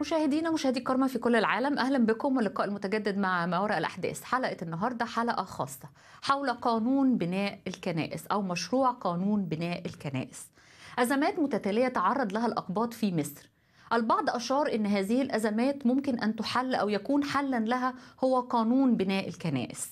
مشاهدينا مشاهدي الكرامة في كل العالم أهلا بكم واللقاء المتجدد مع ما وراء الأحداث حلقة النهاردة حلقة خاصة حول قانون بناء الكنائس أو مشروع قانون بناء الكنائس أزمات متتالية تعرض لها الأقباط في مصر البعض أشار أن هذه الأزمات ممكن أن تحل أو يكون حلا لها هو قانون بناء الكنائس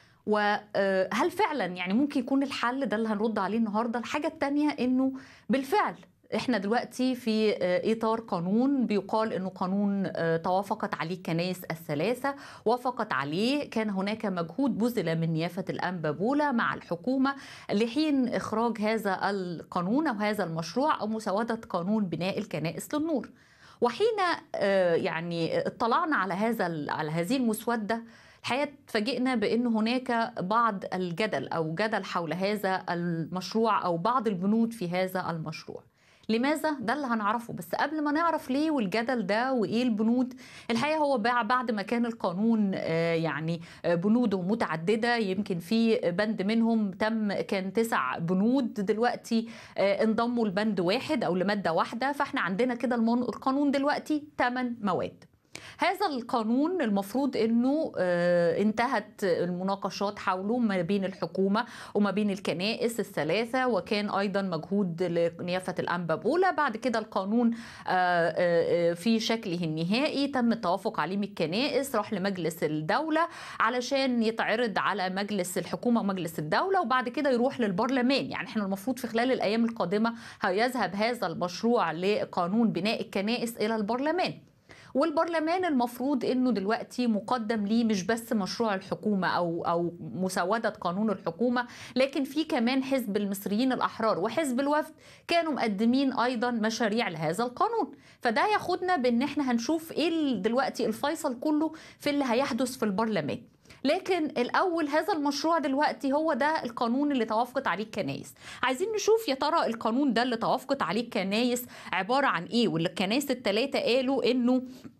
وهل فعلا يعني ممكن يكون الحل ده اللي هنرد عليه النهارده الحاجه الثانيه انه بالفعل احنا دلوقتي في اطار قانون بيقال انه قانون توافقت عليه الكنائس الثلاثه وافقت عليه كان هناك مجهود بذل من نيافه الانبا بولا مع الحكومه لحين اخراج هذا القانون او هذا المشروع او مسوده قانون بناء الكنائس للنور وحين يعني اطلعنا على هذا على هذه المسوده الحقيقه اتفاجئنا بان هناك بعض الجدل او جدل حول هذا المشروع او بعض البنود في هذا المشروع لماذا ده اللي هنعرفه بس قبل ما نعرف ليه والجدل ده وايه البنود الحقيقه هو بعد ما كان القانون يعني بنوده متعدده يمكن في بند منهم تم كان تسع بنود دلوقتي انضموا لبند واحد او لماده واحده فاحنا عندنا كده القانون دلوقتي ثمان مواد هذا القانون المفروض انه انتهت المناقشات حوله ما بين الحكومه وما بين الكنائس الثلاثه وكان ايضا مجهود لنيافه الانبا بولا بعد كده القانون في شكله النهائي تم التوافق عليه من الكنائس راح لمجلس الدوله علشان يتعرض على مجلس الحكومه ومجلس الدوله وبعد كده يروح للبرلمان يعني احنا المفروض في خلال الايام القادمه هيذهب هذا المشروع لقانون بناء الكنائس الى البرلمان والبرلمان المفروض انه دلوقتي مقدم ليه مش بس مشروع الحكومه او او مسوده قانون الحكومه لكن في كمان حزب المصريين الاحرار وحزب الوفد كانوا مقدمين ايضا مشاريع لهذا القانون فده ياخدنا بان احنا هنشوف ايه دلوقتي الفيصل كله في اللي هيحدث في البرلمان لكن الاول هذا المشروع دلوقتي هو ده القانون اللي توافقت عليه الكنايس عايزين نشوف يا ترى القانون ده اللي توافقت عليه الكنايس عباره عن ايه واللي الكنايس الثلاثه قالوا انه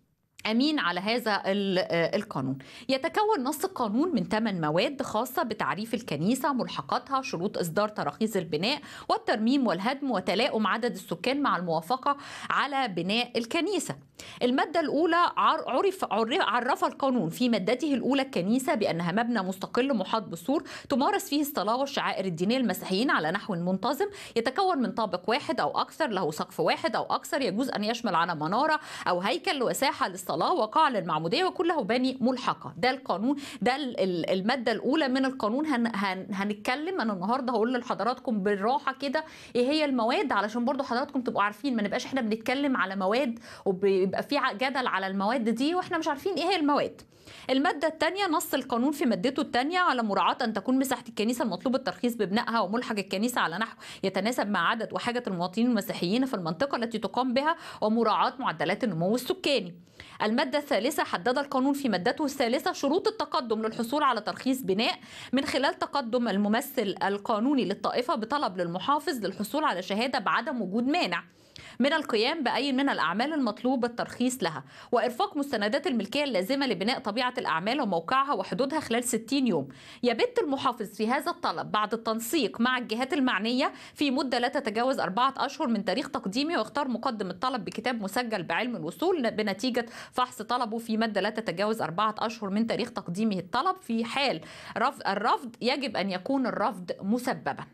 امين على هذا القانون يتكون نص القانون من ثمان مواد خاصه بتعريف الكنيسه ملحقاتها شروط اصدار تراخيص البناء والترميم والهدم وتلاؤم عدد السكان مع الموافقه على بناء الكنيسه المادة الأولى عرف عرف القانون في مادته الأولى الكنيسة بأنها مبنى مستقل محاط بسور تمارس فيه الصلاة والشعائر الدينية المسيحيين على نحو منتظم يتكون من طابق واحد أو أكثر له سقف واحد أو أكثر يجوز أن يشمل على منارة أو هيكل وساحة للصلاة وقاع للمعمودية وكله بني ملحقة ده القانون ده المادة الأولى من القانون هن هن هنتكلم أنا النهاردة هقول لحضراتكم بالراحة كده إيه هي المواد علشان برضو حضراتكم تبقوا عارفين ما نبقاش إحنا بنتكلم على مواد وب يبقى في جدل على المواد دي واحنا مش عارفين ايه هي المواد المادة الثانية نص القانون في مادته الثانية على مراعاة أن تكون مساحة الكنيسة المطلوب الترخيص ببنائها وملحق الكنيسة على نحو يتناسب مع عدد وحاجة المواطنين المسيحيين في المنطقة التي تقام بها ومراعاة معدلات النمو السكاني. المادة الثالثة حدد القانون في مادته الثالثة شروط التقدم للحصول على ترخيص بناء من خلال تقدم الممثل القانوني للطائفة بطلب للمحافظ للحصول على شهادة بعدم وجود مانع. من القيام بأي من الأعمال المطلوب الترخيص لها وإرفاق مستندات الملكية اللازمة لبناء طبيعة الأعمال وموقعها وحدودها خلال 60 يوم يبت المحافظ في هذا الطلب بعد التنسيق مع الجهات المعنية في مدة لا تتجاوز أربعة أشهر من تاريخ تقديمه ويختار مقدم الطلب بكتاب مسجل بعلم الوصول بنتيجة فحص طلبه في مدة لا تتجاوز أربعة أشهر من تاريخ تقديمه الطلب في حال الرفض يجب أن يكون الرفض مسببا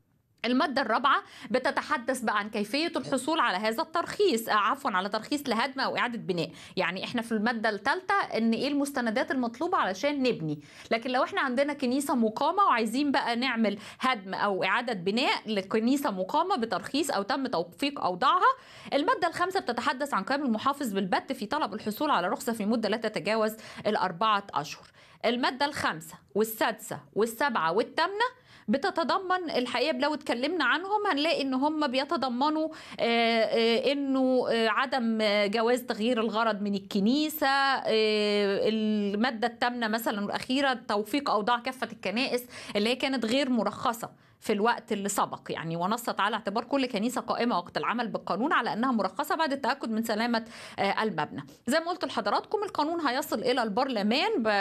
المادة الرابعة بتتحدث بقى عن كيفية الحصول على هذا الترخيص عفوا على ترخيص لهدم أو إعادة بناء يعني إحنا في المادة الثالثة إن إيه المستندات المطلوبة علشان نبني لكن لو إحنا عندنا كنيسة مقامة وعايزين بقى نعمل هدم أو إعادة بناء لكنيسة مقامة بترخيص أو تم توفيق أوضاعها المادة الخامسة بتتحدث عن قيام المحافظ بالبت في طلب الحصول على رخصة في مدة لا تتجاوز الأربعة أشهر المادة الخامسة والسادسة والسابعة والثامنة بتتضمن الحقيقه لو اتكلمنا عنهم هنلاقي ان هم بيتضمنوا انه عدم جواز تغيير الغرض من الكنيسه الماده الثامنه مثلا الاخيره توفيق اوضاع كافه الكنائس اللي هي كانت غير مرخصه في الوقت اللي سبق يعني ونصت على اعتبار كل كنيسه قائمه وقت العمل بالقانون على انها مرخصه بعد التاكد من سلامه المبنى زي ما قلت لحضراتكم القانون هيصل الى البرلمان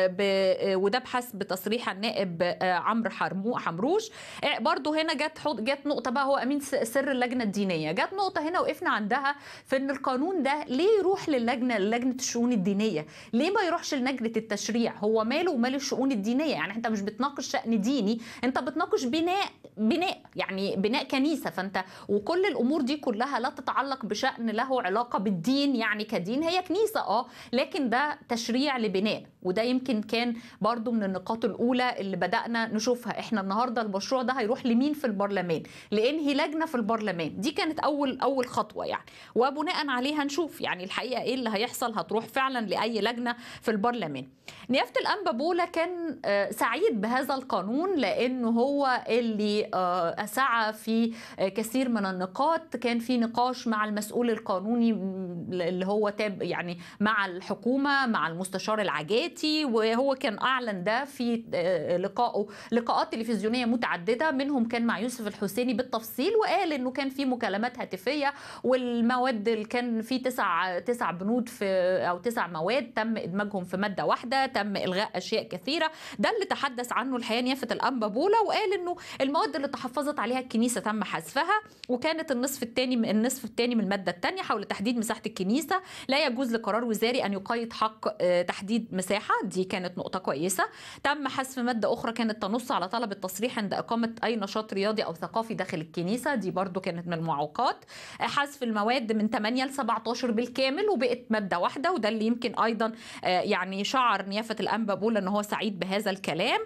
وده بحسب تصريح النائب عمرو حمروش برضو هنا جت جت نقطه بقى هو امين سر اللجنه الدينيه جت نقطه هنا وقفنا عندها في ان القانون ده ليه يروح للجنه لجنه الشؤون الدينيه ليه ما يروحش لجنه التشريع هو ماله ومال الشؤون الدينيه يعني انت مش بتناقش شان ديني انت بتناقش بناء بناء يعني بناء كنيسه فانت وكل الامور دي كلها لا تتعلق بشان له علاقه بالدين يعني كدين هي كنيسه اه لكن ده تشريع لبناء وده يمكن كان برضو من النقاط الاولى اللي بدانا نشوفها احنا النهارده المشروع ده هيروح لمين في البرلمان لانهي لجنه في البرلمان دي كانت اول اول خطوه يعني وبناء عليها نشوف يعني الحقيقه ايه اللي هيحصل هتروح فعلا لاي لجنه في البرلمان نيافه الانبا بولا كان سعيد بهذا القانون لانه هو اللي سعى في كثير من النقاط كان في نقاش مع المسؤول القانوني اللي هو تاب يعني مع الحكومه مع المستشار العجاتي وهو كان اعلن ده في لقائه لقاءات تلفزيونيه متعدده منهم كان مع يوسف الحسيني بالتفصيل وقال انه كان في مكالمات هاتفيه والمواد اللي كان في تسع تسع بنود في او تسع مواد تم ادماجهم في ماده واحده تم الغاء اشياء كثيره ده اللي تحدث عنه الحقيقه نيافه الانبا بولا وقال انه المواد اللي تحفظت عليها الكنيسه تم حذفها وكانت النصف الثاني من النصف الثاني من الماده الثانيه حول تحديد مساحه الكنيسه لا يجوز لقرار وزاري ان يقيد حق تحديد مساحه دي كانت نقطه كويسه تم حذف ماده اخرى كانت تنص على طلب التصريح عند اقامه اي نشاط رياضي او ثقافي داخل الكنيسه دي برضو كانت من المعوقات حذف المواد من 8 ل 17 بالكامل وبقت ماده واحده وده اللي يمكن ايضا يعني شعر نيافه الانبا بولا ان هو سعيد بهذا الكلام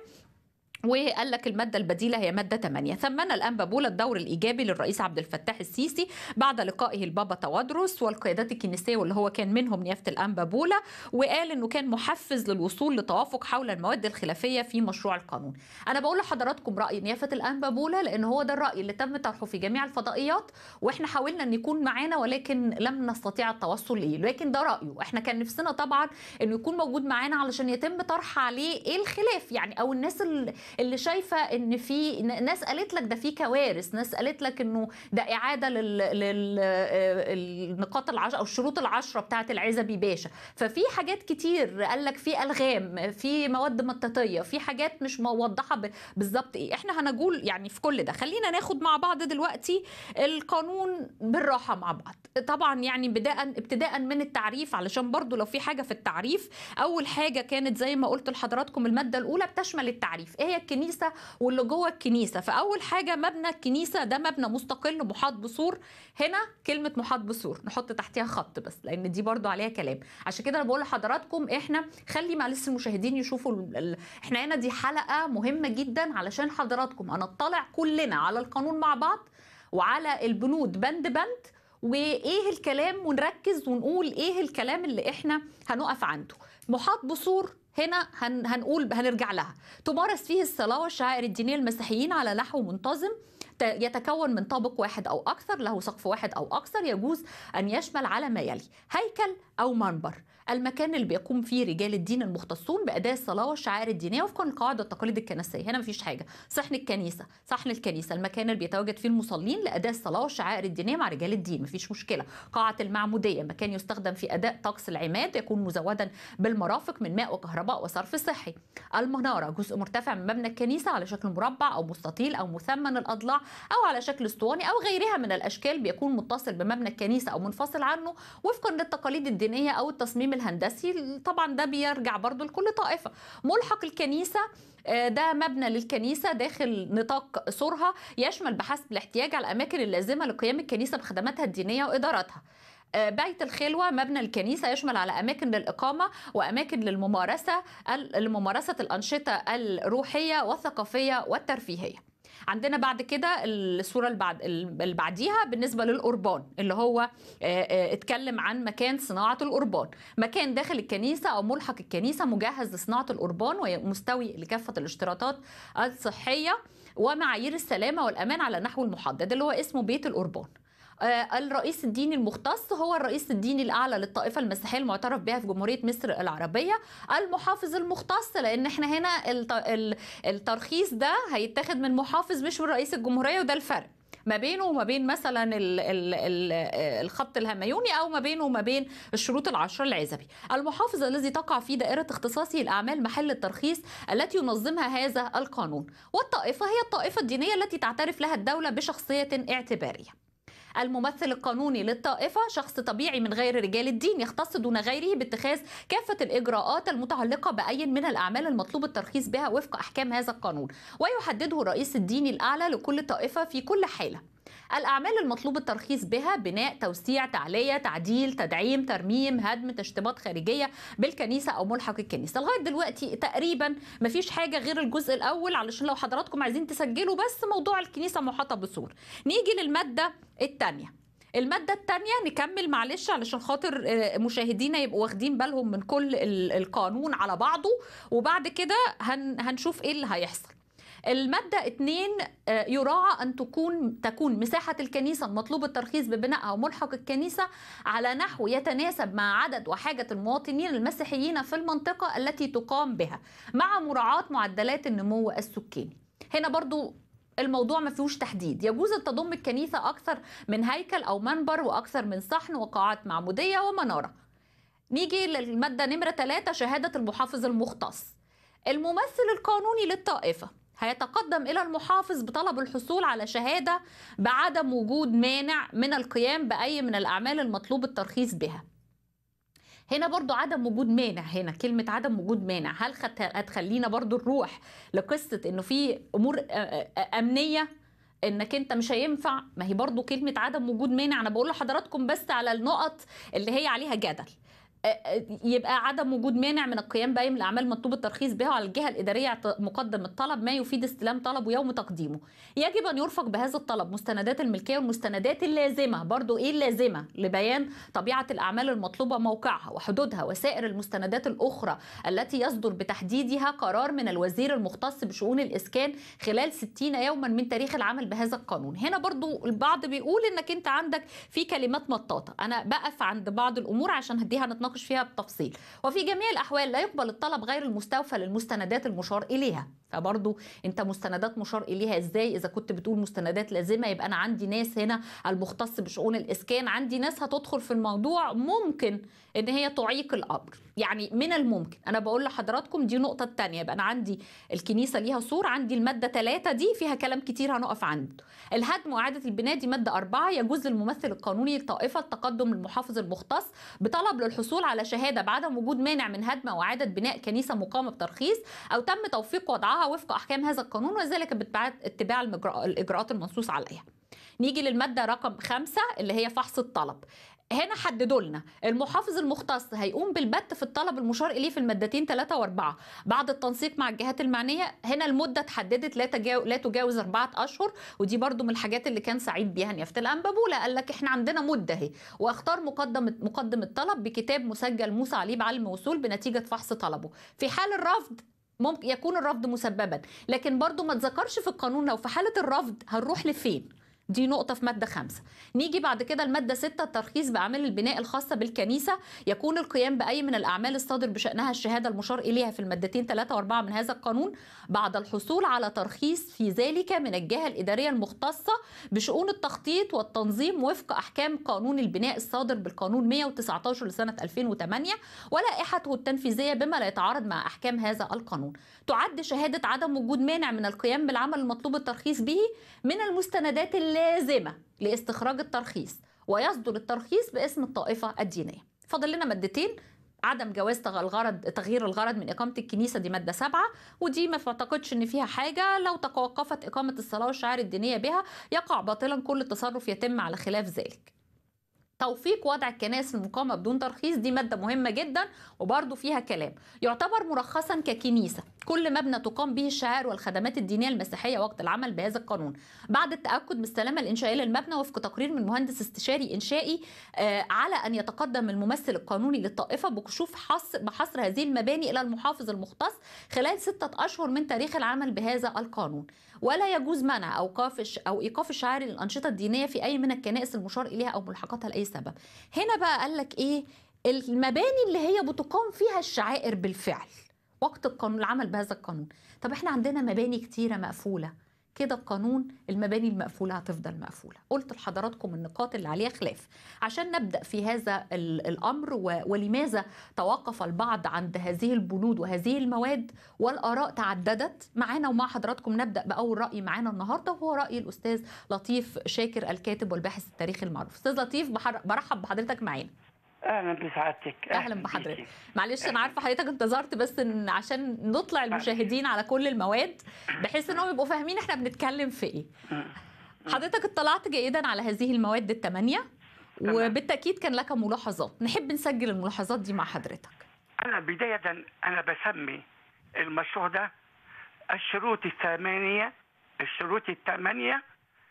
وقال لك الماده البديله هي ماده 8 ثمن الانبا بولا الدور الايجابي للرئيس عبد الفتاح السيسي بعد لقائه البابا توادرس والقيادات الكنيسيه واللي هو كان منهم نيافه الانبا بولا وقال انه كان محفز للوصول لتوافق حول المواد الخلافيه في مشروع القانون انا بقول لحضراتكم راي نيافه الانبا بولا لان هو ده الراي اللي تم طرحه في جميع الفضائيات واحنا حاولنا ان يكون معانا ولكن لم نستطيع التوصل ليه لكن ده رايه احنا كان نفسنا طبعا انه يكون موجود معانا علشان يتم طرح عليه ايه الخلاف يعني او الناس اللي اللي شايفه ان في ناس قالت لك ده في كوارث ناس قالت لك انه ده اعاده للنقاط العشر او الشروط العشره بتاعه العزبي باشا ففي حاجات كتير قال لك في الغام في مواد مطاطيه في حاجات مش موضحه بالظبط ايه احنا هنقول يعني في كل ده خلينا ناخد مع بعض دلوقتي القانون بالراحه مع بعض طبعا يعني بداء ابتداء من التعريف علشان برضو لو في حاجه في التعريف اول حاجه كانت زي ما قلت لحضراتكم الماده الاولى بتشمل التعريف ايه هي الكنيسه واللي جوه الكنيسه فاول حاجه مبنى الكنيسه ده مبنى مستقل محاط بسور هنا كلمه محاط بسور نحط تحتها خط بس لان دي برضو عليها كلام عشان كده انا بقول لحضراتكم احنا خلي معلش المشاهدين يشوفوا ال... احنا هنا دي حلقه مهمه جدا علشان حضراتكم هنطلع كلنا على القانون مع بعض وعلى البنود بند بند وايه الكلام ونركز ونقول ايه الكلام اللي احنا هنقف عنده محاط بسور هنا هن هنقول هنرجع لها تمارس فيه الصلاة والشعائر الدينية المسيحيين على نحو منتظم يتكون من طابق واحد أو أكثر له سقف واحد أو أكثر يجوز أن يشمل على ما يلي هيكل أو منبر المكان اللي بيقوم فيه رجال الدين المختصون بأداء الصلاة والشعائر الدينية وفقا للقواعد والتقاليد الكنسية هنا مفيش حاجة صحن الكنيسة صحن الكنيسة المكان اللي بيتواجد فيه المصلين لأداء الصلاة والشعائر الدينية مع رجال الدين مفيش مشكلة قاعة المعمودية مكان يستخدم في أداء طقس العماد يكون مزودا بالمرافق من ماء وكهرباء وصرف صحي المنارة جزء مرتفع من مبنى الكنيسة على شكل مربع أو مستطيل أو مثمن الأضلاع أو على شكل اسطواني أو غيرها من الأشكال بيكون متصل بمبنى الكنيسة أو منفصل عنه وفقا للتقاليد الدينية أو التصميم الهندسي طبعا ده بيرجع برضو لكل طائفة ملحق الكنيسة ده مبنى للكنيسة داخل نطاق سورها يشمل بحسب الاحتياج على الأماكن اللازمة لقيام الكنيسة بخدماتها الدينية وإدارتها بيت الخلوة مبنى الكنيسة يشمل على أماكن للإقامة وأماكن للممارسة لممارسة الأنشطة الروحية والثقافية والترفيهية عندنا بعد كده الصوره اللي بعد اللي بعديها بالنسبه للقربان اللي هو اتكلم عن مكان صناعه القربان مكان داخل الكنيسه او ملحق الكنيسه مجهز لصناعه القربان ومستوي لكافه الاشتراطات الصحيه ومعايير السلامه والامان على النحو المحدد اللي هو اسمه بيت القربان الرئيس الديني المختص هو الرئيس الديني الاعلى للطائفه المسيحيه المعترف بها في جمهوريه مصر العربيه المحافظ المختص لان احنا هنا الترخيص ده هيتاخد من محافظ مش من رئيس الجمهوريه وده الفرق ما بينه وما بين مثلا ال ال ال الخط الهميوني او ما بينه وما بين الشروط العشره العزبي المحافظ الذي تقع في دائره اختصاصه الاعمال محل الترخيص التي ينظمها هذا القانون والطائفه هي الطائفه الدينيه التي تعترف لها الدوله بشخصيه اعتباريه الممثل القانوني للطائفة شخص طبيعي من غير رجال الدين يختص دون غيره باتخاذ كافة الإجراءات المتعلقة بأي من الأعمال المطلوب الترخيص بها وفق أحكام هذا القانون ويحدده الرئيس الديني الأعلى لكل طائفة في كل حالة الأعمال المطلوب الترخيص بها بناء توسيع تعلية تعديل تدعيم ترميم هدم تشطيبات خارجية بالكنيسة أو ملحق الكنيسة لغاية دلوقتي تقريبا مفيش حاجة غير الجزء الأول علشان لو حضراتكم عايزين تسجلوا بس موضوع الكنيسة محاطة بسور نيجي للمادة الثانية المادة الثانية نكمل معلش علشان خاطر مشاهدينا يبقوا واخدين بالهم من كل القانون على بعضه وبعد كده هن هنشوف ايه اللي هيحصل المادة 2 يراعى أن تكون تكون مساحة الكنيسة المطلوب الترخيص ببنائها وملحق الكنيسة على نحو يتناسب مع عدد وحاجة المواطنين المسيحيين في المنطقة التي تقام بها مع مراعاة معدلات النمو السكاني هنا برضو الموضوع ما فيهوش تحديد يجوز ان تضم الكنيسه اكثر من هيكل او منبر واكثر من صحن وقاعات معموديه ومناره نيجي للماده نمره 3 شهاده المحافظ المختص الممثل القانوني للطائفه هيتقدم الى المحافظ بطلب الحصول على شهاده بعدم وجود مانع من القيام باي من الاعمال المطلوب الترخيص بها هنا برضو عدم وجود مانع هنا كلمة عدم وجود مانع هل هتخلينا برضو نروح لقصة انه في امور امنية انك انت مش هينفع ما هي برضو كلمة عدم وجود مانع انا بقول لحضراتكم بس على النقط اللي هي عليها جدل يبقى عدم وجود مانع من القيام باي من الاعمال مطلوب الترخيص بها على الجهه الاداريه مقدم الطلب ما يفيد استلام طلبه يوم تقديمه يجب ان يرفق بهذا الطلب مستندات الملكيه والمستندات اللازمه برضو ايه اللازمه لبيان طبيعه الاعمال المطلوبه موقعها وحدودها وسائر المستندات الاخرى التي يصدر بتحديدها قرار من الوزير المختص بشؤون الاسكان خلال 60 يوما من تاريخ العمل بهذا القانون هنا برضو البعض بيقول انك انت عندك في كلمات مطاطه انا بقف عند بعض الامور عشان هديها نتناقش نتناقش فيها بالتفصيل وفي جميع الأحوال لا يقبل الطلب غير المستوفى للمستندات المشار إليها فبرضو انت مستندات مشار اليها ازاي اذا كنت بتقول مستندات لازمه يبقى انا عندي ناس هنا المختص بشؤون الاسكان عندي ناس هتدخل في الموضوع ممكن ان هي تعيق الامر يعني من الممكن انا بقول لحضراتكم دي نقطه تانية يبقى انا عندي الكنيسه ليها سور عندي الماده 3 دي فيها كلام كتير هنقف عنده الهدم واعاده البناء دي ماده 4 يجوز للممثل القانوني للطائفه التقدم للمحافظ المختص بطلب للحصول على شهاده بعدم وجود مانع من هدم او اعاده بناء كنيسه مقامه بترخيص او تم توفيق وضعها وفق احكام هذا القانون وذلك باتباع الاجراءات المنصوص عليها نيجي للماده رقم خمسة اللي هي فحص الطلب هنا حددوا لنا المحافظ المختص هيقوم بالبت في الطلب المشار اليه في المادتين 3 و4 بعد التنسيق مع الجهات المعنيه هنا المده اتحددت لا تجاوز لا تجاوز اربعه اشهر ودي برضو من الحاجات اللي كان سعيد بيها نيافه الانبابوله قال لك احنا عندنا مده اهي واختار مقدم مقدم الطلب بكتاب مسجل موسى عليه بعلم وصول بنتيجه فحص طلبه في حال الرفض ممكن يكون الرفض مسببا لكن برضو ما تذكرش في القانون لو في حاله الرفض هنروح لفين دي نقطة في مادة خمسة نيجي بعد كده المادة ستة الترخيص بأعمال البناء الخاصة بالكنيسة يكون القيام بأي من الأعمال الصادر بشأنها الشهادة المشار إليها في المادتين ثلاثة وأربعة من هذا القانون بعد الحصول على ترخيص في ذلك من الجهة الإدارية المختصة بشؤون التخطيط والتنظيم وفق أحكام قانون البناء الصادر بالقانون 119 لسنة 2008 ولائحته التنفيذية بما لا يتعارض مع أحكام هذا القانون تعد شهادة عدم وجود مانع من القيام بالعمل المطلوب الترخيص به من المستندات اللازمة لاستخراج الترخيص ويصدر الترخيص باسم الطائفة الدينية فاضل لنا مادتين عدم جواز الغرض تغيير الغرض من إقامة الكنيسة دي مادة سبعة ودي ما تعتقدش إن فيها حاجة لو توقفت إقامة الصلاة والشعائر الدينية بها يقع باطلا كل تصرف يتم على خلاف ذلك توفيق وضع الكنائس المقامة بدون ترخيص دي مادة مهمة جدا وبرضو فيها كلام يعتبر مرخصا ككنيسة كل مبنى تقام به الشعائر والخدمات الدينية المسيحية وقت العمل بهذا القانون بعد التأكد من السلامة الإنشائية للمبنى وفق تقرير من مهندس استشاري إنشائي آه على أن يتقدم الممثل القانوني للطائفة بكشوف حصر بحصر هذه المباني إلى المحافظ المختص خلال ستة أشهر من تاريخ العمل بهذا القانون ولا يجوز منع أوقاف أو إيقاف الشعائر للأنشطة الدينية في أي من الكنائس المشار إليها أو ملحقاتها لأي سبب هنا بقى قال لك إيه المباني اللي هي بتقام فيها الشعائر بالفعل وقت القانون العمل بهذا القانون طب احنا عندنا مباني كتيرة مقفولة كده القانون المباني المقفولة هتفضل مقفولة قلت لحضراتكم النقاط اللي عليها خلاف عشان نبدأ في هذا ال- الأمر و- ولماذا توقف البعض عند هذه البنود وهذه المواد والآراء تعددت معانا ومع حضراتكم نبدأ بأول رأي معانا النهاردة وهو رأي الأستاذ لطيف شاكر الكاتب والباحث التاريخي المعروف أستاذ لطيف بحر- برحب بحضرتك معانا اهلا بسعادتك اهلا بحضرتك بيكي. معلش انا عارفه حضرتك انتظرت بس إن عشان نطلع المشاهدين على كل المواد بحيث انهم يبقوا فاهمين احنا بنتكلم في ايه حضرتك اطلعت جيدا على هذه المواد الثمانيه تمام. وبالتاكيد كان لك ملاحظات نحب نسجل الملاحظات دي مع حضرتك انا بدايه انا بسمي المشروع ده الشروط الثمانيه الشروط الثمانيه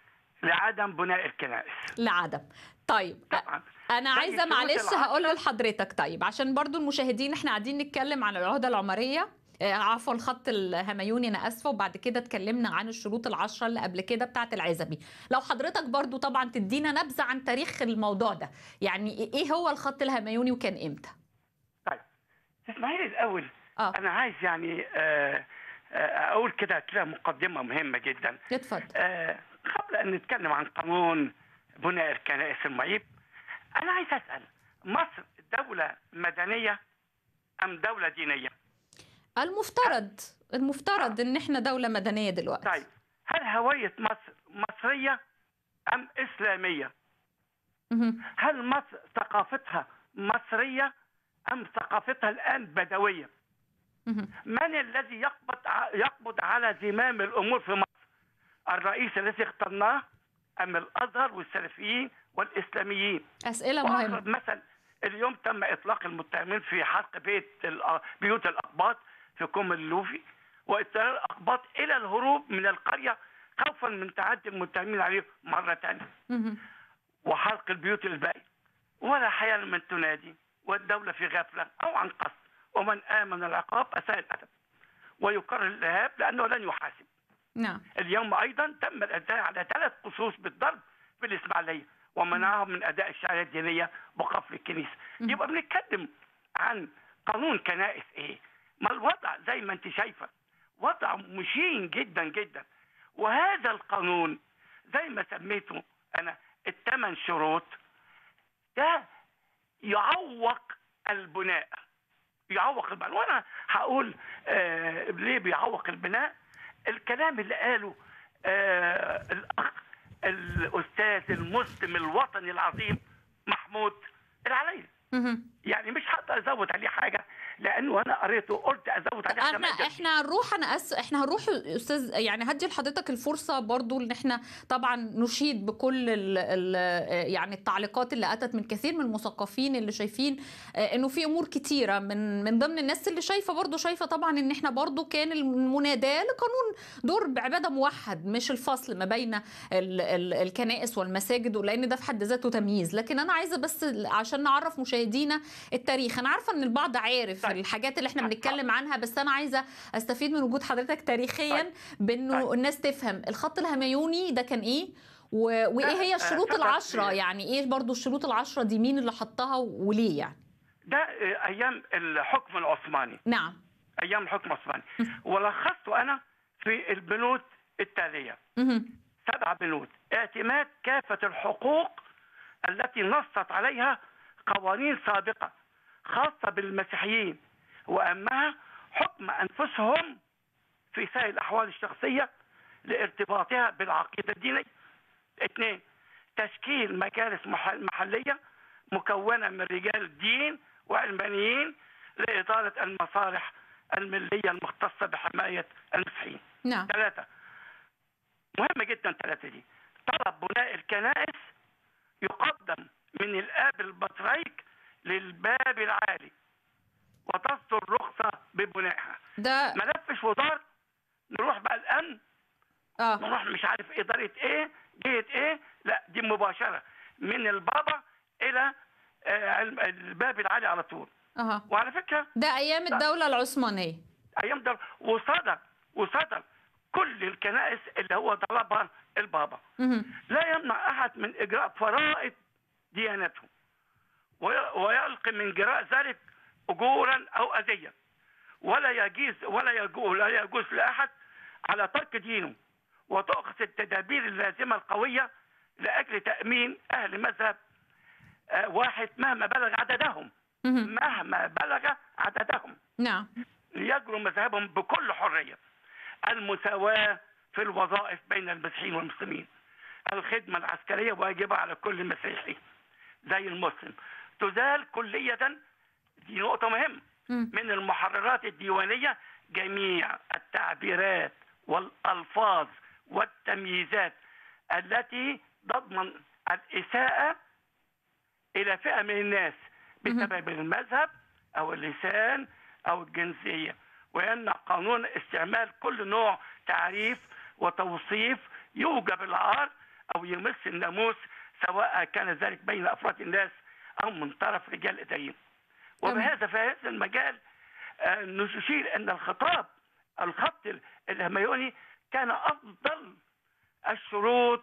لعدم بناء الكنائس لعدم طيب طبعا انا زي عايزه الشروط معلش العشرة. هقول لحضرتك طيب عشان برضو المشاهدين احنا قاعدين نتكلم عن العهده العمريه آه، عفوا الخط الهميوني انا اسفه وبعد كده اتكلمنا عن الشروط العشره اللي قبل كده بتاعه العزبي لو حضرتك برضو طبعا تدينا نبذه عن تاريخ الموضوع ده يعني ايه هو الخط الهميوني وكان امتى طيب تسمحي لي الاول اه انا عايز يعني آه، آه، اقول كده كده مقدمه مهمه جدا اتفضل آه، قبل ان نتكلم عن قانون بناء الكنائس المعيب انا عايز اسال مصر دوله مدنيه ام دوله دينيه المفترض المفترض ان احنا دوله مدنيه دلوقتي طيب هل هوية مصر مصرية أم إسلامية؟ مهم. هل مصر ثقافتها مصرية أم ثقافتها الآن بدوية؟ مهم. من الذي يقبض ع- يقبض على زمام الأمور في مصر؟ الرئيس الذي اخترناه أم الأزهر والسلفيين والإسلاميين؟ اسئله وأقرب مهمه مثل اليوم تم إطلاق المتهمين في حرق بيت الأ- بيوت الأقباط في كوم اللوفي واضطرار الأقباط إلى الهروب من القرية خوفا من تعدي المتهمين عليهم مرة ثانية مهم. وحرق البيوت الباقية ولا حياة من تنادي والدولة في غفلة أو عن قصد ومن آمن العقاب أساء الأدب ويكرر الإرهاب لأنه لن يحاسب نعم اليوم ايضا تم الاداء على ثلاث قصوص بالضرب في الاسماعيليه ومنعهم من اداء الشهاده الدينيه وقفل الكنيسه مم. يبقى بنتكلم عن قانون كنائس ايه ما الوضع زي ما انت شايفه وضع مشين جدا جدا وهذا القانون زي ما سميته انا الثمان شروط ده يعوق البناء يعوق البناء وانا هقول آه ليه بيعوق البناء الكلام اللي قاله آه الاخ الاستاذ المسلم الوطني العظيم محمود العليل مهم. يعني مش هقدر ازود عليه حاجه لانه انا قريته قلت ازود عليه حاجه احنا ما قدرتش. احنا هنروح انا أس... احنا هنروح استاذ يعني هدي لحضرتك الفرصه برضو ان احنا طبعا نشيد بكل ال... ال... يعني التعليقات اللي اتت من كثير من المثقفين اللي شايفين آه، انه في امور كتيره من من ضمن الناس اللي شايفه برضو شايفه طبعا ان احنا برضو كان المناداه لقانون دور بعباده موحد مش الفصل ما بين ال... ال... الكنائس والمساجد لان ده في حد ذاته تمييز لكن انا عايزه بس عشان نعرف مشاهدينا التاريخ انا عارفه ان البعض عارف طيب. الحاجات اللي احنا بنتكلم عنها بس انا عايزه استفيد من وجود حضرتك تاريخيا طيب. بانه طيب. الناس تفهم الخط الهميوني ده كان ايه و... وايه ده، هي آه، الشروط طبعاً. العشرة يعني ايه برضو الشروط العشرة دي مين اللي حطها وليه يعني ده آه، ايام الحكم العثماني نعم ايام الحكم العثماني ولخصته انا في البنود التاليه مهم. سبع بنود اعتماد كافة الحقوق التي نصت عليها قوانين سابقة خاصة بالمسيحيين وأهمها حكم أنفسهم في سائر الأحوال الشخصية لارتباطها بالعقيدة الدينية اثنين تشكيل مجالس مح- محلية مكونة من رجال دين وعلمانيين لإدارة المصالح الملية المختصة بحماية المسيحيين نعم ثلاثة مهمة جدا ثلاثة دي طلب بناء الكنائس يقدم من الآب البطريرك للباب العالي وتصدر رخصة ببنائها ده ما لفش ودار نروح بقى الأمن اه نروح مش عارف إدارة إيه جهة إيه لا دي مباشرة من البابا إلى آه، علم- الباب العالي على طول اها وعلى فكرة ده ايام الدولة العثمانية ايام ده وصدر وصدر كل الكنائس اللي هو طلبها البابا مهم. لا يمنع احد من اجراء فرائض ديانته وي- ويلقي من جراء ذلك اجورا او اذيه ولا يجوز ولا يجوز لا يجوز لاحد على ترك دينه وتؤخذ التدابير اللازمة القوية لأجل تأمين أهل مذهب آه، واحد مهما بلغ عددهم مهم. مهما بلغ عددهم نعم ليجروا مذهبهم بكل حرية المساواة في الوظائف بين المسيحيين والمسلمين الخدمة العسكرية واجبة على كل مسيحي زي المسلم تزال كلية دي نقطة مهمة مم. من المحررات الديوانية جميع التعبيرات والألفاظ والتمييزات التي تضمن الإساءة إلى فئة من الناس بسبب المذهب أو اللسان أو الجنسية ويمنع قانون استعمال كل نوع تعريف وتوصيف يوجب العار أو يمس الناموس سواء كان ذلك بين أفراد الناس أو من طرف رجال إداريين تمام. وبهذا في هذا المجال آه، نشير أن الخطاب الخط الهميوني كان أفضل الشروط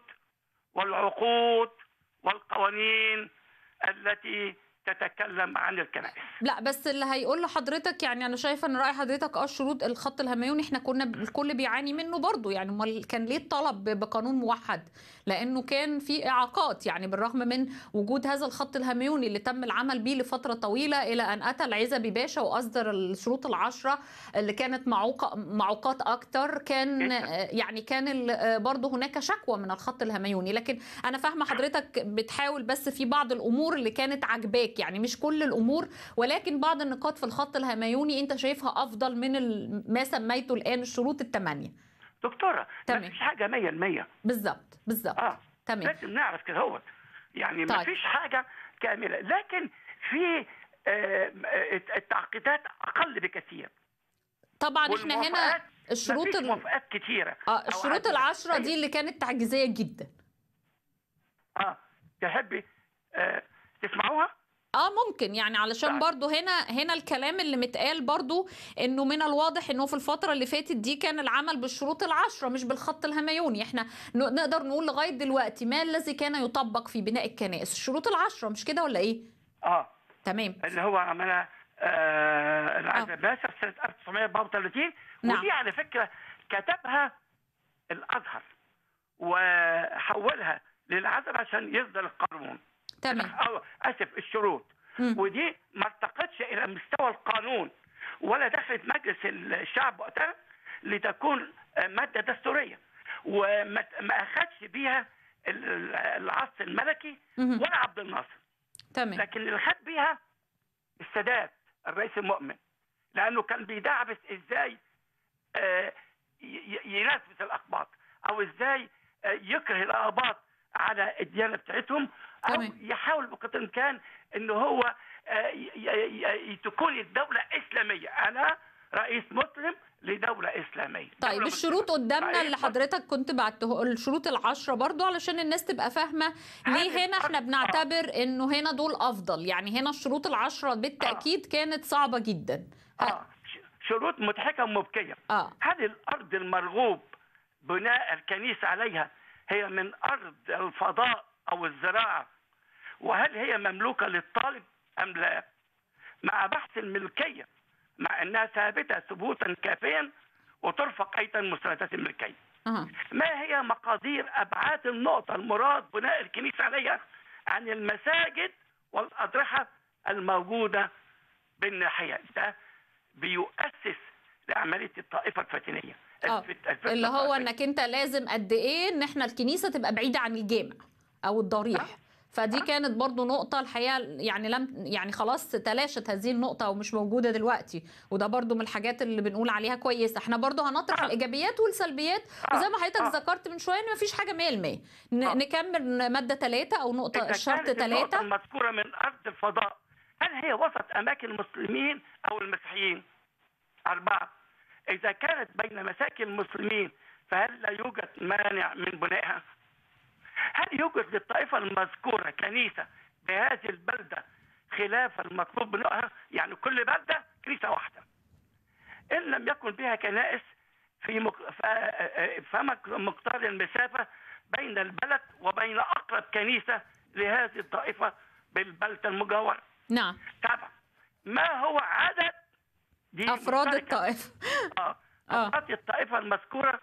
والعقود والقوانين التي تتكلم عن الكنائس لا بس اللي هيقول لحضرتك يعني انا شايفه ان راي حضرتك اه شروط الخط الهميوني احنا كنا الكل بيعاني منه برضو يعني امال كان ليه الطلب ب- بقانون موحد لانه كان في اعاقات يعني بالرغم من وجود هذا الخط الهميوني اللي تم العمل به لفتره طويله الى ان اتى العزبي باشا واصدر الشروط العشره اللي كانت معوقه معوقات اكتر كان جداً. آه، يعني كان ال- آه، برضو هناك شكوى من الخط الهميوني لكن انا فاهمه حضرتك بتحاول بس في بعض الامور اللي كانت عاجباك يعني مش كل الامور ولكن بعض النقاط في الخط الهميوني انت شايفها افضل من ال- ما سميته الان الشروط الثمانيه دكتورة تمام. ما فيش حاجة مية المية بالظبط بالظبط اه تمام لازم نعرف كده هو يعني ما طيب. فيش حاجة كاملة لكن في آه، آه، التعقيدات أقل بكثير طبعا احنا هنا والموافقات الشروط مفيش ال... موافقات كتيرة اه أو الشروط عدد. العشرة دي اللي كانت تعجيزية جدا اه تحبي آه تسمعوها؟ اه ممكن يعني علشان طيب. برضو هنا هنا الكلام اللي متقال برضو انه من الواضح انه في الفترة اللي فاتت دي كان العمل بالشروط العشرة مش بالخط الهميوني احنا ن- نقدر نقول لغاية دلوقتي ما الذي كان يطبق في بناء الكنائس الشروط العشرة مش كده ولا ايه اه تمام اللي هو عملها آه العزب باشا في سنة 1934 نعم. ودي على فكرة كتبها الأزهر وحولها للعزب عشان يصدر القانون تمام أو اسف الشروط مم. ودي ما ارتقتش الى مستوى القانون ولا دخلت مجلس الشعب وقتها لتكون ماده دستوريه وما ما اخذش بيها ال- العصر الملكي مهم. ولا عبد الناصر تمام لكن اللي خد بيها السادات الرئيس المؤمن لانه كان بيدعبس ازاي آه، ي- ي- ينفذ الاقباط او ازاي آه، يكره الاقباط على الديانه بتاعتهم او تمام. يحاول بقدر الامكان ان هو آه، ي- ي- ي- تكون الدوله اسلاميه انا رئيس مسلم لدوله اسلاميه طيب دولة الشروط مسلمة. قدامنا رئيس اللي مسلم. حضرتك كنت بعته الشروط العشرة برضو علشان الناس تبقى فاهمة ليه هذه هنا احنا الأرض- بنعتبر انه هنا دول افضل يعني هنا الشروط العشرة بالتأكيد كانت صعبة جدا اه ش- شروط مضحكه ومبكيه اه هل الأرض المرغوب بناء الكنيسة عليها هي من أرض الفضاء أو الزراعة وهل هي مملوكة للطالب أم لا مع بحث الملكية مع أنها ثابتة ثبوتا كافيا وترفق أيضا مستندات الملكية اها ما هي مقادير أبعاد النقطة المراد بناء الكنيسة عليها عن المساجد والأضرحة الموجودة بالناحية ده بيؤسس لعملية الطائفة الفاتنية اه الفت- الفتنة اللي هو الطائفية. انك انت لازم قد ايه ان احنا الكنيسة تبقى بعيدة عن الجامع او الضريح فدي آه. كانت برضو نقطة الحقيقة يعني لم يعني خلاص تلاشت هذه النقطة ومش موجودة دلوقتي وده برضو من الحاجات اللي بنقول عليها كويسة احنا برضو هنطرح آه. الإيجابيات والسلبيات آه. وزي ما حضرتك آه. ذكرت من شوية ان مفيش حاجة 100% ن- آه. نكمل مادة ثلاثة أو نقطة إذا الشرط كانت النقطة ثلاثة المذكورة من أرض الفضاء هل هي وسط أماكن المسلمين أو المسيحيين؟ أربعة إذا كانت بين مساكن المسلمين فهل لا يوجد مانع من بنائها؟ هل يوجد للطائفة المذكورة كنيسة بهذه البلدة خلاف المطلوب بنائها؟ يعني كل بلدة كنيسة واحدة. إن لم يكن بها كنائس في مك... ف... فما مقدار المسافة بين البلد وبين أقرب كنيسة لهذه الطائفة بالبلدة المجاورة. نعم سبعة ما هو عدد دي أفراد مشتركة. الطائفة اه آه. أفراد الطائفة المذكورة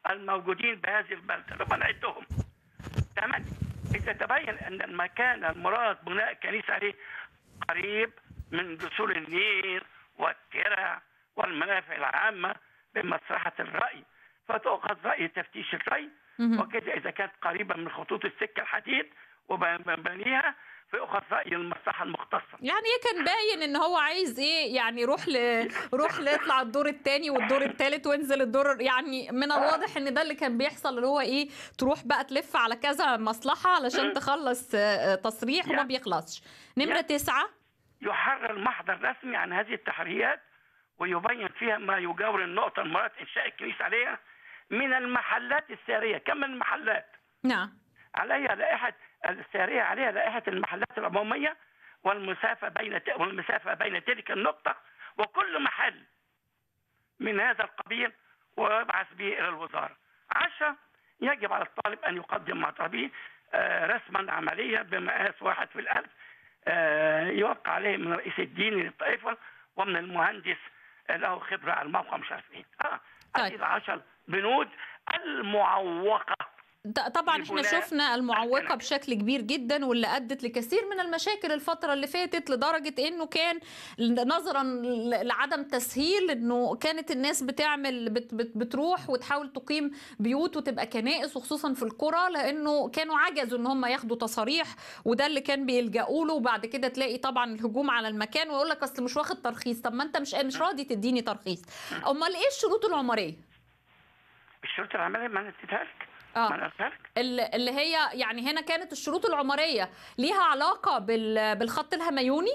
الموجودين بهذه البلدة لما نعدهم ثمانية إذا تبين أن المكان المراد بناء كنيسة عليه قريب من جسور النيل والترع والمنافع العامة بمصلحة الرأي فتؤخذ رأي تفتيش الرأي مهم. وكذا إذا كانت قريبة من خطوط السكة الحديد ومبانيها فيؤخذ رأي المصلحة المختصة يعني ايه كان باين ان هو عايز ايه يعني روح ل... روح يطلع الدور الثاني والدور الثالث وانزل الدور يعني من الواضح ان ده اللي كان بيحصل اللي هو ايه تروح بقى تلف على كذا مصلحة علشان تخلص آه، تصريح وما يا- بيخلصش نمرة يا- تسعة يحرر محضر رسمي عن هذه التحريات ويبين فيها ما يجاور النقطة المراد إنشاء الكنيسة عليها من المحلات السارية كم من محلات نعم عليها لائحة السارية عليها لائحة المحلات العمومية والمسافة بين والمسافة بين تلك النقطة وكل محل من هذا القبيل ويبعث به إلى الوزارة. عشرة يجب على الطالب أن يقدم مع طلبه آه، رسما عمليا بمقاس واحد في الألف آه، يوقع عليه من الرئيس الديني للطائفة ومن المهندس له خبرة على الموقع مش عارف إيه. آه طيب. هذه العشر بنود المعوقة ط- طبعا احنا لبناء شفنا المعوقة الكنائس. بشكل كبير جدا واللي أدت لكثير من المشاكل الفترة اللي فاتت لدرجة انه كان نظرا ل- لعدم تسهيل انه كانت الناس بتعمل بت بت بتروح وتحاول تقيم بيوت وتبقى كنائس وخصوصا في القرى لانه كانوا عجزوا ان هم ياخدوا تصاريح وده اللي كان بيلجأوا له وبعد كده تلاقي طبعا الهجوم على المكان ويقول لك اصل مش واخد ترخيص طب ما انت مش مش راضي تديني ترخيص امال ايه الشروط العمرية الشروط العملية ما أنا اديتها لك اه ما أنا قلتها لك ال- اللي هي يعني هنا كانت الشروط العمرية ليها علاقة بال- بالخط الهميوني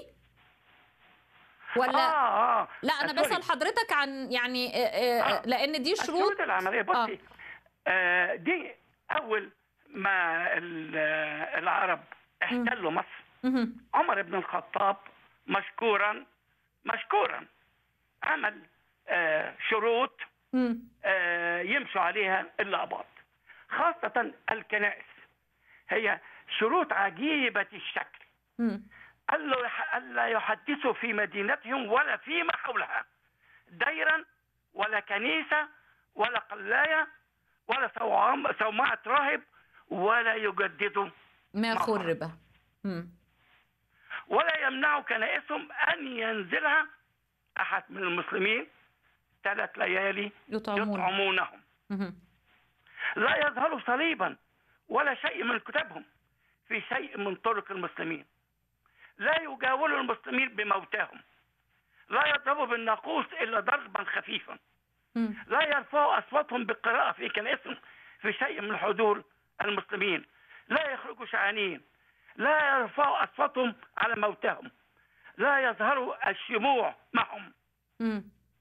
ولا آه آه لا انا آه، سوري. بسأل حضرتك عن يعني آه، آه، آه. لان دي الشروط شروط العملية بصي آه. دي أول ما ال- آه، العرب احتلوا مصر مهم. عمر بن الخطاب مشكورا مشكورا عمل آه شروط مم. آه يمشوا عليها الأقباط خاصة الكنائس هي شروط عجيبة الشكل مم. قال له يح- ألا يحدثوا في مدينتهم ولا فيما حولها ديرا ولا كنيسة ولا قلاية ولا صوام- صومعة راهب ولا يجددوا ما ما خرب مم. ولا يمنعوا كنائسهم أن ينزلها أحد من المسلمين ثلاث ليالي يطعمون يطعمونهم مهم. لا يظهروا صليبا ولا شيء من كتابهم في شيء من طرق المسلمين لا يجاولوا المسلمين بموتاهم لا يضربوا بالناقوس الا ضربا خفيفا مم. لا يرفعوا اصواتهم بالقراءه في كنائسهم في شيء من حضور المسلمين لا يخرجوا شعانين لا يرفعوا اصواتهم على موتاهم لا يظهروا الشموع معهم مم.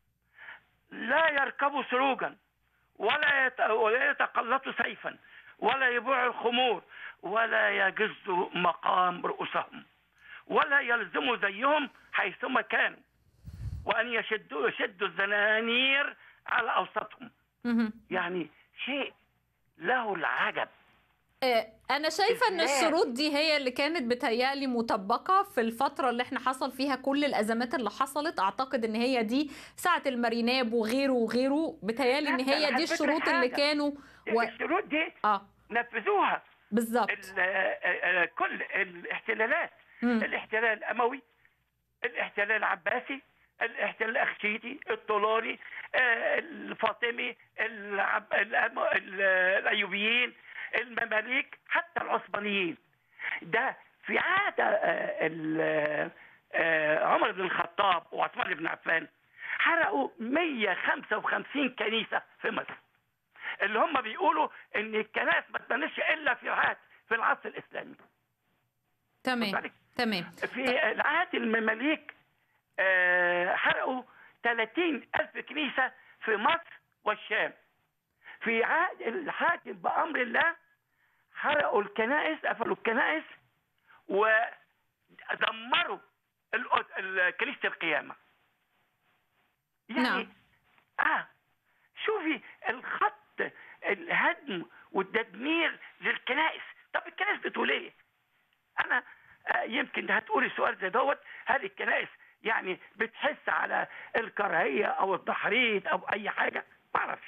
لا يركبوا سروجا ولا يت... ولا يتقلطوا سيفا ولا يبيعوا الخمور ولا يجزوا مقام رؤوسهم ولا يلزموا زيهم حيثما كانوا وان يشدوا يشدوا الزنانير على اوسطهم مهم. يعني شيء له العجب آه، انا شايفه ان إزاي؟ الشروط دي هي اللي كانت بتهيألي مطبقه في الفتره اللي احنا حصل فيها كل الازمات اللي حصلت اعتقد ان هي دي ساعه الماريناب وغيره وغيره بتهيألي ان لا، هي أنا دي هثبت لك الشروط اللي حاجة. كانوا و... الشروط دي اه نفذوها بالظبط ال- آه، آه، كل الاحتلالات مم. الاحتلال الاموي الاحتلال العباسي الاحتلال الاخشيدي الطولاني آه، الفاطمي العب... الأم... ال- الايوبيين المماليك حتى العثمانيين ده في عهد آه، ال- آه، عمر بن الخطاب وعثمان بن عفان حرقوا 155 كنيسه في مصر اللي هم بيقولوا ان الكنائس ما تبنيش الا في عهد في العصر الاسلامي تمام بالك؟ تمام في العهد المماليك آه، حرقوا 30 ألف كنيسة في مصر والشام في عهد الحاكم بأمر الله حرقوا الكنائس قفلوا الكنائس ودمروا الأ- ال- كنيسة القيامة يعني نعم. آه شوفي الخط الهدم والتدمير للكنائس طب الكنائس بتقول ايه؟ انا آه، يمكن هتقولي سؤال زي دوت هل الكنائس يعني بتحس على الكراهيه او التحريض او اي حاجه ما اعرفش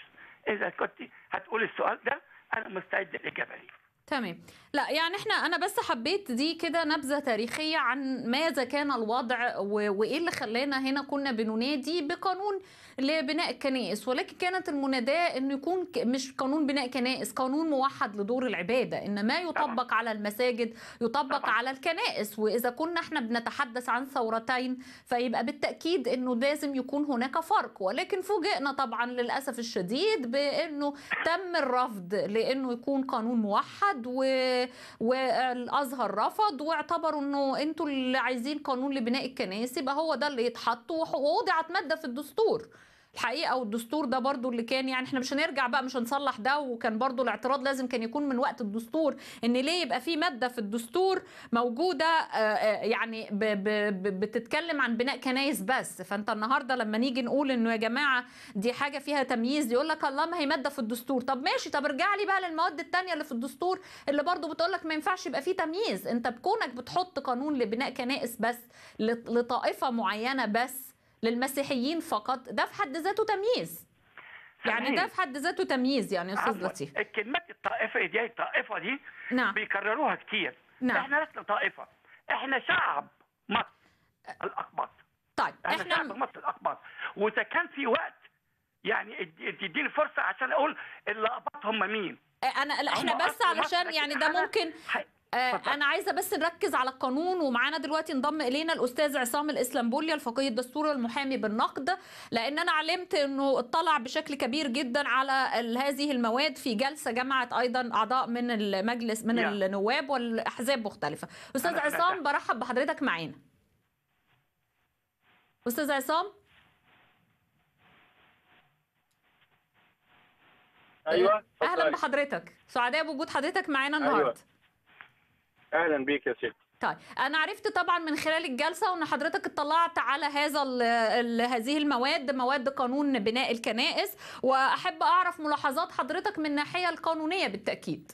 اذا كنت هتقول السؤال ده انا مستعد للاجابه ليه تمام لا يعني احنا انا بس حبيت دي كده نبذه تاريخيه عن ماذا كان الوضع و- وايه اللي خلانا هنا كنا بننادي بقانون لبناء الكنائس ولكن كانت المناداه انه يكون ك- مش قانون بناء كنائس قانون موحد لدور العباده ان ما يطبق على المساجد يطبق طبعاً. على الكنائس واذا كنا احنا بنتحدث عن ثورتين فيبقى بالتاكيد انه لازم يكون هناك فرق ولكن فوجئنا طبعا للاسف الشديد بانه تم الرفض لانه يكون قانون موحد و... والازهر رفض واعتبروا انه انتوا اللي عايزين قانون لبناء الكنائس يبقى هو ده اللي يتحط وح- ووضعت ماده في الدستور الحقيقه والدستور ده برضو اللي كان يعني احنا مش هنرجع بقى مش هنصلح ده وكان برضو الاعتراض لازم كان يكون من وقت الدستور ان ليه يبقى في ماده في الدستور موجوده آه، آه، يعني ب ب ب بتتكلم عن بناء كنايس بس فانت النهارده لما نيجي نقول انه يا جماعه دي حاجه فيها تمييز يقول لك الله ما هي ماده في الدستور طب ماشي طب ارجع لي بقى للمواد التانية اللي في الدستور اللي برضو بتقول لك ما ينفعش يبقى فيه تمييز انت بكونك بتحط قانون لبناء كنائس بس لط- لطائفه معينه بس للمسيحيين فقط ده في حد ذاته تمييز يعني ده في حد ذاته تمييز يعني يا استاذ عفواً. لطيف الكلمات الطائفه دي الطائفه دي نعم بيكرروها كتير نعم احنا لسنا طائفه احنا شعب مصر الاقباط طيب احنا شعب احنا مصر الاقباط واذا كان في وقت يعني اد- تديني فرصه عشان اقول الاقباط هم مين انا لا، احنا هم بس أصل مصر، علشان يعني ده أنا- ممكن ح- آه، اتفضل. انا عايزه بس نركز على القانون ومعانا دلوقتي انضم الينا الاستاذ عصام الاسلامبولي الفقيه الدستوري المحامي بالنقد لان انا علمت انه اطلع بشكل كبير جدا على ال- هذه المواد في جلسه جمعت ايضا اعضاء من المجلس من يا. النواب والاحزاب مختلفه استاذ أنا عصام سمعتها. برحب بحضرتك معانا استاذ عصام ايوه اهلا اتفضلي. بحضرتك سعداء بوجود حضرتك معانا أيوة. النهارده اهلا بيك يا ست طيب انا عرفت طبعا من خلال الجلسه وان حضرتك اطلعت على هذا ال ال هذه المواد مواد قانون بناء الكنائس واحب اعرف ملاحظات حضرتك من الناحيه القانونيه بالتاكيد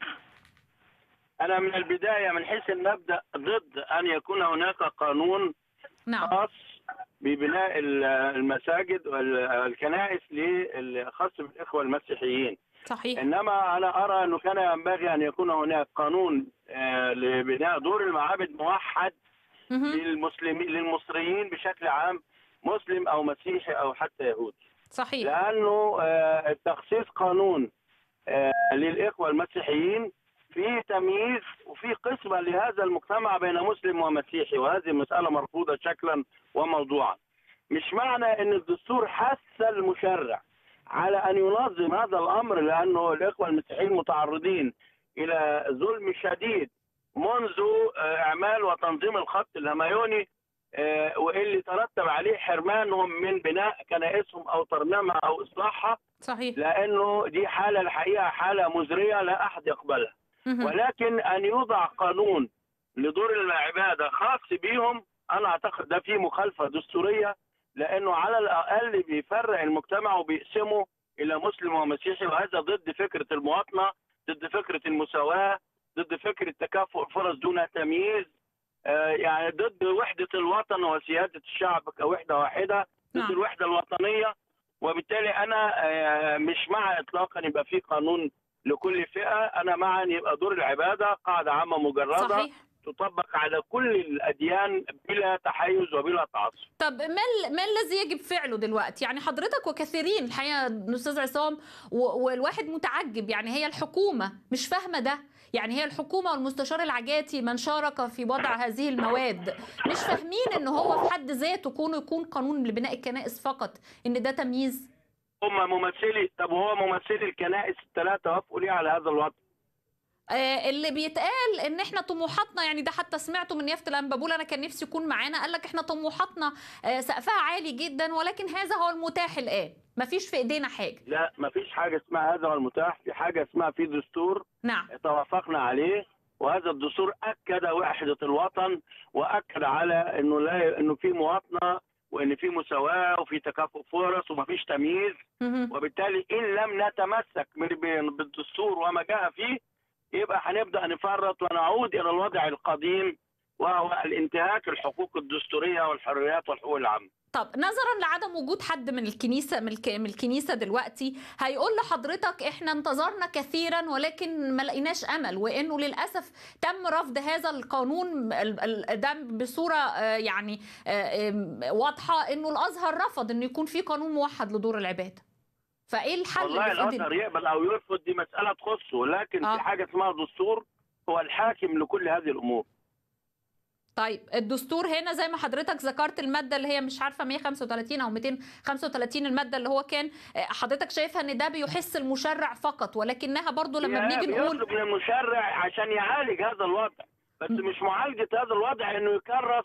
انا من البدايه من حيث المبدا ضد ان يكون هناك قانون نعم خاص ببناء ال- المساجد والكنائس الخاص بالاخوه المسيحيين صحيح انما انا ارى انه كان ينبغي ان يكون هناك قانون آه، لبناء دور المعابد موحد مهم. للمسلمين للمصريين بشكل عام مسلم او مسيحي او حتى يهودي صحيح لانه آه، تخصيص قانون آه، للاخوه المسيحيين في تمييز وفي قسمه لهذا المجتمع بين مسلم ومسيحي وهذه مساله مرفوضه شكلا وموضوعا. مش معنى ان الدستور حث المشرع على ان ينظم هذا الامر لانه الاخوه المسيحيين متعرضين الى ظلم شديد منذ آه، اعمال وتنظيم الخط الهمايوني آه، واللي ترتب عليه حرمانهم من بناء كنائسهم او ترميمها او اصلاحها صحيح لانه دي حاله الحقيقه حاله مزريه لا احد يقبلها مهم. ولكن ان يوضع قانون لدور العباده خاص بيهم انا اعتقد ده فيه مخالفه دستوريه لانه على الاقل بيفرق المجتمع وبيقسمه الى مسلم ومسيحي وهذا ضد فكره المواطنه ضد فكره المساواه ضد فكره تكافؤ الفرص دون تمييز آه، يعني ضد وحده الوطن وسياده الشعب كوحده واحده ضد نعم. الوحده الوطنيه وبالتالي انا آه، مش مع اطلاقا يبقى في قانون لكل فئه انا مع ان يبقى دور العباده قاعده عامه مجرده صحيح تطبق على كل الاديان بلا تحيز وبلا تعصب طب ما ال- ما الذي يجب فعله دلوقتي يعني حضرتك وكثيرين الحقيقه استاذ عصام و- والواحد متعجب يعني هي الحكومه مش فاهمه ده يعني هي الحكومه والمستشار العجاتي من شارك في وضع هذه المواد مش فاهمين ان هو في حد ذاته كونه يكون قانون لبناء الكنائس فقط ان ده تمييز هم ممثلي طب وهو ممثلي الكنائس الثلاثه وافقوا ليه على هذا الوضع؟ آه، اللي بيتقال ان احنا طموحاتنا يعني ده حتى سمعته من يافت الانبابول انا كان نفسي يكون معانا قال لك احنا طموحاتنا آه، سقفها عالي جدا ولكن هذا هو المتاح الان مفيش في ايدينا حاجه لا ما فيش حاجه اسمها هذا هو المتاح في حاجه اسمها في دستور نعم توافقنا عليه وهذا الدستور اكد وحده الوطن واكد على انه لا انه في مواطنه وان في مساواه وفي تكافؤ فرص ومفيش تمييز مهم. وبالتالي ان لم نتمسك من- بالدستور وما جاء فيه يبقى هنبدا نفرط ونعود الى الوضع القديم وهو الانتهاك الحقوق الدستوريه والحريات والحقوق العامه. طب نظرا لعدم وجود حد من الكنيسه من, الك... من الكنيسه دلوقتي هيقول لحضرتك احنا انتظرنا كثيرا ولكن ما لقيناش امل وانه للاسف تم رفض هذا القانون ال- ال- ده بصوره آه، يعني آه، آم، واضحه انه الازهر رفض انه يكون في قانون موحد لدور العباده فايه الحل والله اللي في الازهر ايدي يقبل او يرفض دي مساله تخصه لكن آه. في حاجه اسمها دستور هو الحاكم لكل هذه الامور طيب الدستور هنا زي ما حضرتك ذكرت الماده اللي هي مش عارفه 135 او 235 الماده اللي هو كان آه، حضرتك شايفها ان ده بيحس المشرع فقط ولكنها برضو لما بنيجي نقول بيطلب من المشرع عشان يعالج هذا الوضع بس م. مش معالجه هذا الوضع انه يكرس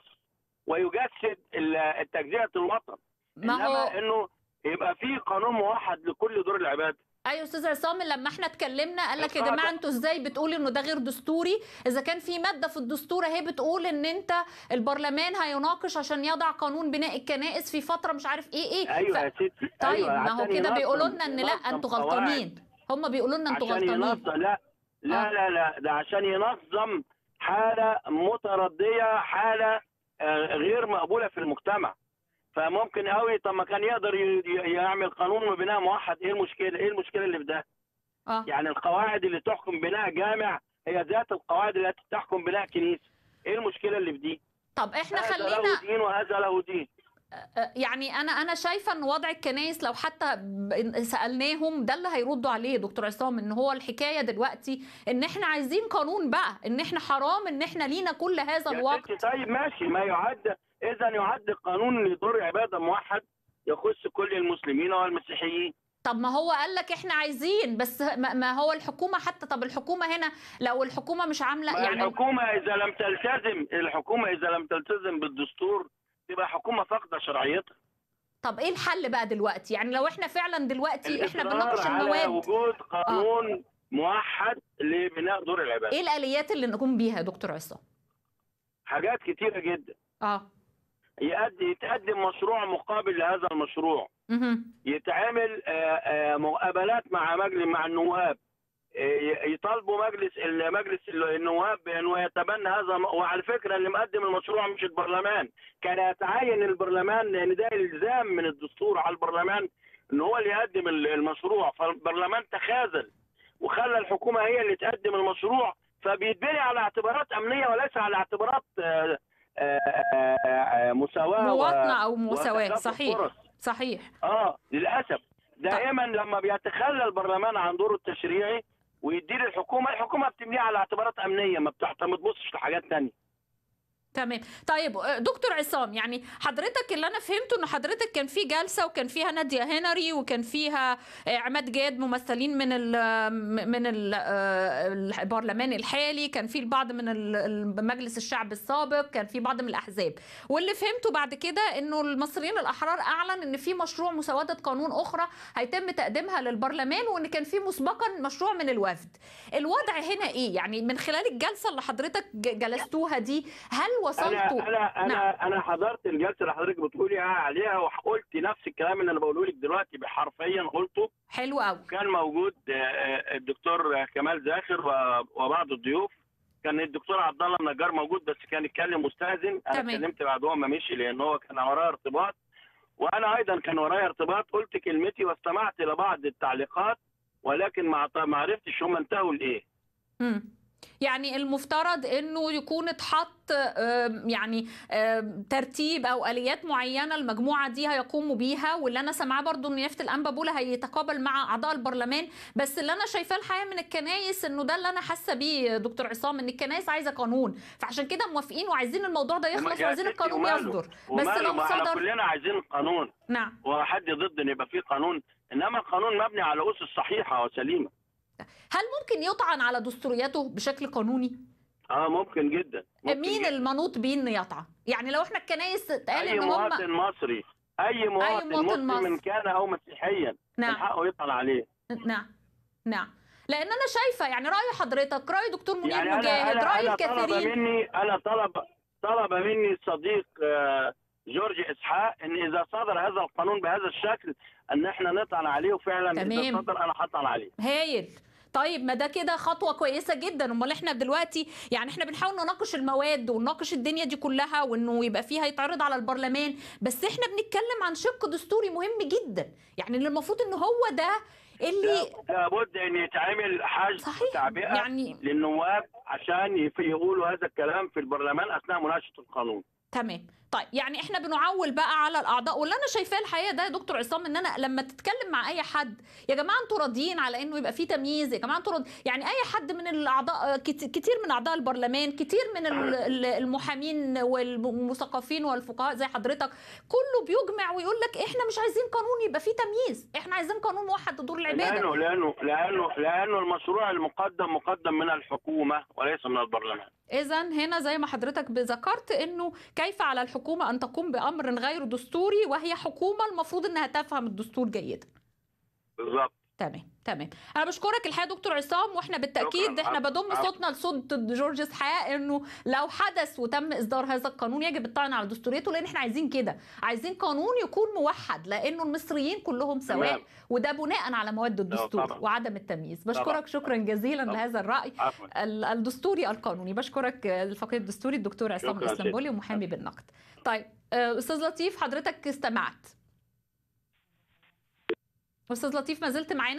ويجسد ال- تجزئه الوطن ما انما هو انه يبقى في قانون موحد لكل دور العباده ايوه استاذ عصام لما احنا اتكلمنا قال لك يا اتفضل. جماعه انتوا ازاي بتقولوا انه ده غير دستوري اذا كان في ماده في الدستور اهي بتقول ان انت البرلمان هيناقش عشان يضع قانون بناء الكنائس في فتره مش عارف ايه ايه ايوه ف... يا ستي طيب أيوة ما هو عشان كده ينظم- بيقولوا لنا ان لا ينظم انتوا قواعد. غلطانين هم بيقولوا لنا انتوا عشان غلطانين ينظم لا لا آه. لا لا ده عشان ينظم حاله مترديه حاله آه، غير مقبوله في المجتمع فممكن قوي طب ما كان يقدر ي- ي- يعمل قانون بناء موحد ايه المشكله ايه المشكله اللي في ده اه يعني القواعد اللي تحكم بناء جامع هي ذات القواعد التي تحكم بناء كنيسه ايه المشكله اللي في دي طب احنا هذا خلينا له دين وهذا له دين يعني انا انا شايفه ان وضع الكنائس لو حتى ب- سالناهم ده اللي هيردوا عليه يا دكتور عصام ان هو الحكايه دلوقتي ان احنا عايزين قانون بقى ان احنا حرام ان احنا لينا كل هذا يا الوقت ستي طيب ماشي ما يعد اذا يعد قانون لدور عباده موحد يخص كل المسلمين والمسيحيين طب ما هو قال لك احنا عايزين بس ما ما هو الحكومه حتى طب الحكومه هنا لو الحكومه مش عامله ما يعني الحكومه اذا لم تلتزم الحكومه اذا لم تلتزم بالدستور تبقى حكومه فاقده شرعيتها طب ايه الحل بقى دلوقتي يعني لو احنا فعلا دلوقتي احنا الإصرار بنناقش على المواد وجود قانون موحد لبناء دور العباده ايه الاليات اللي نقوم بيها يا دكتور عصام حاجات كتيره جدا اه يقد- يتقدم مشروع مقابل لهذا المشروع مهم. يتعمل آه، آه، مقابلات مع مجلس مع النواب آه، يطالبوا مجلس مجلس النواب بانه يتبنى هذا وعلى فكره اللي مقدم المشروع مش البرلمان كان يتعين البرلمان لان ده الزام من الدستور على البرلمان ان هو اللي يقدم المشروع فالبرلمان تخاذل وخلى الحكومه هي اللي تقدم المشروع فبيتبني على اعتبارات امنيه وليس على اعتبارات آه، آه، آه، آه، مساواه و- مواطنه او مساواه وتكافؤ صحيح فرص. صحيح اه للاسف دائما لما بيتخلى البرلمان عن دوره التشريعي ويدي للحكومه الحكومه بتبنيه على اعتبارات امنيه ما بتعت- ما بتبصش لحاجات تانية تمام طيب دكتور عصام يعني حضرتك اللي انا فهمته ان حضرتك كان في جلسه وكان فيها ناديه هنري وكان فيها عماد جاد ممثلين من ال من ال البرلمان الحالي كان في البعض من ال- مجلس الشعب السابق كان في بعض من الاحزاب واللي فهمته بعد كده انه المصريين الاحرار اعلن ان في مشروع مسوده قانون اخرى هيتم تقديمها للبرلمان وان كان في مسبقا مشروع من الوفد الوضع هنا ايه يعني من خلال الجلسه اللي حضرتك ج- جلستوها دي هل انا وصلتوا انا انا نعم. انا حضرت الجلسه اللي حضرتك بتقولي عليها وقلت نفس الكلام اللي انا بقوله لك دلوقتي حرفيا قلته حلو قوي كان موجود آه، آه، الدكتور كمال زاخر و- وبعض الضيوف كان الدكتور عبد الله النجار موجود بس كان يتكلم مستاذن انا تمام. اتكلمت بعد هو ما مشي لان هو كان ورايا ارتباط وانا ايضا كان ورايا ارتباط قلت كلمتي واستمعت لبعض التعليقات ولكن ما ما عرفتش هم انتهوا لايه مم. يعني المفترض انه يكون اتحط آم، يعني آم، ترتيب او اليات معينه المجموعه دي هيقوموا بيها واللي انا سامعاه برضو ان يافت الانبا بولا هيتقابل مع اعضاء البرلمان بس اللي انا شايفاه الحقيقه من الكنايس انه ده اللي انا حاسه بيه يا دكتور عصام ان الكنايس عايزه قانون فعشان كده موافقين وعايزين الموضوع ده يخلص يا وعايزين ستي القانون وماله؟ يصدر بس وماله؟ لو ما احنا صدر كلنا عايزين قانون نعم وحد ضد ان يبقى فيه قانون انما القانون مبني على اسس صحيحه وسليمه هل ممكن يطعن على دستورياته بشكل قانوني اه ممكن جدا ممكن مين جداً. المنوط بيه انه يطعن يعني لو احنا الكنايس قال اي ان هم مواطن مصري اي مواطن, مواطن مسلم مصري. كان او مسيحيا من نعم حقه يطعن عليه نعم نعم لان انا شايفه يعني راي حضرتك راي دكتور منير يعني انا مجاهد انا, راي أنا طلب الكثيرين مني انا طلب طلب مني الصديق آه، جورج اسحاق ان اذا صدر هذا القانون بهذا الشكل ان احنا نطعن عليه وفعلا تمام. اذا صدر انا هطعن عليه هايل طيب ما ده كده خطوه كويسه جدا امال احنا دلوقتي يعني احنا بنحاول نناقش المواد ونناقش الدنيا دي كلها وانه يبقى فيها يتعرض على البرلمان بس احنا بنتكلم عن شق دستوري مهم جدا يعني اللي المفروض ان هو ده اللي لابد ان يتعمل حشد صحيح تعبئه يعني للنواب عشان يف- يقولوا هذا الكلام في البرلمان اثناء مناقشه القانون تمام طيب يعني احنا بنعول بقى على الاعضاء واللي انا شايفاه الحقيقه ده يا دكتور عصام ان انا لما تتكلم مع اي حد يا جماعه انتوا راضيين على انه يبقى في تمييز يا جماعه انتوا راضي يعني اي حد من الاعضاء كت- كتير من اعضاء البرلمان كتير من ال- ال- المحامين والمثقفين والفقهاء زي حضرتك كله بيجمع ويقول لك احنا مش عايزين قانون يبقى فيه تمييز احنا عايزين قانون موحد لدور العباده لانه لانه لانه لانه المشروع المقدم مقدم من الحكومه وليس من البرلمان إذا هنا زي ما حضرتك ذكرت إنه كيف على الحكومة أن تقوم بأمر غير دستوري وهي حكومة المفروض إنها تفهم الدستور جيدا. بالضبط تمام تمام انا بشكرك الحقيقه دكتور عصام واحنا بالتاكيد شكراً. احنا عفواً. بضم عفواً. صوتنا لصوت جورج اسحاق انه لو حدث وتم اصدار هذا القانون يجب الطعن على دستوريته لان احنا عايزين كده عايزين قانون يكون موحد لانه المصريين كلهم سواء تمام. وده بناء على مواد الدستور طبعاً. وعدم التمييز طبعاً. بشكرك شكرا جزيلا طبعاً. لهذا الراي عفوا ال- الدستوري القانوني بشكرك آه، الفقيه الدستوري الدكتور عصام شكراً الاسلامبولي ست. ومحامي بالنقد طيب آه، استاذ لطيف حضرتك استمعت استاذ لطيف ما زلت معانا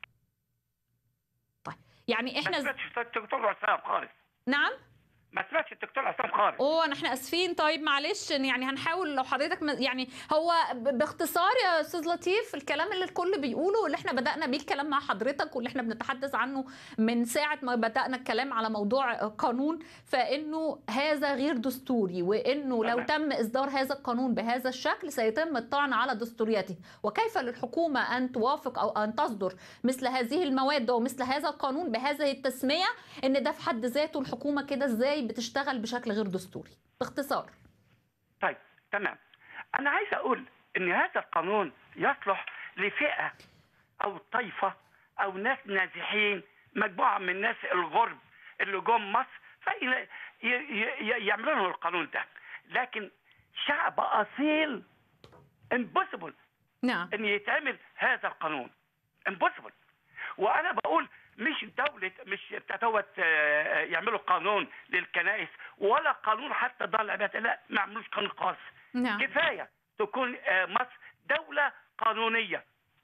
طيب يعني ما احنا ز... سمعتش الدكتور عصام خالص نعم ما سمعتش الدكتور عصام خالص اوه أنا- احنا اسفين طيب معلش يعني هنحاول لو حضرتك م- يعني هو ب- باختصار يا استاذ لطيف الكلام اللي الكل بيقوله واللي احنا بدانا بيه الكلام مع حضرتك واللي احنا بنتحدث عنه من ساعه ما بدانا الكلام على موضوع قانون فانه هذا غير دستوري وانه لو تمام. تم اصدار هذا القانون بهذا الشكل سيتم الطعن على دستوريته وكيف للحكومه ان توافق او ان تصدر مثل هذه المواد ومثل هذا القانون بهذه التسميه ان ده في حد ذاته الحكومه كده ازاي بتشتغل بشكل غير دستوري باختصار طيب تمام انا عايز اقول ان هذا القانون يصلح لفئه او طائفه او ناس نازحين مجموعه من الناس الغرب اللي جم مصر فيعملوا لهم القانون ده لكن شعب اصيل امبوسيبل نعم ان يتعمل هذا القانون امبوسيبل وانا بقول مش دولة مش بتتوت آه، يعملوا قانون للكنائس ولا قانون حتى دار العبادة لا ما يعملوش قانون خاص نعم كفاية تكون آه، مصر دولة قانونية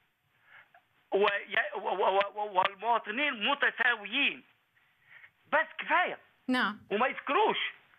وي- و- و- و- والمواطنين متساويين بس كفاية نعم وما يذكروش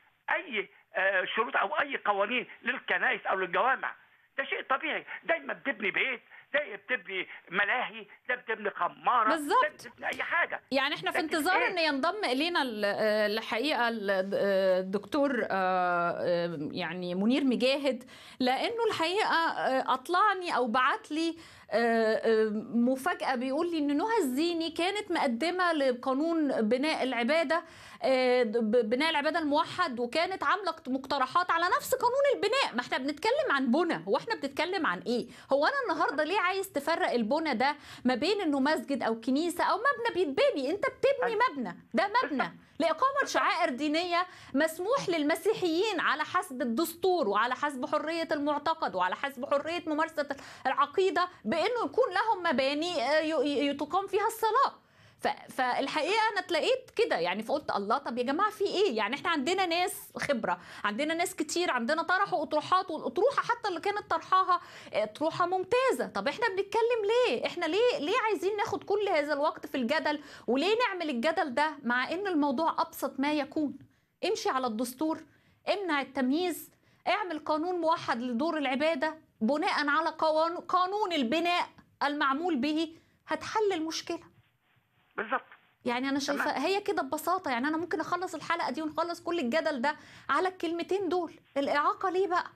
اي آه، شروط او اي قوانين للكنائس او للجوامع ده شيء طبيعي دايما بتبني بيت زي بتبني ملاهي ده بتبني خماره بالظبط. ده بتبني اي حاجه يعني احنا في لكن انتظار إيه؟ ان ينضم الينا ال- آه، الحقيقه ال- آه، الدكتور آه، آه، يعني منير مجاهد لانه الحقيقه آه، اطلعني او بعت لي آه، آه، مفاجاه بيقول لي ان نهى الزيني كانت مقدمه لقانون بناء العباده آه، ب- بناء العباده الموحد وكانت عامله مقترحات على نفس قانون البناء ما احنا بنتكلم عن بنى هو احنا بنتكلم عن ايه هو انا النهارده ليه عايز تفرق البنى ده ما بين انه مسجد او كنيسه او مبنى بيتبني انت بتبني مبنى ده مبنى لاقامه شعائر دينيه مسموح للمسيحيين على حسب الدستور وعلى حسب حريه المعتقد وعلى حسب حريه ممارسه العقيده بانه يكون لهم مباني آه، ي- ي- تقام فيها الصلاه ف- فالحقيقه انا اتلاقيت كده يعني فقلت الله طب يا جماعه في ايه يعني احنا عندنا ناس خبره عندنا ناس كتير عندنا طرحوا اطروحات والاطروحه حتى اللي كانت طرحها اطروحه ممتازه طب احنا بنتكلم ليه احنا ليه ليه عايزين ناخد كل هذا الوقت في الجدل وليه نعمل الجدل ده مع ان الموضوع ابسط ما يكون امشي على الدستور امنع التمييز اعمل قانون موحد لدور العباده بناء على قوان- قانون البناء المعمول به هتحل المشكله بالظبط يعني انا شايفه تمام. هي كده ببساطه يعني انا ممكن اخلص الحلقه دي ونخلص كل الجدل ده على الكلمتين دول الاعاقه ليه بقى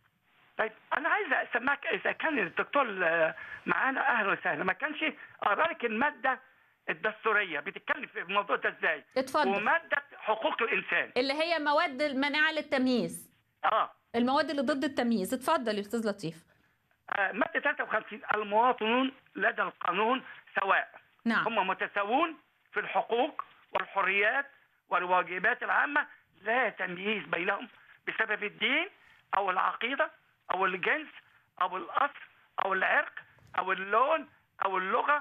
طيب انا عايز اسمعك اذا كان الدكتور آه، معانا اهلا وسهلا ما كانش اقرا لك الماده الدستوريه بتتكلم في الموضوع ده ازاي اتفضل وماده حقوق الانسان اللي هي مواد المناعه للتمييز اه المواد اللي ضد التمييز اتفضل يا استاذ لطيف آه، ماده 53 المواطنون لدى القانون سواء نعم هم متساوون في الحقوق والحريات والواجبات العامة لا تمييز بينهم بسبب الدين أو العقيدة أو الجنس أو الأصل أو العرق أو اللون أو اللغة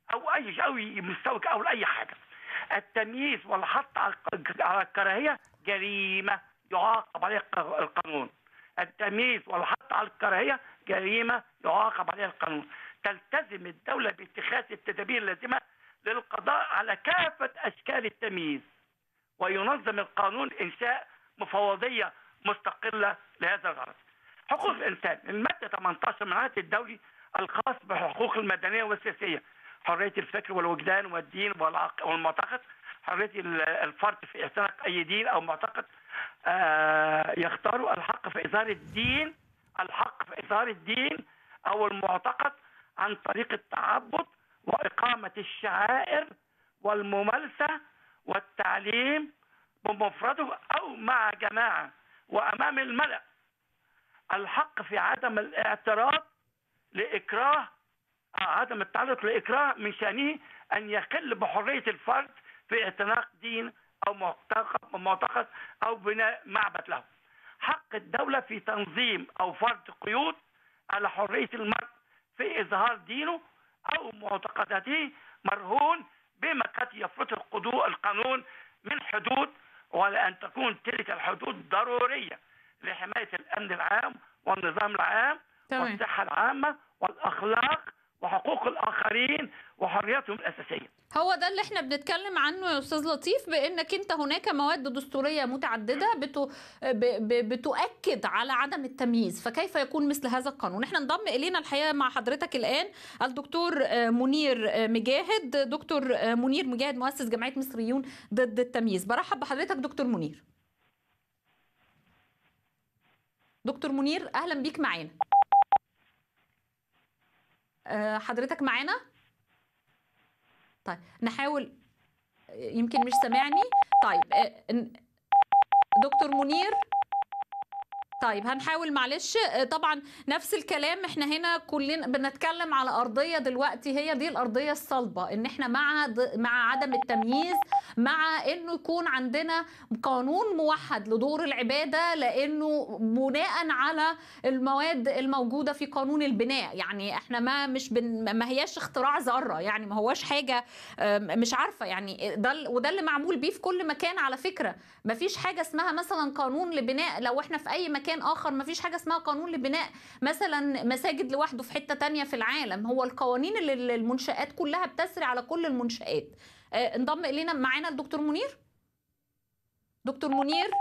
او اي او مستوى او اي حاجه التمييز والحط على الق- على الكراهيه جريمه يعاقب عليها الق- القانون التمييز والحط على الكراهيه جريمه يعاقب عليها القانون تلتزم الدوله باتخاذ التدابير اللازمه للقضاء على كافه اشكال التمييز وينظم القانون انشاء مفوضيه مستقله لهذا الغرض. حقوق الانسان الماده 18 من العهد الدولي الخاص بالحقوق المدنيه والسياسيه حريه الفكر والوجدان والدين والعق- والمعتقد حريه ال- الفرد في اعتناق اي دين او معتقد آه، يختار الحق في اظهار الدين الحق في اظهار الدين او المعتقد عن طريق التعبد واقامه الشعائر والممارسه والتعليم بمفرده او مع جماعه وامام الملا الحق في عدم الاعتراض لاكراه آه، عدم التعرض لاكراه من شانه ان يخل بحريه الفرد في اعتناق دين او معتقد معتقد او بناء معبد له. حق الدوله في تنظيم او فرض قيود على حريه المرء في اظهار دينه او معتقداته مرهون بما قد يفرضه القضاء القانون من حدود ولان تكون تلك الحدود ضروريه لحمايه الامن العام والنظام العام تمام. والصحه العامه والاخلاق وحقوق الاخرين وحرياتهم الاساسيه. هو ده اللي احنا بنتكلم عنه يا استاذ لطيف بانك انت هناك مواد دستوريه متعدده بتو ب- ب- بتؤكد على عدم التمييز فكيف يكون مثل هذا القانون احنا انضم الينا الحقيقه مع حضرتك الان الدكتور آه، منير آه، مجاهد دكتور آه، منير مجاهد مؤسس جمعيه مصريون ضد التمييز برحب بحضرتك دكتور منير دكتور منير اهلا بيك معانا آه، حضرتك معانا طيب نحاول يمكن مش سامعني طيب آه، ن- دكتور منير طيب هنحاول معلش آه، طبعا نفس الكلام احنا هنا كلنا بنتكلم على ارضيه دلوقتي هي دي الارضيه الصلبه ان احنا مع ض- مع عدم التمييز مع انه يكون عندنا قانون موحد لدور العباده لانه بناء على المواد الموجوده في قانون البناء يعني احنا ما مش بن ما هياش اختراع ذره يعني ما هواش حاجه آم، مش عارفه يعني ده ال- وده اللي معمول بيه في كل مكان على فكره ما فيش حاجه اسمها مثلا قانون لبناء لو احنا في اي مكان اخر ما فيش حاجه اسمها قانون لبناء مثلا مساجد لوحده في حته تانية في العالم هو القوانين اللي اللي المنشآت كلها بتسري على كل المنشآت آه، انضم الينا معانا الدكتور منير دكتور منير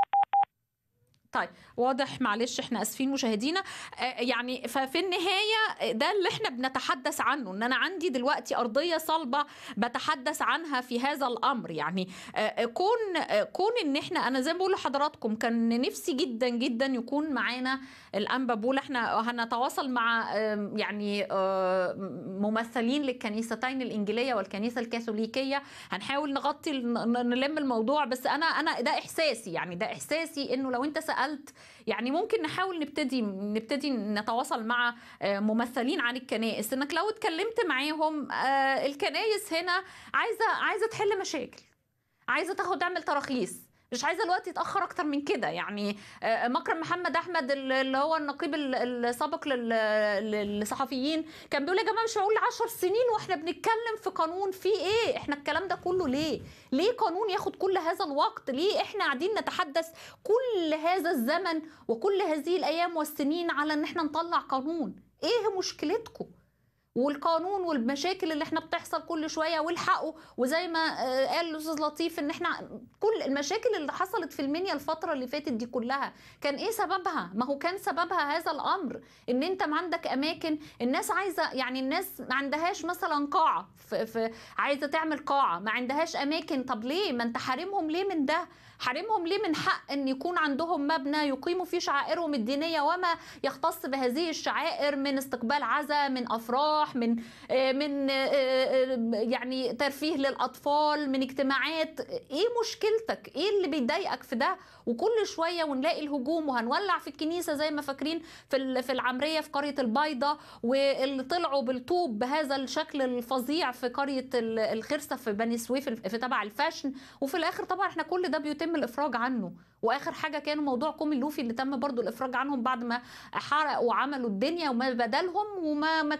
طيب واضح معلش احنا اسفين مشاهدينا آه، يعني ففي النهايه ده اللي احنا بنتحدث عنه ان انا عندي دلوقتي ارضيه صلبه بتحدث عنها في هذا الامر يعني آه، كون آه، كون ان احنا انا زي ما بقول لحضراتكم كان نفسي جدا جدا يكون معانا الانبا بولا احنا هنتواصل مع آم، يعني آه، ممثلين للكنيستين الانجيليه والكنيسه الكاثوليكيه هنحاول نغطي ن- نلم الموضوع بس انا انا ده احساسي يعني ده احساسي انه لو انت سالت يعني ممكن نحاول نبتدي نبتدي نتواصل مع آه، ممثلين عن الكنائس انك لو اتكلمت معاهم آه، الكنائس هنا عايزه عايزه تحل مشاكل عايزه تاخد تعمل تراخيص مش عايزه الوقت يتاخر اكتر من كده يعني آه، مكرم محمد احمد ال- اللي هو النقيب ال- السابق لل- للصحفيين كان بيقول يا جماعه مش هقول 10 سنين واحنا بنتكلم في قانون في ايه احنا الكلام ده كله ليه ليه قانون ياخد كل هذا الوقت ليه احنا قاعدين نتحدث كل هذا الزمن وكل هذه الايام والسنين على ان احنا نطلع قانون ايه مشكلتكم والقانون والمشاكل اللي احنا بتحصل كل شويه والحقوا وزي ما آه، قال الاستاذ لطيف ان احنا كل المشاكل اللي حصلت في المنيا الفتره اللي فاتت دي كلها كان ايه سببها ما هو كان سببها هذا الامر ان انت ما عندك اماكن الناس عايزه يعني الناس ما عندهاش مثلا قاعه في, في عايزه تعمل قاعه ما عندهاش اماكن طب ليه ما انت حارمهم ليه من ده حارمهم ليه من حق ان يكون عندهم مبنى يقيموا فيه شعائرهم الدينيه وما يختص بهذه الشعائر من استقبال عزاء من افراح من آه، من آه، آه، يعني ترفيه للاطفال من اجتماعات ايه مشكلتك ايه اللي بيضايقك في ده وكل شويه ونلاقي الهجوم وهنولع في الكنيسه زي ما فاكرين في ال- في العمريه في قريه البيضه واللي طلعوا بالطوب بهذا الشكل الفظيع في قريه ال- الخرسه في بني سويف في تبع الفاشن وفي الاخر طبعا احنا كل ده بيتم الافراج عنه واخر حاجه كان موضوع كوم اللوفي اللي تم برضو الافراج عنهم بعد ما حرقوا وعملوا الدنيا وما بدلهم وما ما كان على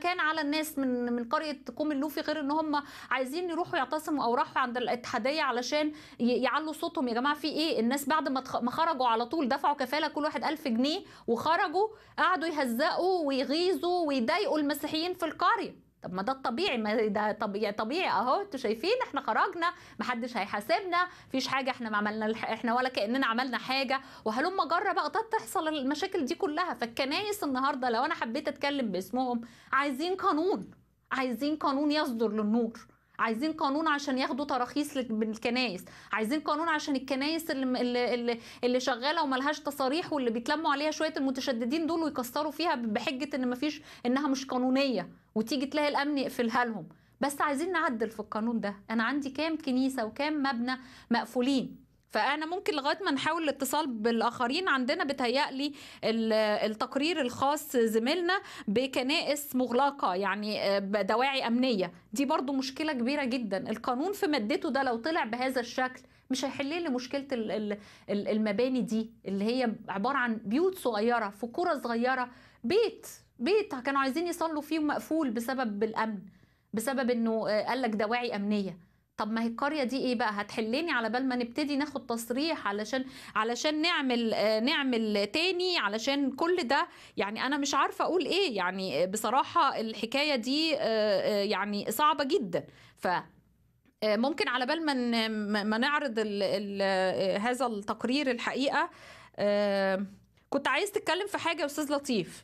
الناس من من قريه كوم اللوفي غير ان هم عايزين يروحوا يعتصموا او راحوا عند الاتحاديه علشان ي- يعلوا صوتهم يا جماعه في ايه الناس بعد ما تخ- ما خرجوا على طول دفعوا كفاله كل واحد ألف جنيه وخرجوا قعدوا يهزقوا ويغيظوا ويضايقوا المسيحيين في القريه طب ما ده الطبيعي ما ده طبيعي طبيعي اهو انتوا شايفين احنا خرجنا محدش هيحاسبنا مفيش حاجه احنا ما عملنا الح- احنا ولا كاننا عملنا حاجه وهلم جرة بقى ده تحصل المشاكل دي كلها فالكنايس النهارده لو انا حبيت اتكلم باسمهم عايزين قانون عايزين قانون يصدر للنور عايزين قانون عشان ياخدوا تراخيص لل- من الكنايس عايزين قانون عشان الكنايس اللي اللي اللي, اللي شغاله وملهاش تصاريح واللي بيتلموا عليها شويه المتشددين دول ويكسروا فيها بحجه ان مفيش انها مش قانونيه وتيجي تلاقي الامن يقفلها لهم بس عايزين نعدل في القانون ده انا عندي كام كنيسه وكام مبنى مقفولين فانا ممكن لغايه ما نحاول الاتصال بالاخرين عندنا بتهيألي ال- التقرير الخاص زميلنا بكنائس مغلقه يعني آه، بدواعي امنيه دي برضو مشكله كبيره جدا القانون في مادته ده لو طلع بهذا الشكل مش هيحل لي مشكله ال- ال- ال- المباني دي اللي هي عباره عن بيوت صغيره في قرى صغيره بيت بيت كانوا عايزين يصلوا فيه مقفول بسبب الامن بسبب انه آه، قال لك دواعي امنيه طب ما هي القريه دي ايه بقى هتحلني على بال ما نبتدي ناخد تصريح علشان علشان نعمل آه، نعمل تاني علشان كل ده يعني انا مش عارفه اقول ايه يعني بصراحه الحكايه دي آه، آه، يعني صعبه جدا ف آه، ممكن على بال ما ن- ما ما نعرض ال ال آه، هذا التقرير الحقيقه آه، كنت عايز تتكلم في حاجه يا استاذ لطيف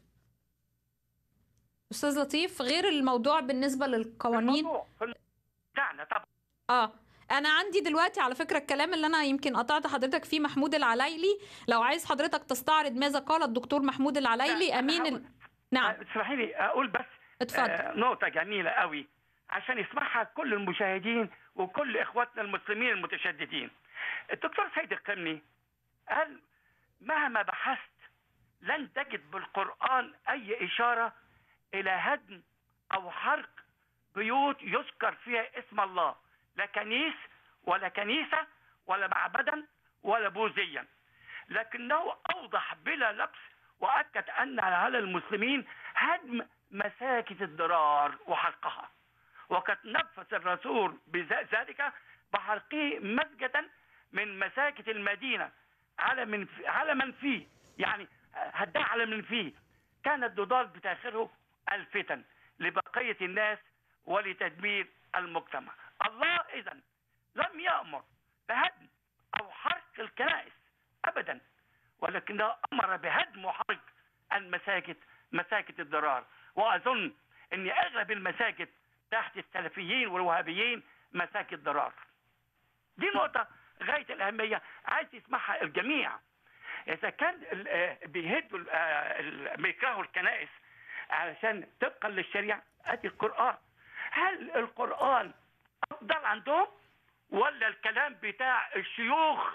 استاذ لطيف غير الموضوع بالنسبه للقوانين الموضوع في بتاعنا طبعا اه انا عندي دلوقتي على فكره الكلام اللي انا يمكن قطعت حضرتك فيه محمود العلايلي لو عايز حضرتك تستعرض ماذا قال الدكتور محمود العلايلي لا، امين أنا ال... نعم اسمحي لي اقول بس اتفضل آه، نقطة جميلة قوي عشان يسمعها كل المشاهدين وكل اخواتنا المسلمين المتشددين. الدكتور سيد القمني قال مهما بحثت لن تجد بالقرآن أي إشارة إلى هدم أو حرق بيوت يذكر فيها اسم الله لا كنيس ولا كنيسة ولا معبدا ولا بوذيا لكنه أوضح بلا لبس وأكد أن على المسلمين هدم مساكن الضرار وحرقها وقد نفذ الرسول بذلك بحرقه مسجدا من مساجد المدينة على من على من فيه يعني هداه على من فيه كان الضلال بتاخره الفتن لبقية الناس ولتدمير المجتمع الله إذا لم يأمر بهدم أو حرق الكنائس أبدا ولكنه أمر بهدم وحرق المساجد مساجد الضرار وأظن أن أغلب المساجد تحت السلفيين والوهابيين مساجد ضرار دي نقطة غاية الأهمية عايز يسمعها الجميع إذا كان ال- آه، بيهدوا ال- آه، ال- بيكرهوا الكنائس علشان طبقا للشريعة أدي القرآن هل القرآن أفضل عندهم ولا الكلام بتاع الشيوخ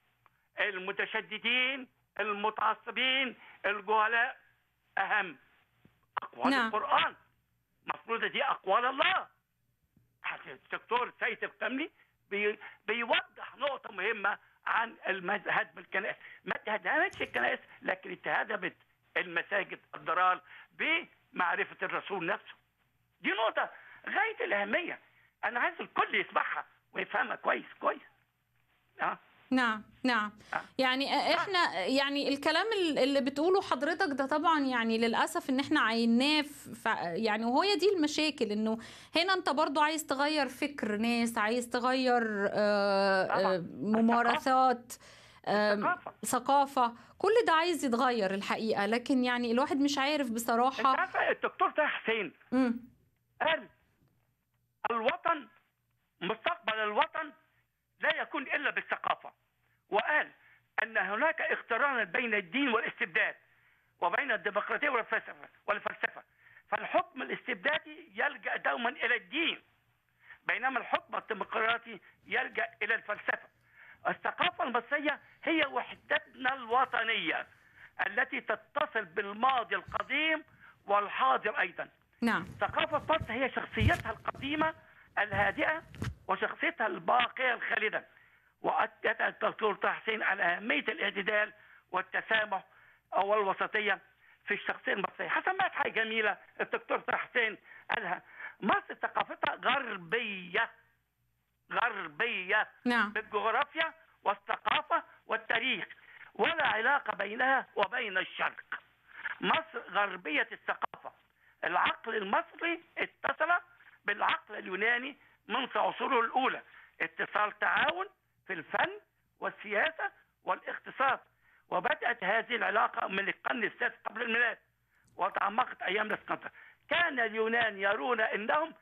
المتشددين المتعصبين الجهلاء أهم أقوال نعم. القرآن مفروض دي أقوال الله الدكتور سيد القمني بي بيوضح نقطة مهمة عن المز- هدم الكنائس ما اتهدمتش الكنائس لكن اتهدمت المساجد الضلال بمعرفة الرسول نفسه دي نقطة غاية الأهمية أنا عايز الكل يسمعها ويفهمها كويس كويس أه؟ نعم نعم آه. يعني احنا يعني الكلام ال- اللي بتقوله حضرتك ده طبعا يعني للاسف ان احنا عيناه في- ف- يعني وهي دي المشاكل انه هنا انت برضو عايز تغير فكر ناس عايز تغير آه، طبعاً. آه، ممارسات آم، الثقافة ثقافة كل ده عايز يتغير الحقيقة لكن يعني الواحد مش عارف أنت بصراحة عارفة الدكتور طه حسين مم. قال الوطن مستقبل الوطن لا يكون الا بالثقافه وقال ان هناك اقترانا بين الدين والاستبداد وبين الديمقراطيه والفلسفه والفلسفه فالحكم الاستبدادي يلجا دوما الى الدين بينما الحكم الديمقراطي يلجا الى الفلسفه الثقافه المصريه هي وحدتنا الوطنيه التي تتصل بالماضي القديم والحاضر ايضا نعم ثقافة مصر هي شخصيتها القديمة الهادئة وشخصيتها الباقية الخالدة وأكد الدكتور طه حسين على أهمية الاعتدال والتسامح والوسطية في الشخصية المصرية حسمات حاجة جميلة الدكتور طه حسين قالها مصر ثقافتها غربيه غربيه نعم بالجغرافيا والثقافه والتاريخ ولا علاقه بينها وبين الشرق مصر غربيه الثقافه العقل المصري اتصل بالعقل اليوناني منذ عصوره الاولى اتصال تعاون في الفن والسياسه والاقتصاد وبدات هذه العلاقه من القرن السادس قبل الميلاد وتعمقت ايام الاسكندر كان اليونان يرون انهم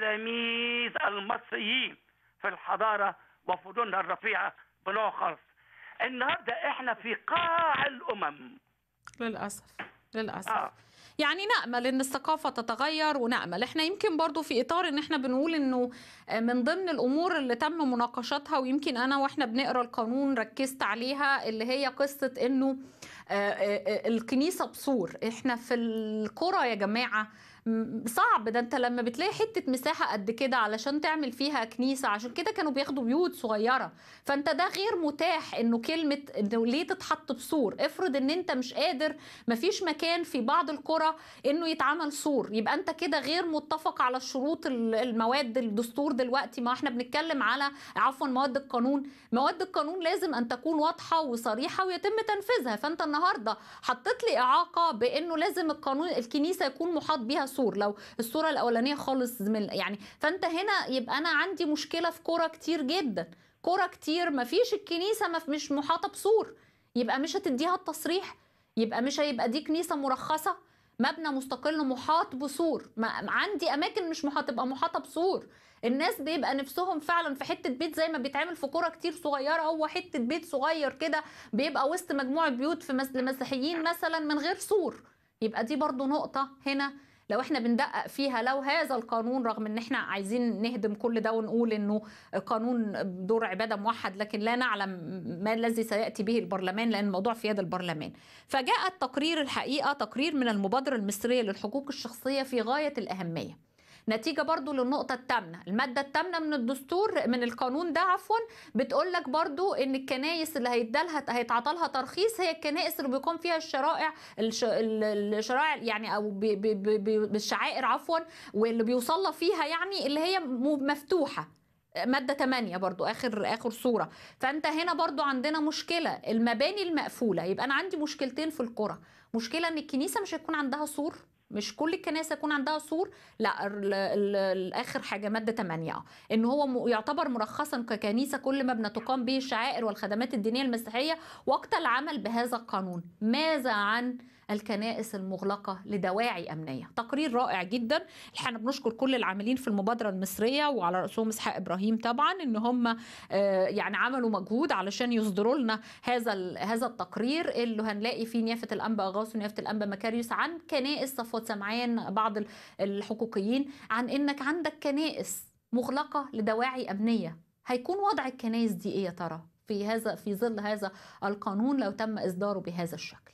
تلاميذ المصريين في الحضاره وفنونها الرفيعه بنوع خاص النهارده احنا في قاع الامم للأسف للأسف اه يعني نأمل ان الثقافة تتغير ونأمل احنا يمكن برضو في اطار ان احنا بنقول انه من ضمن الامور اللي تم مناقشتها ويمكن انا واحنا بنقرا القانون ركزت عليها اللي هي قصة انه آه، آه، الكنيسة بسور احنا في القرى يا جماعة م- صعب ده انت لما بتلاقي حتة مساحة قد كده علشان تعمل فيها كنيسة عشان كده كانوا بياخدوا بيوت صغيرة فانت ده غير متاح انه كلمة انه ليه تتحط بسور افرض ان انت مش قادر مفيش مكان في بعض القرى انه يتعمل سور يبقى انت كده غير متفق على الشروط ال- المواد الدستور دلوقتي ما احنا بنتكلم على عفوا مواد القانون مواد القانون لازم ان تكون واضحه وصريحه ويتم تنفيذها فانت النهارده حطيت لي اعاقه بانه لازم القانون الكنيسه يكون محاط بيها سور لو الصوره الاولانيه خالص من يعني فانت هنا يبقى انا عندي مشكله في قرى كتير جدا قرى كتير ما فيش الكنيسه ما مش محاطه بسور يبقى مش هتديها التصريح يبقى مش هيبقى دي كنيسه مرخصه مبنى مستقل محاط بسور ما عندي اماكن مش محاط تبقى محاطه بسور الناس بيبقى نفسهم فعلا في حته بيت زي ما بيتعمل في قرى كتير صغيره هو حته بيت صغير كده بيبقى وسط مجموعه بيوت في مس- لمسيحيين مثلا من غير سور يبقى دي برضو نقطه هنا لو احنا بندقق فيها لو هذا القانون رغم ان احنا عايزين نهدم كل ده ونقول انه قانون دور عباده موحد لكن لا نعلم ما الذي سياتي به البرلمان لان الموضوع في يد البرلمان فجاء التقرير الحقيقه تقرير من المبادره المصريه للحقوق الشخصيه في غايه الاهميه نتيجة برضو للنقطة الثامنة المادة الثامنة من الدستور من القانون ده عفوا بتقول لك برضو ان الكنايس اللي هيدالها هيتعطى لها ترخيص هي الكنائس اللي بيقام فيها الشرائع الش... ال- الشرائع يعني او ب... ب... ب... ب... بالشعائر عفوا واللي بيوصل فيها يعني اللي هي م- مفتوحة مادة 8 برضو آخر آخر صورة فأنت هنا برضو عندنا مشكلة المباني المقفولة يبقى أنا عندي مشكلتين في القرى مشكلة إن الكنيسة مش هيكون عندها سور مش كل الكنائس يكون عندها سور لا ال- ال- الاخر حاجه ماده 8 اه ان هو م- يعتبر مرخصا ككنيسه كل مبنى تقام به الشعائر والخدمات الدينيه المسيحيه وقت العمل بهذا القانون ماذا عن الكنائس المغلقة لدواعي أمنية تقرير رائع جدا احنا بنشكر كل العاملين في المبادرة المصرية وعلى رأسهم إسحاق إبراهيم طبعا إن هم آه، يعني عملوا مجهود علشان يصدروا لنا هذا ال- هذا التقرير اللي هنلاقي فيه نيافة الأنبا أغاث ونيافة الأنبا مكاريوس عن كنائس صفوة سمعان بعض ال- الحقوقيين عن إنك عندك كنائس مغلقة لدواعي أمنية هيكون وضع الكنائس دي إيه يا ترى في هذا في ظل هذا القانون لو تم إصداره بهذا الشكل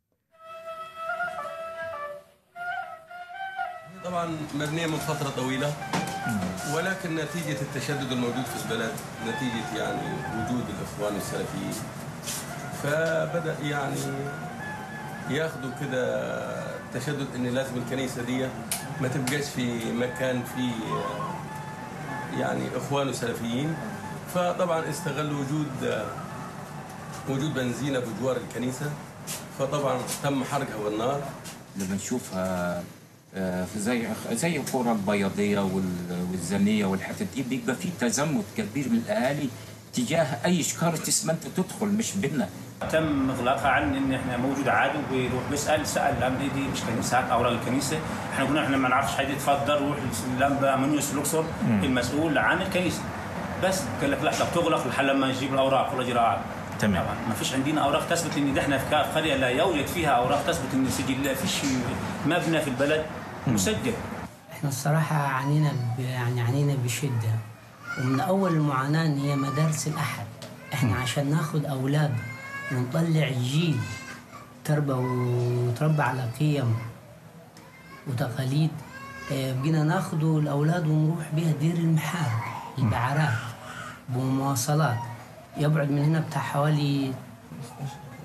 طبعا مبنية من فترة طويلة ولكن نتيجة التشدد الموجود في البلد نتيجة يعني وجود الإخوان السلفيين فبدأ يعني ياخذوا كده تشدد ان لازم الكنيسة دي ما تبقاش في مكان فيه يعني إخوان وسلفيين فطبعا استغلوا وجود وجود بنزينة بجوار الكنيسة فطبعا تم حرقها بالنار لما نشوفها آه، في زي زي القرى البياضيه وال- والزنيه والحتت دي بيبقى في تزمت كبير من الاهالي تجاه اي شكاره اسمنت تدخل مش بينا تم اغلاقها عن ان احنا موجود عادي وبيروح بيسال سال الامن دي مش كنيسه هات اوراق الكنيسه احنا قلنا احنا ما نعرفش حد يتفضل روح الانبا منيوس الاقصر المسؤول عن الكنيسه بس قال لك لا طب تغلق لحد لما نجيب الاوراق والاجراءات تمام. طبعا ما فيش عندنا اوراق تثبت ان ده احنا في قريه لا يوجد فيها اوراق تثبت ان سجل لا فيش مبنى في البلد مسجل احنا الصراحة عانينا ب... يعني عانينا بشدة ومن أول المعاناة إن هي مدارس الأحد احنا عشان ناخد أولاد ونطلع جيل تربى وتربى على قيم وتقاليد اه، بقينا ناخده الأولاد ونروح بيها دير المحار البعرات بمواصلات يبعد من هنا بتاع حوالي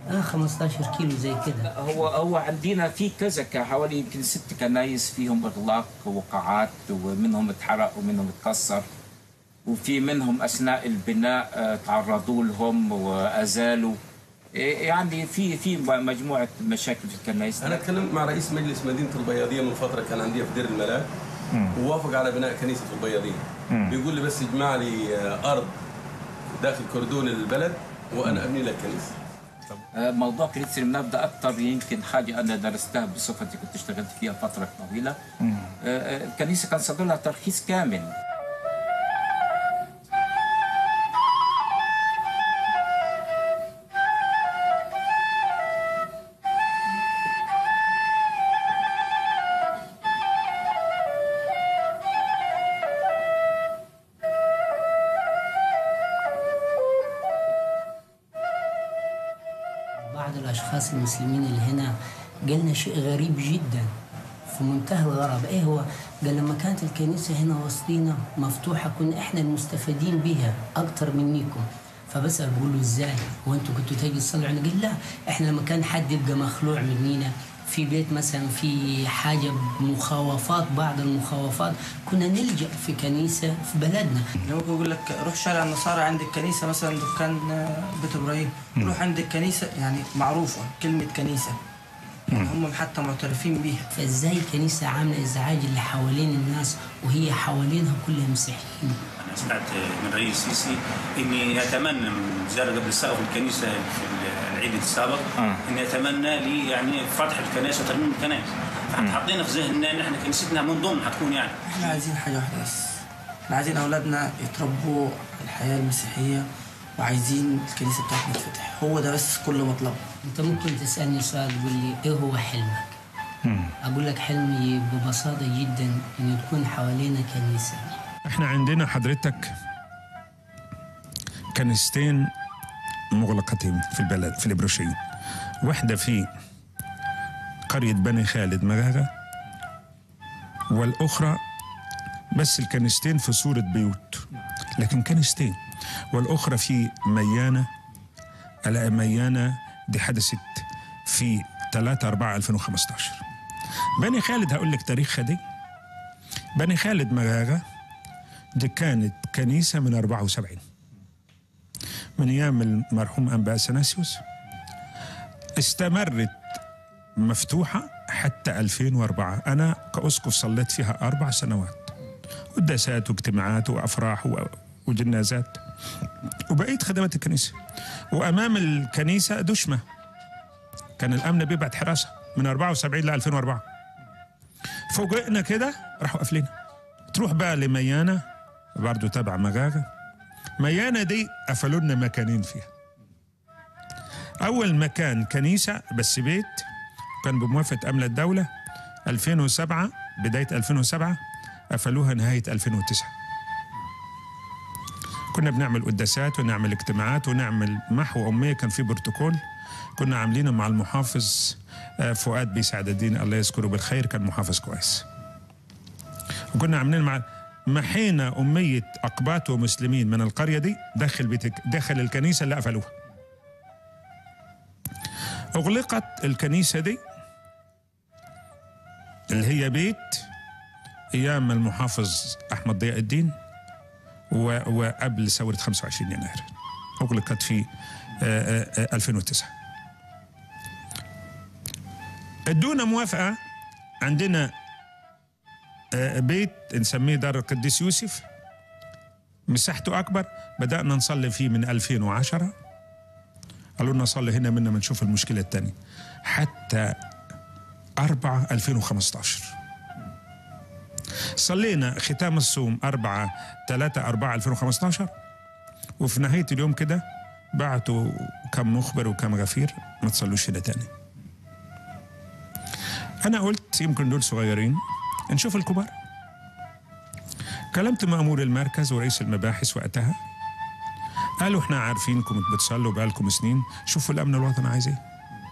اه 15 كيلو زي كده هو هو عندنا في كذا ك- حوالي يمكن ست كنايس فيهم اغلاق وقاعات ومنهم اتحرق ومنهم اتكسر وفي منهم اثناء البناء آه، تعرضوا لهم وازالوا إيه يعني في في مجموعه مشاكل في الكنائس انا اتكلمت مع رئيس مجلس مدينه البياضيه من فتره كان عندي في دير الملاك ووافق على بناء كنيسه في البياضيه بيقول لي بس اجمع لي آه، ارض داخل كردون البلد وانا ابني لك كنيسه آه، موضوع كنيسة المناف ده أكثر يمكن حاجة أنا درستها بصفتي كنت اشتغلت فيها فترة طويلة آه، آه، الكنيسة كان صدر لها ترخيص كامل بعض الاشخاص المسلمين اللي هنا قالنا شيء غريب جدا في منتهى الغرابة ايه هو قال لما كانت الكنيسة هنا وسطينا مفتوحة كنا احنا المستفيدين بها اكتر منكم فبسأل بقول له ازاي هو انتوا كنتوا تيجي تصلوا علينا قال لا احنا لما كان حد يبقى مخلوع مننا في بيت مثلا في حاجة مخاوفات بعض المخاوفات كنا نلجأ في كنيسة في بلدنا اللي هو بيقول لك روح شارع النصارى عند الكنيسة مثلا دكان آه، بيت إبراهيم روح عند الكنيسة يعني معروفة كلمة كنيسة يعني هم حتى معترفين بيها فازاي الكنيسة عاملة ازعاج اللي حوالين الناس وهي حوالينها كلها مسيحيين انا سمعت من رئيس السيسي اني يتمنى من زياره قبل السابق في الكنيسه في العيد السابق ان يتمنى لي يعني فتح الكنائس وترميم الكنائس فاحنا حاطين في ذهننا ان احنا كنيستنا من ضمن حتكون يعني احنا عايزين حاجة واحدة بس احنا عايزين أولادنا يتربوا على الحياة المسيحية وعايزين الكنيسة بتاعتنا تفتح هو ده بس كل مطلب انت ممكن تسألني سؤال تقول لي ايه هو حلمك اقول لك حلمي ببساطة جدا ان تكون حوالينا كنيسة احنا عندنا حضرتك كنيستين مغلقتين في البلد في الابروشيه واحده في قريه بني خالد مغاغه والاخرى بس الكنيستين في صوره بيوت لكن كنيستين والاخرى في ميانه على ميانه دي حدثت في 3 4 2015 بني خالد هقول لك تاريخها دي بني خالد مغاغه دي كانت كنيسة من 74 من أيام المرحوم أنبا أثناسيوس استمرت مفتوحة حتى 2004 أنا كأسقف صليت فيها أربع سنوات قداسات واجتماعات وأفراح و- وجنازات وبقيت خدمات الكنيسة وأمام الكنيسة دشمة كان الأمن بيبعت حراسة من 74 ل 2004 فوجئنا كده راحوا قافلين تروح بقى لميانة برضه تبع مغاغة ميانة دي قفلوا لنا مكانين فيها أول مكان كنيسة بس بيت كان بموافقة أمن الدولة 2007 بداية 2007 قفلوها نهاية 2009 كنا بنعمل قداسات ونعمل اجتماعات ونعمل محو أمية كان في بروتوكول كنا عاملينه مع المحافظ آه، فؤاد بيسعد الدين الله يذكره بالخير كان محافظ كويس وكنا عاملين مع محينا أمية أقباط ومسلمين من القرية دي داخل بيت داخل الكنيسة اللي قفلوها أغلقت الكنيسة دي اللي هي بيت أيام المحافظ أحمد ضياء الدين و- وقبل ثورة 25 يناير أغلقت في آه، آه، آه، 2009 ادونا موافقة عندنا آه، بيت نسميه دار القديس يوسف مساحته أكبر بدأنا نصلي فيه من 2010 قالوا لنا صلي هنا منا بنشوف المشكلة الثانية حتى 4 2015 صلينا ختام الصوم 4 3 4 2015 وفي نهاية اليوم كده بعتوا كم مخبر وكم غفير ما تصلوش هنا تاني أنا قلت يمكن دول صغيرين نشوف الكبار كلمت مأمور المركز ورئيس المباحث وقتها قالوا احنا عارفينكم بتصلوا بقالكم سنين شوفوا الأمن الوطني عايز ايه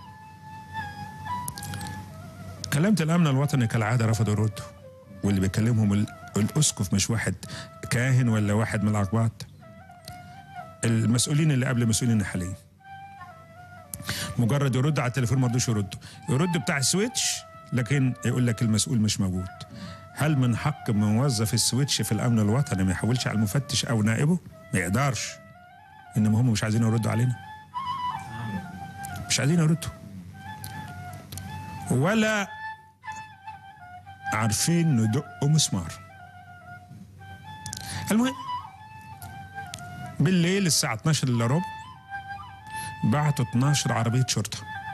كلمت الأمن الوطني كالعادة رفضوا يردوا واللي بيكلمهم ال- الأسقف مش واحد كاهن ولا واحد من الأقباط المسؤولين اللي قبل المسؤولين الحاليين مجرد يرد على التليفون ما رضوش يردوا يرد بتاع السويتش لكن يقول لك المسؤول مش موجود هل من حق موظف السويتش في الامن الوطني ما يحولش على المفتش او نائبه ما يقدرش انما هم مش عايزين يردوا علينا مش عايزين يردوا ولا عارفين ندقوا مسمار المهم بالليل الساعة 12 الا ربع بعتوا 12 عربية شرطة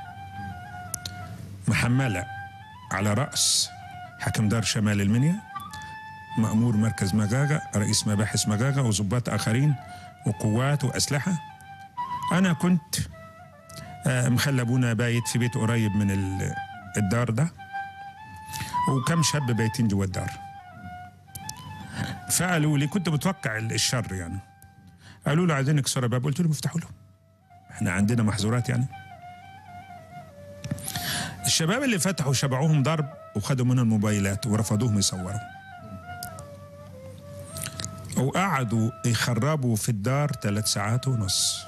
محملة على رأس حاكم دار شمال المنيا مأمور مركز مجاجة رئيس مباحث مجاجة وضباط آخرين وقوات وأسلحة أنا كنت آه، مخلي أبونا بايت في بيت قريب من ال- الدار ده وكم شاب بايتين جوا الدار فقالوا لي كنت متوقع ال- الشر يعني قالوا له عايزين نكسر الباب قلت لهم افتحوا له احنا عندنا محظورات يعني الشباب اللي فتحوا شبعوهم ضرب وخدوا منهم الموبايلات ورفضوهم يصوروا وقعدوا يخربوا في الدار ثلاث ساعات ونص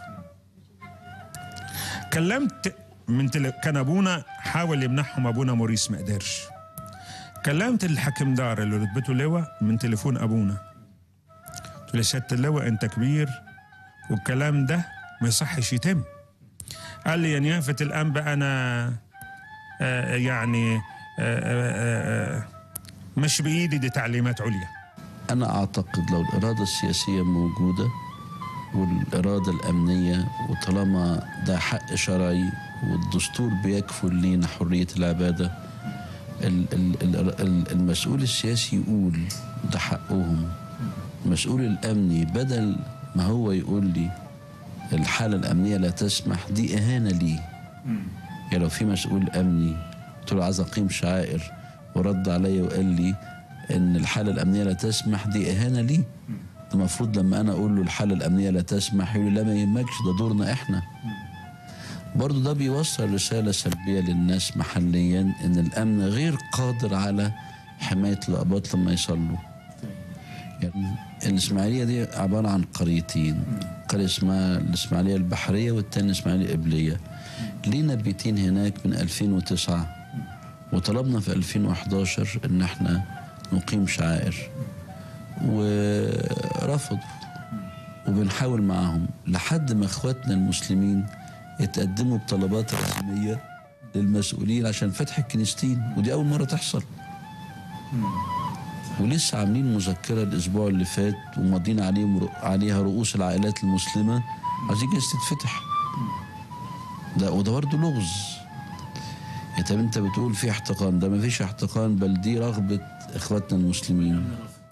كلمت من تل... كان ابونا حاول يمنحهم ابونا موريس ما قدرش كلمت الحاكم دار اللي رتبته لواء من تليفون ابونا قلت له يا سياده اللواء انت كبير والكلام ده ما يصحش يتم قال لي يا نيافه الانبا انا آه يعني آه آه آه مش بايدي دي تعليمات عليا أنا أعتقد لو الإرادة السياسية موجودة والإرادة الأمنية وطالما ده حق شرعي والدستور بيكفل لينا حرية العبادة ال- ال- ال- ال- المسؤول السياسي يقول ده حقهم المسؤول الأمني بدل ما هو يقول لي الحالة الأمنية لا تسمح دي إهانة ليه يعني لو في مسؤول أمني قلت له عايز أقيم شعائر ورد عليا وقال لي إن الحالة الأمنية لا تسمح دي إهانة ليه ده المفروض لما أنا أقول له الحالة الأمنية لا تسمح يقول لي لا ما يهمكش ده دورنا إحنا برضه ده بيوصل رسالة سلبية للناس محليا إن الأمن غير قادر على حماية الأباط لما يصلوا يعني الإسماعيلية دي عبارة عن قريتين قرية اسمها الإسماعيلية البحرية والتانية الإسماعيلية القبلية لينا بيتين هناك من 2009 وطلبنا في 2011 إن احنا نقيم شعائر ورفضوا وبنحاول معاهم لحد ما اخواتنا المسلمين يتقدموا بطلبات رسمية للمسؤولين عشان فتح الكنيستين ودي أول مرة تحصل ولسه عاملين مذكرة الأسبوع اللي فات وماضيين عليهم عليها رؤوس العائلات المسلمة عايزين كنيسة تتفتح ده وده برضه لغز يا طب انت بتقول في احتقان ده ما فيش احتقان بل دي رغبة اخواتنا المسلمين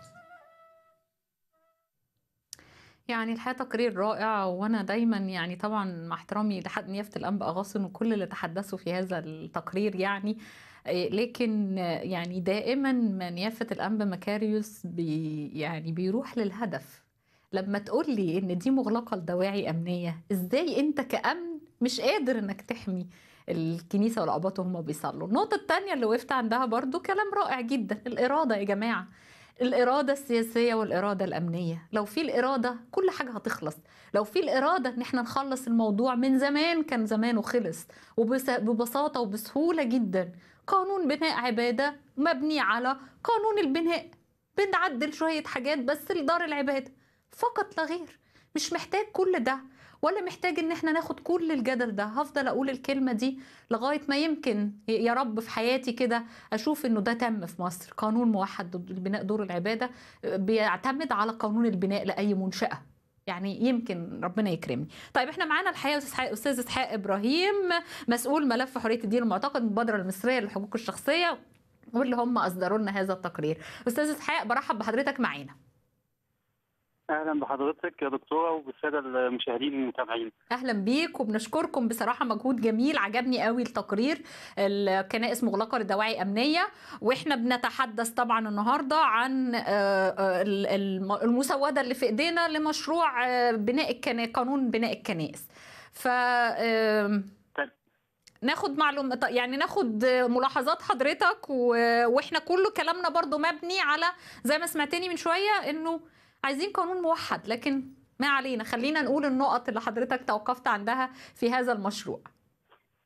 يعني الحقيقه تقرير رائع وانا دايما يعني طبعا مع احترامي لحد نيافه الانبا اغاصن وكل اللي تحدثوا في هذا التقرير يعني إيه، لكن آه، يعني دائما ما نيافه الانبا مكاريوس بي يعني بيروح للهدف لما تقول لي ان دي مغلقه لدواعي امنيه ازاي انت كامن مش قادر انك تحمي الكنيسه والاباط وهم بيصلوا النقطه الثانيه اللي وقفت عندها برضو كلام رائع جدا الاراده يا جماعه الإرادة السياسية والإرادة الأمنية لو في الإرادة كل حاجة هتخلص لو في الإرادة إن احنا نخلص الموضوع من زمان كان زمانه خلص وبس- وببساطة وبسهولة جدا قانون بناء عبادة مبني على قانون البناء بنعدل شوية حاجات بس لدار العبادة فقط لا غير مش محتاج كل ده ولا محتاج ان احنا ناخد كل الجدل ده هفضل اقول الكلمة دي لغاية ما يمكن يا رب في حياتي كده اشوف انه ده تم في مصر قانون موحد لبناء دور العباده بيعتمد على قانون البناء لاي منشاه يعني يمكن ربنا يكرمني طيب احنا معانا الحقيقه استاذ إسحاق- استاذ اسحاق ابراهيم مسؤول ملف حريه الدين المعتقد المبادره المصريه للحقوق الشخصيه واللي هم اصدروا لنا هذا التقرير استاذ اسحاق برحب بحضرتك معانا اهلا بحضرتك يا دكتوره وبالساده المشاهدين المتابعين اهلا بيك وبنشكركم بصراحه مجهود جميل عجبني قوي التقرير الكنائس مغلقه لدواعي امنيه واحنا بنتحدث طبعا النهارده عن آه، آه، ال- الم- المسوده اللي في ايدينا لمشروع آه، بناء الكنا... قانون بناء الكنائس ف آم، ناخد معلومات يعني ناخد ملاحظات حضرتك و... واحنا كله كلامنا برضو مبني على زي ما سمعتني من شويه انه عايزين قانون موحد لكن ما علينا خلينا نقول النقط اللي حضرتك توقفت عندها في هذا المشروع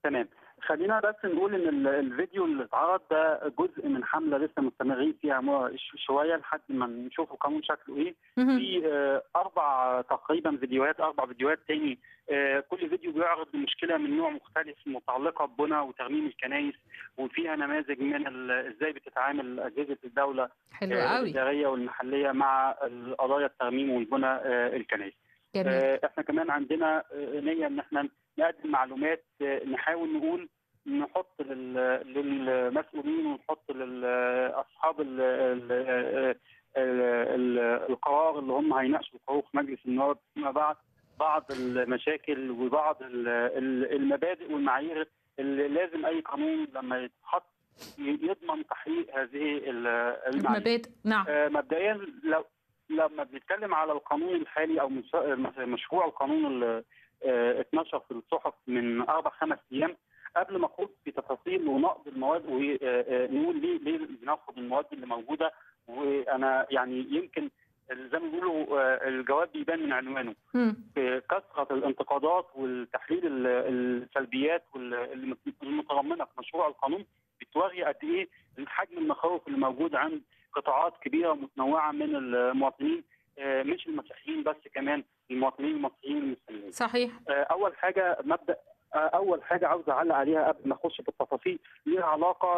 تمام خلينا بس نقول ان ال- الفيديو اللي اتعرض ده جزء من حمله لسه مستمرين فيها مو- ش- شويه لحد ما نشوف القانون شكله ايه مهم. في آه، اربع تقريبا فيديوهات اربع فيديوهات تاني آه، كل فيديو بيعرض مشكله من نوع مختلف متعلقه ببنى وترميم الكنائس وفيها نماذج من ال- ازاي بتتعامل اجهزه الدوله حلو آه، قوي الاداريه والمحليه مع القضايا الترميم والبنى آه، الكنائس جميل آه، احنا كمان عندنا آه، نيه ان احنا نقدم معلومات آه، نحاول نقول نحط لل- للمسؤولين ونحط لاصحاب ال- ال- ال- ال- القرار اللي هم هيناقشوا القرار في مجلس النواب فيما بعد بعض المشاكل وبعض ال- ال- المبادئ والمعايير اللي لازم اي قانون لما يتحط ي- يضمن تحقيق هذه ال- المعايير مبادئ نعم آه، مبدئيا لو لما بنتكلم على القانون الحالي او مش- مشروع القانون اللي آه، اتنشر في الصحف من اربع خمس ايام قبل ما اخوض في تفاصيل ونقد المواد ونقول ليه ليه بنرفض المواد اللي موجوده وانا يعني يمكن زي ما بيقولوا آه، الجواب بيبان من عنوانه مم. كثره الانتقادات والتحليل ال- السلبيات وال- اللي المتضمنه في مشروع القانون بتوري قد ايه حجم المخاوف اللي موجود عند قطاعات كبيره ومتنوعه من المواطنين آه، مش المسيحيين بس كمان المواطنين المصريين المسلمين. صحيح آه، اول حاجه مبدا آه، اول حاجه عاوز اعلق عليها قبل ما اخش في التفاصيل ليها علاقه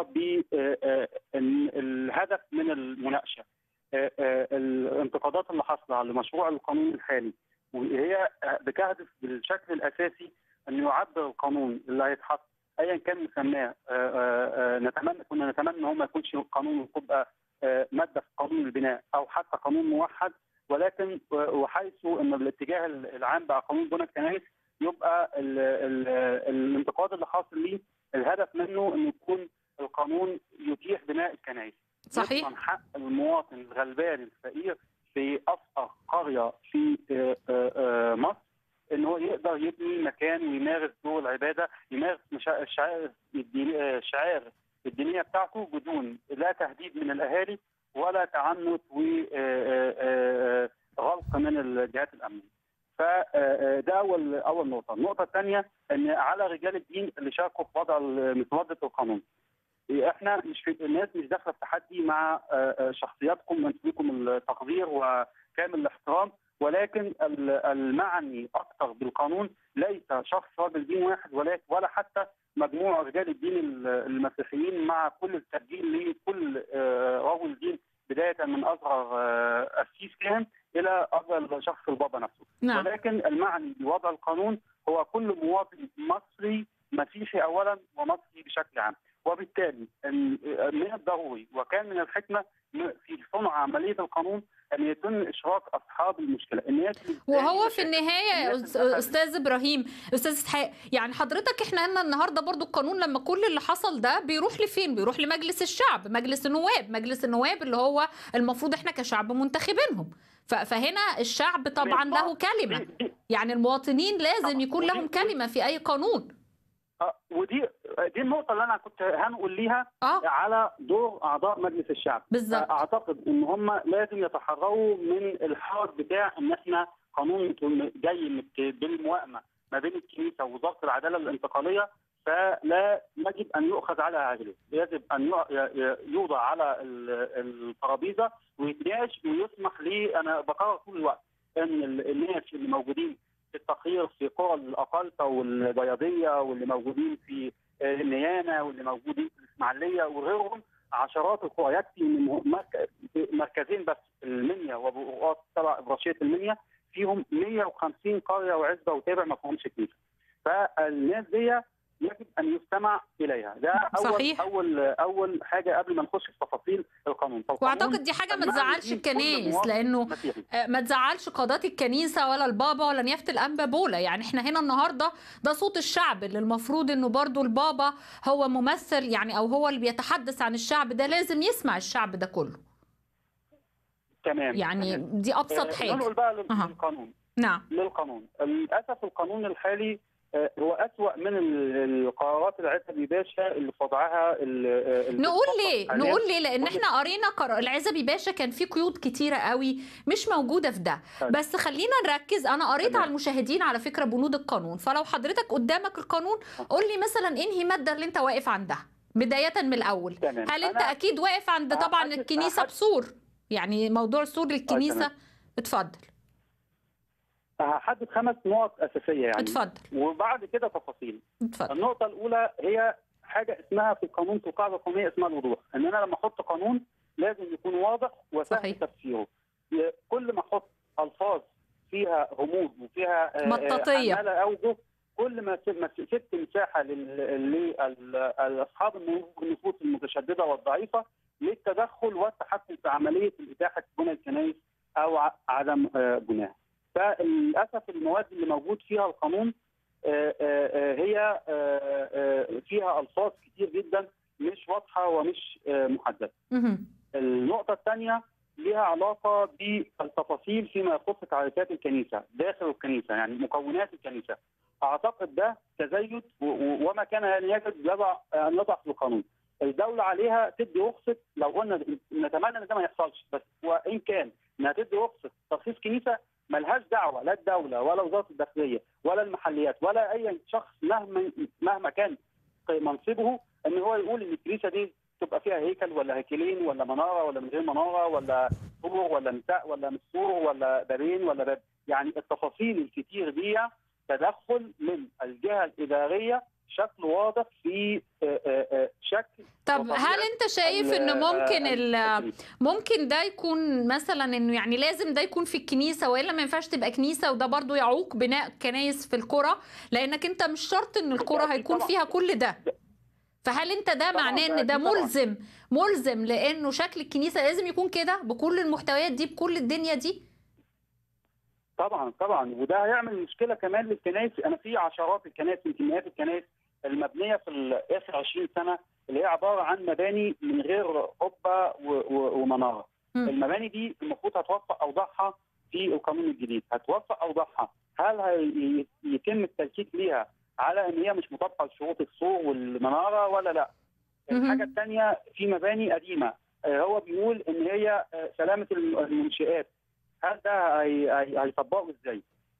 بالهدف من المناقشه آه، آه، الانتقادات اللي حاصله على مشروع القانون الحالي وهي آه، بتهدف بالشكل الاساسي ان يعبر القانون اللي هيتحط ايا كان مسماه آه، آه، آه، نتمنى كنا نتمنى ان هو ما يكونش قانون تبقى آه، ماده في قانون البناء او حتى قانون موحد ولكن آه، وحيث ان الاتجاه العام بقى قانون بنى الكنائس يبقى ال ال الانتقاد اللي حاصل ليه الهدف منه انه يكون القانون يتيح بناء الكنائس صحيح يضمن حق المواطن الغلبان الفقير في افقر قريه في آه، آه، آه، مصر ان هو يقدر يبني مكان ويمارس دور العباده يمارس مشا- الشعائر الدينية- آه، الشعائر الدينيه بتاعته بدون لا تهديد من الاهالي ولا تعنت وغلق من الجهات الامنيه. فده اول اول نقطه، النقطه الثانيه ان على رجال الدين اللي شاركوا في وضع مسوده القانون. احنا مش في الناس مش داخله في تحدي مع آه، آه، شخصياتكم ومنسوبكم التقدير وكامل الاحترام ولكن ال- المعني اكثر بالقانون ليس شخص راجل دين واحد ولا ولا حتى مجموع رجال الدين ال- المسيحيين مع كل التسجيل لكل آه، رجل دين بدايه من اصغر آه، قسيس كان الى اصغر شخص البابا نفسه نعم ولكن المعني بوضع القانون هو كل مواطن مصري مسيحي اولا ومصري بشكل عام وبالتالي ال- من الضروري وكان من الحكمه في صنع عمليه القانون ان يتم اشراك اصحاب المشكله الناس اللي وهو بتلاقي في مشاكل، النهايه يا الناس أس- اللي دخلت- استاذ ابراهيم استاذ اسحاق يعني حضرتك احنا قلنا النهارده برضو القانون لما كل اللي حصل ده بيروح لفين بيروح لمجلس الشعب مجلس النواب مجلس النواب اللي هو المفروض احنا كشعب منتخبينهم ف- فهنا الشعب طبعا له كلمه دي- دي- يعني المواطنين لازم طبعاً. يكون لهم ودي- كلمه في اي قانون آه، ودي دي النقطه اللي انا كنت هنقول ليها اه على دور اعضاء مجلس الشعب بالظبط اعتقد ان هم لازم يتحرروا من الحرج بتاع ان احنا قانون جاي مت- بالموائمه ما بين الكنيسه ووزاره العداله الانتقاليه فلا يجب ان يؤخذ على عاجله، يجب ان يع- ي- ي- يوضع على ال- الترابيزه ويتناقش ويسمح لي انا بكرر طول الوقت ان ال- الناس اللي موجودين في التقرير في قرى الاقالطه والبياضيه واللي موجودين في آه، النيانه واللي موجودين في الاسماعيليه وغيرهم عشرات القرى يكفي ان مرك- مركزين بس المنيا وبؤرات تبع ابراشيه المنيا فيهم 150 قريه وعزبه وتابع ما فيهمش كنيسه. فالناس دي يجب ان يستمع اليها ده اول صحيح. اول اول حاجه قبل ما نخش في تفاصيل القانون فالقانون واعتقد دي حاجه ما المعني تزعلش فيه كل الكنائس مواطن لانه مسيحي. آه، ما تزعلش قادات الكنيسه ولا البابا ولا نيافه الانبا بولا يعني احنا هنا النهارده ده صوت الشعب اللي المفروض انه برضو البابا هو ممثل يعني او هو اللي بيتحدث عن الشعب ده لازم يسمع الشعب ده كله تمام يعني تمام. دي ابسط آه، حاجه ننقل بقى لل- أها. للقانون نعم للقانون للاسف القانون الحالي آه، هو أسوأ من ال- القرارات العتبي باشا اللي في وضعها ال- آه، اللي نقول بتطبق ليه حالياً. نقول ليه لان كل- احنا قرينا قرار العزبي باشا كان فيه قيود كتيره قوي مش موجوده في ده طيب. بس خلينا نركز انا قريت تمام. على المشاهدين على فكره بنود القانون فلو حضرتك قدامك القانون قول لي مثلا انهي ماده اللي انت واقف عندها بدايه من الاول تمام. هل انت أنا اكيد واقف عند طبعا هحدد- الكنيسه هحدد- بسور يعني موضوع سور الكنيسه تمام. اتفضل هحدد خمس نقط أساسية يعني اتفضل وبعد كده تفاصيل اتفضل النقطة الأولى هي حاجة اسمها في القانون في القاعدة القانونية اسمها الوضوح إن أنا لما أحط قانون لازم يكون واضح وسهل صحيح. تفسيره كل ما أحط ألفاظ فيها غموض وفيها آه، آه، مطاطية. حمالة أوجه كل ما س- ما س- سبت مساحة لأصحاب النفوس المتشددة والضعيفة للتدخل والتحكم في عملية إتاحة بناء الكنائس أو ع- عدم آه، بنائها. فللأسف المواد اللي موجود فيها القانون آه، آه، آه، هي آه، آه، فيها الفاظ كتير جدا مش واضحه ومش آه، محدده. مهم. النقطه الثانيه ليها علاقه بالتفاصيل فيما يخص تعريفات الكنيسه داخل الكنيسه يعني مكونات الكنيسه. اعتقد ده تزايد و- و- وما كان ان يجب يضع ان يضع في القانون. الدوله عليها تدي رخصه لو قلنا نتمنى ان ده ما يحصلش بس وان كان انها تدي رخصه تخصيص كنيسه ملهاش دعوه لا الدوله ولا وزاره الداخليه ولا المحليات ولا اي شخص مهما مهما كان منصبه ان هو يقول ان الكنيسه دي تبقى فيها هيكل ولا هيكلين ولا مناره ولا من غير مناره ولا سور ولا نساء ولا مش سور ولا بابين ولا باب يعني التفاصيل الكتير دي تدخل من الجهه الاداريه شكل واضح في آه، آه، آه، شكل طب وطبيعة هل انت شايف ال- ان ممكن آه، ال الكنيسة. ممكن ده يكون مثلا انه يعني لازم ده يكون في الكنيسه والا ما ينفعش تبقى كنيسه وده برضو يعوق بناء كنايس في القرى لانك انت مش شرط ان القرى أكيد هيكون طبعاً. فيها كل ده فهل انت ده طبعاً، معناه ده ان ده أكيد طبعاً. ملزم ملزم لانه شكل الكنيسه لازم يكون كده بكل المحتويات دي بكل الدنيا دي طبعا طبعا وده هيعمل مشكله كمان للكنائس انا في عشرات الكنائس يمكن مئات الكنائس المبنيه في ال- اخر 20 سنه اللي هي عباره عن مباني من غير قبه و- و- ومناره. مم. المباني دي المفروض هتوفق اوضاعها في القانون الجديد، هتوفق اوضاعها هل هي- يتم التلكيك ليها على ان هي مش مطابقه لشروط السور والمناره ولا لا؟ مهم. الحاجه الثانيه في مباني قديمه آه، هو بيقول ان هي آه، سلامه الم- المنشآت هل ده هي- هي- هيطبقه ازاي؟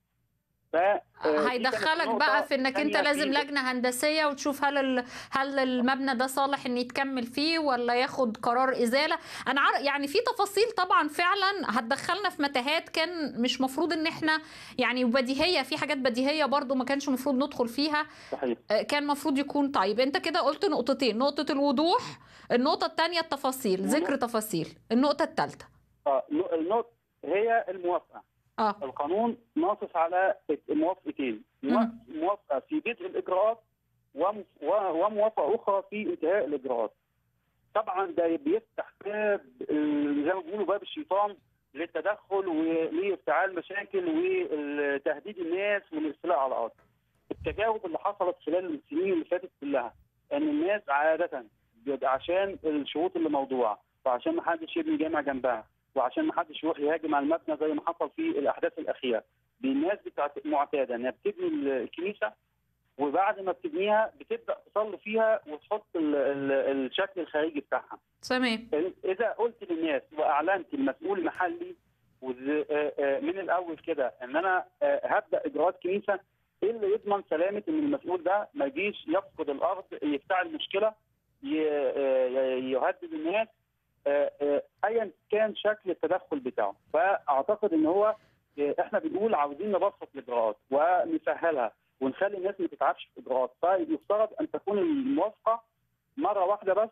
ف آه، دي كانت هيدخلك النقطة بقى في انك انت الثانية لازم في- لجنه هندسيه وتشوف هل ال... هل المبنى ده صالح ان يتكمل فيه ولا ياخد قرار ازاله انا عارف يعني في تفاصيل طبعا فعلا هتدخلنا في متاهات كان مش مفروض ان احنا يعني بديهيه في حاجات بديهيه برضو ما كانش مفروض ندخل فيها صحيح آه، كان مفروض يكون طيب انت كده قلت نقطتين نقطه الوضوح النقطه الثانيه التفاصيل ذكر تفاصيل النقطه الثالثه اه النق- النقطة هي الموافقة اه القانون ناصص على موافقتين موا- موافقة في بدء الإجراءات وم- و- وموافقة أخرى في انتهاء الإجراءات طبعا ده بيفتح باب آه، زي ما بيقولوا باب الشيطان للتدخل ولافتعال مشاكل وتهديد الناس والاستيلاء على الارض. التجاوب اللي حصلت خلال السنين اللي فاتت كلها ان الناس عاده بيبقى عشان الشروط اللي موضوعه وعشان ما حدش يبني جامع جنبها وعشان ما حدش يروح يهاجم على المبنى زي ما حصل في الاحداث الاخيره. الناس بتاعت معتاده انها بتبني الكنيسه وبعد ما بتبنيها بتبدا تصلي فيها وتحط ال- ال- الشكل الخارجي بتاعها. تمام اذا قلت للناس واعلنت المسؤول محلي وز- آه، آه، من الاول كده ان انا آه، هبدا اجراءات كنيسه ايه اللي يضمن سلامه ان المسؤول ده ما يجيش يفقد الارض يفتعل مشكله ي- آه، يهدد الناس آه، آه، ايا كان شكل التدخل بتاعه فاعتقد ان هو آه، احنا بنقول عاوزين نبسط الاجراءات ونسهلها ونخلي الناس ما تتعبش في الاجراءات فيفترض ان تكون الموافقه مره واحده بس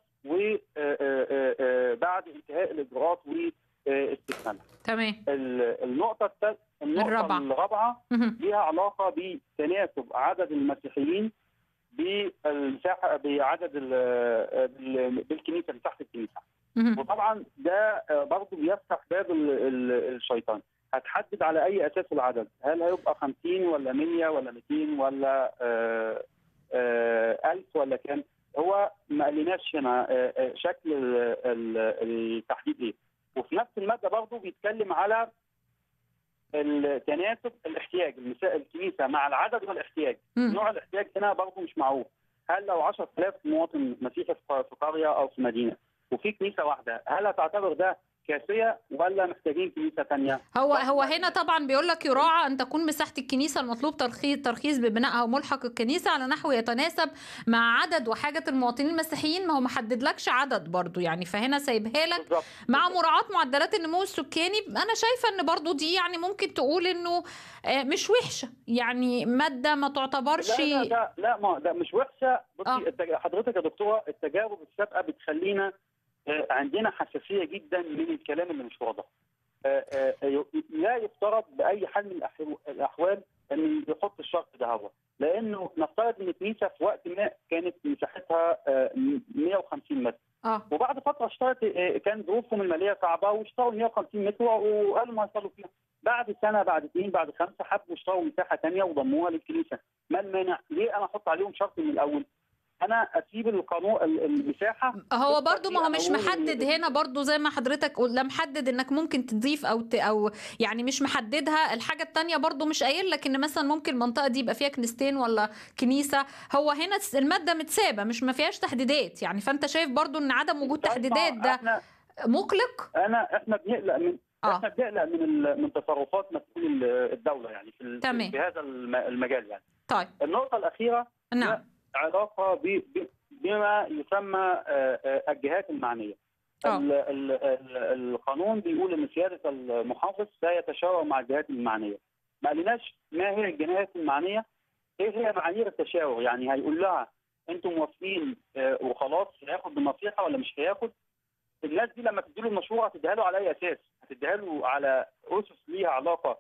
وبعد انتهاء الاجراءات واستكمالها. تمام ال- النقطه الثالثه النقطه الرابعة. الرابعه مهم. ليها علاقه بتناسب عدد المسيحيين بالمساحه بعدد ال- بال- بالكنيسه مساحه الكنيسه. مهم. وطبعا ده آه، برضه بيفتح باب ال- ال- الشيطان. هتحدد على اي اساس العدد؟ هل هيبقى 50 ولا 100 ولا 200 ولا آه، آه، 1000 ولا كام؟ هو ما قالناش هنا آه، آه، شكل ال- ال- التحديد ايه. وفي نفس الماده برضه بيتكلم على التناسب الاحتياج المسا- الكنيسه مع العدد والاحتياج مم. نوع الاحتياج هنا برضه مش معروف هل لو 10000 مواطن مسيحي في في قريه او في مدينه وفي كنيسه واحده هل هتعتبر ده كافيه ولا محتاجين كنيسه ثانيه؟ هو هو هنا طبعا بيقول لك يراعى ان تكون مساحه الكنيسه المطلوب ترخيص ترخيص ببنائها وملحق الكنيسه على نحو يتناسب مع عدد وحاجه المواطنين المسيحيين ما هو محدد لكش عدد برضو يعني فهنا سايبها لك بالظبط مع مراعاه معدلات النمو السكاني انا شايفه ان برضو دي يعني ممكن تقول انه آه، مش وحشه يعني ماده ما تعتبرش لا لا لا, لا ما ده مش وحشه بصي آه. التج... حضرتك يا دكتوره التجارب السابقه بتخلينا آه، عندنا حساسيه جدا من الكلام اللي مش واضح. آه، آه، ي- لا يفترض باي حال من الأح- الاحوال ان يحط الشرط ده هو لانه نفترض ان الكنيسه في وقت ما كانت مساحتها آه، 150 متر اه وبعد فتره اشترت آه، كان ظروفهم الماليه صعبه واشتروا 150 متر وقالوا ما يصلوا فيها بعد سنه بعد اثنين بعد خمسه حبوا يشتروا مساحه ثانيه وضموها للكنيسه ما المانع؟ ليه انا احط عليهم شرط من الاول؟ انا اسيب القانون ال- المساحه هو برضو ما هو مش أقول إن- محدد هنا برضو زي ما حضرتك قلت لا محدد انك ممكن تضيف او ت او يعني مش محددها الحاجه التانية برضو مش قايل لك ان مثلا ممكن المنطقه دي يبقى فيها كنيستين ولا كنيسه هو هنا الماده متسابه مش ما فيهاش تحديدات يعني فانت شايف برضو ان عدم وجود طيب ما تحديدات ده احنا مقلق انا احنا بنقلق من اه احنا بنقلق من ال- من تصرفات مسؤول ال- الدوله يعني في ال- تمام. في هذا الم- المجال يعني طيب النقطه الاخيره نعم علاقه ب- ب- بما يسمى آه، آه، الجهات المعنيه آه. ال- ال- ال- القانون بيقول ان سياده المحافظ سيتشاور مع الجهات المعنيه ما قالناش ما هي الجهات المعنيه ايه هي معايير التشاور يعني هيقول لها انتم موافقين آه، وخلاص هياخد بالنصيحه ولا مش هياخد الناس دي لما تديله المشروع هتديها له على اي اساس؟ هتديها له على اسس ليها علاقه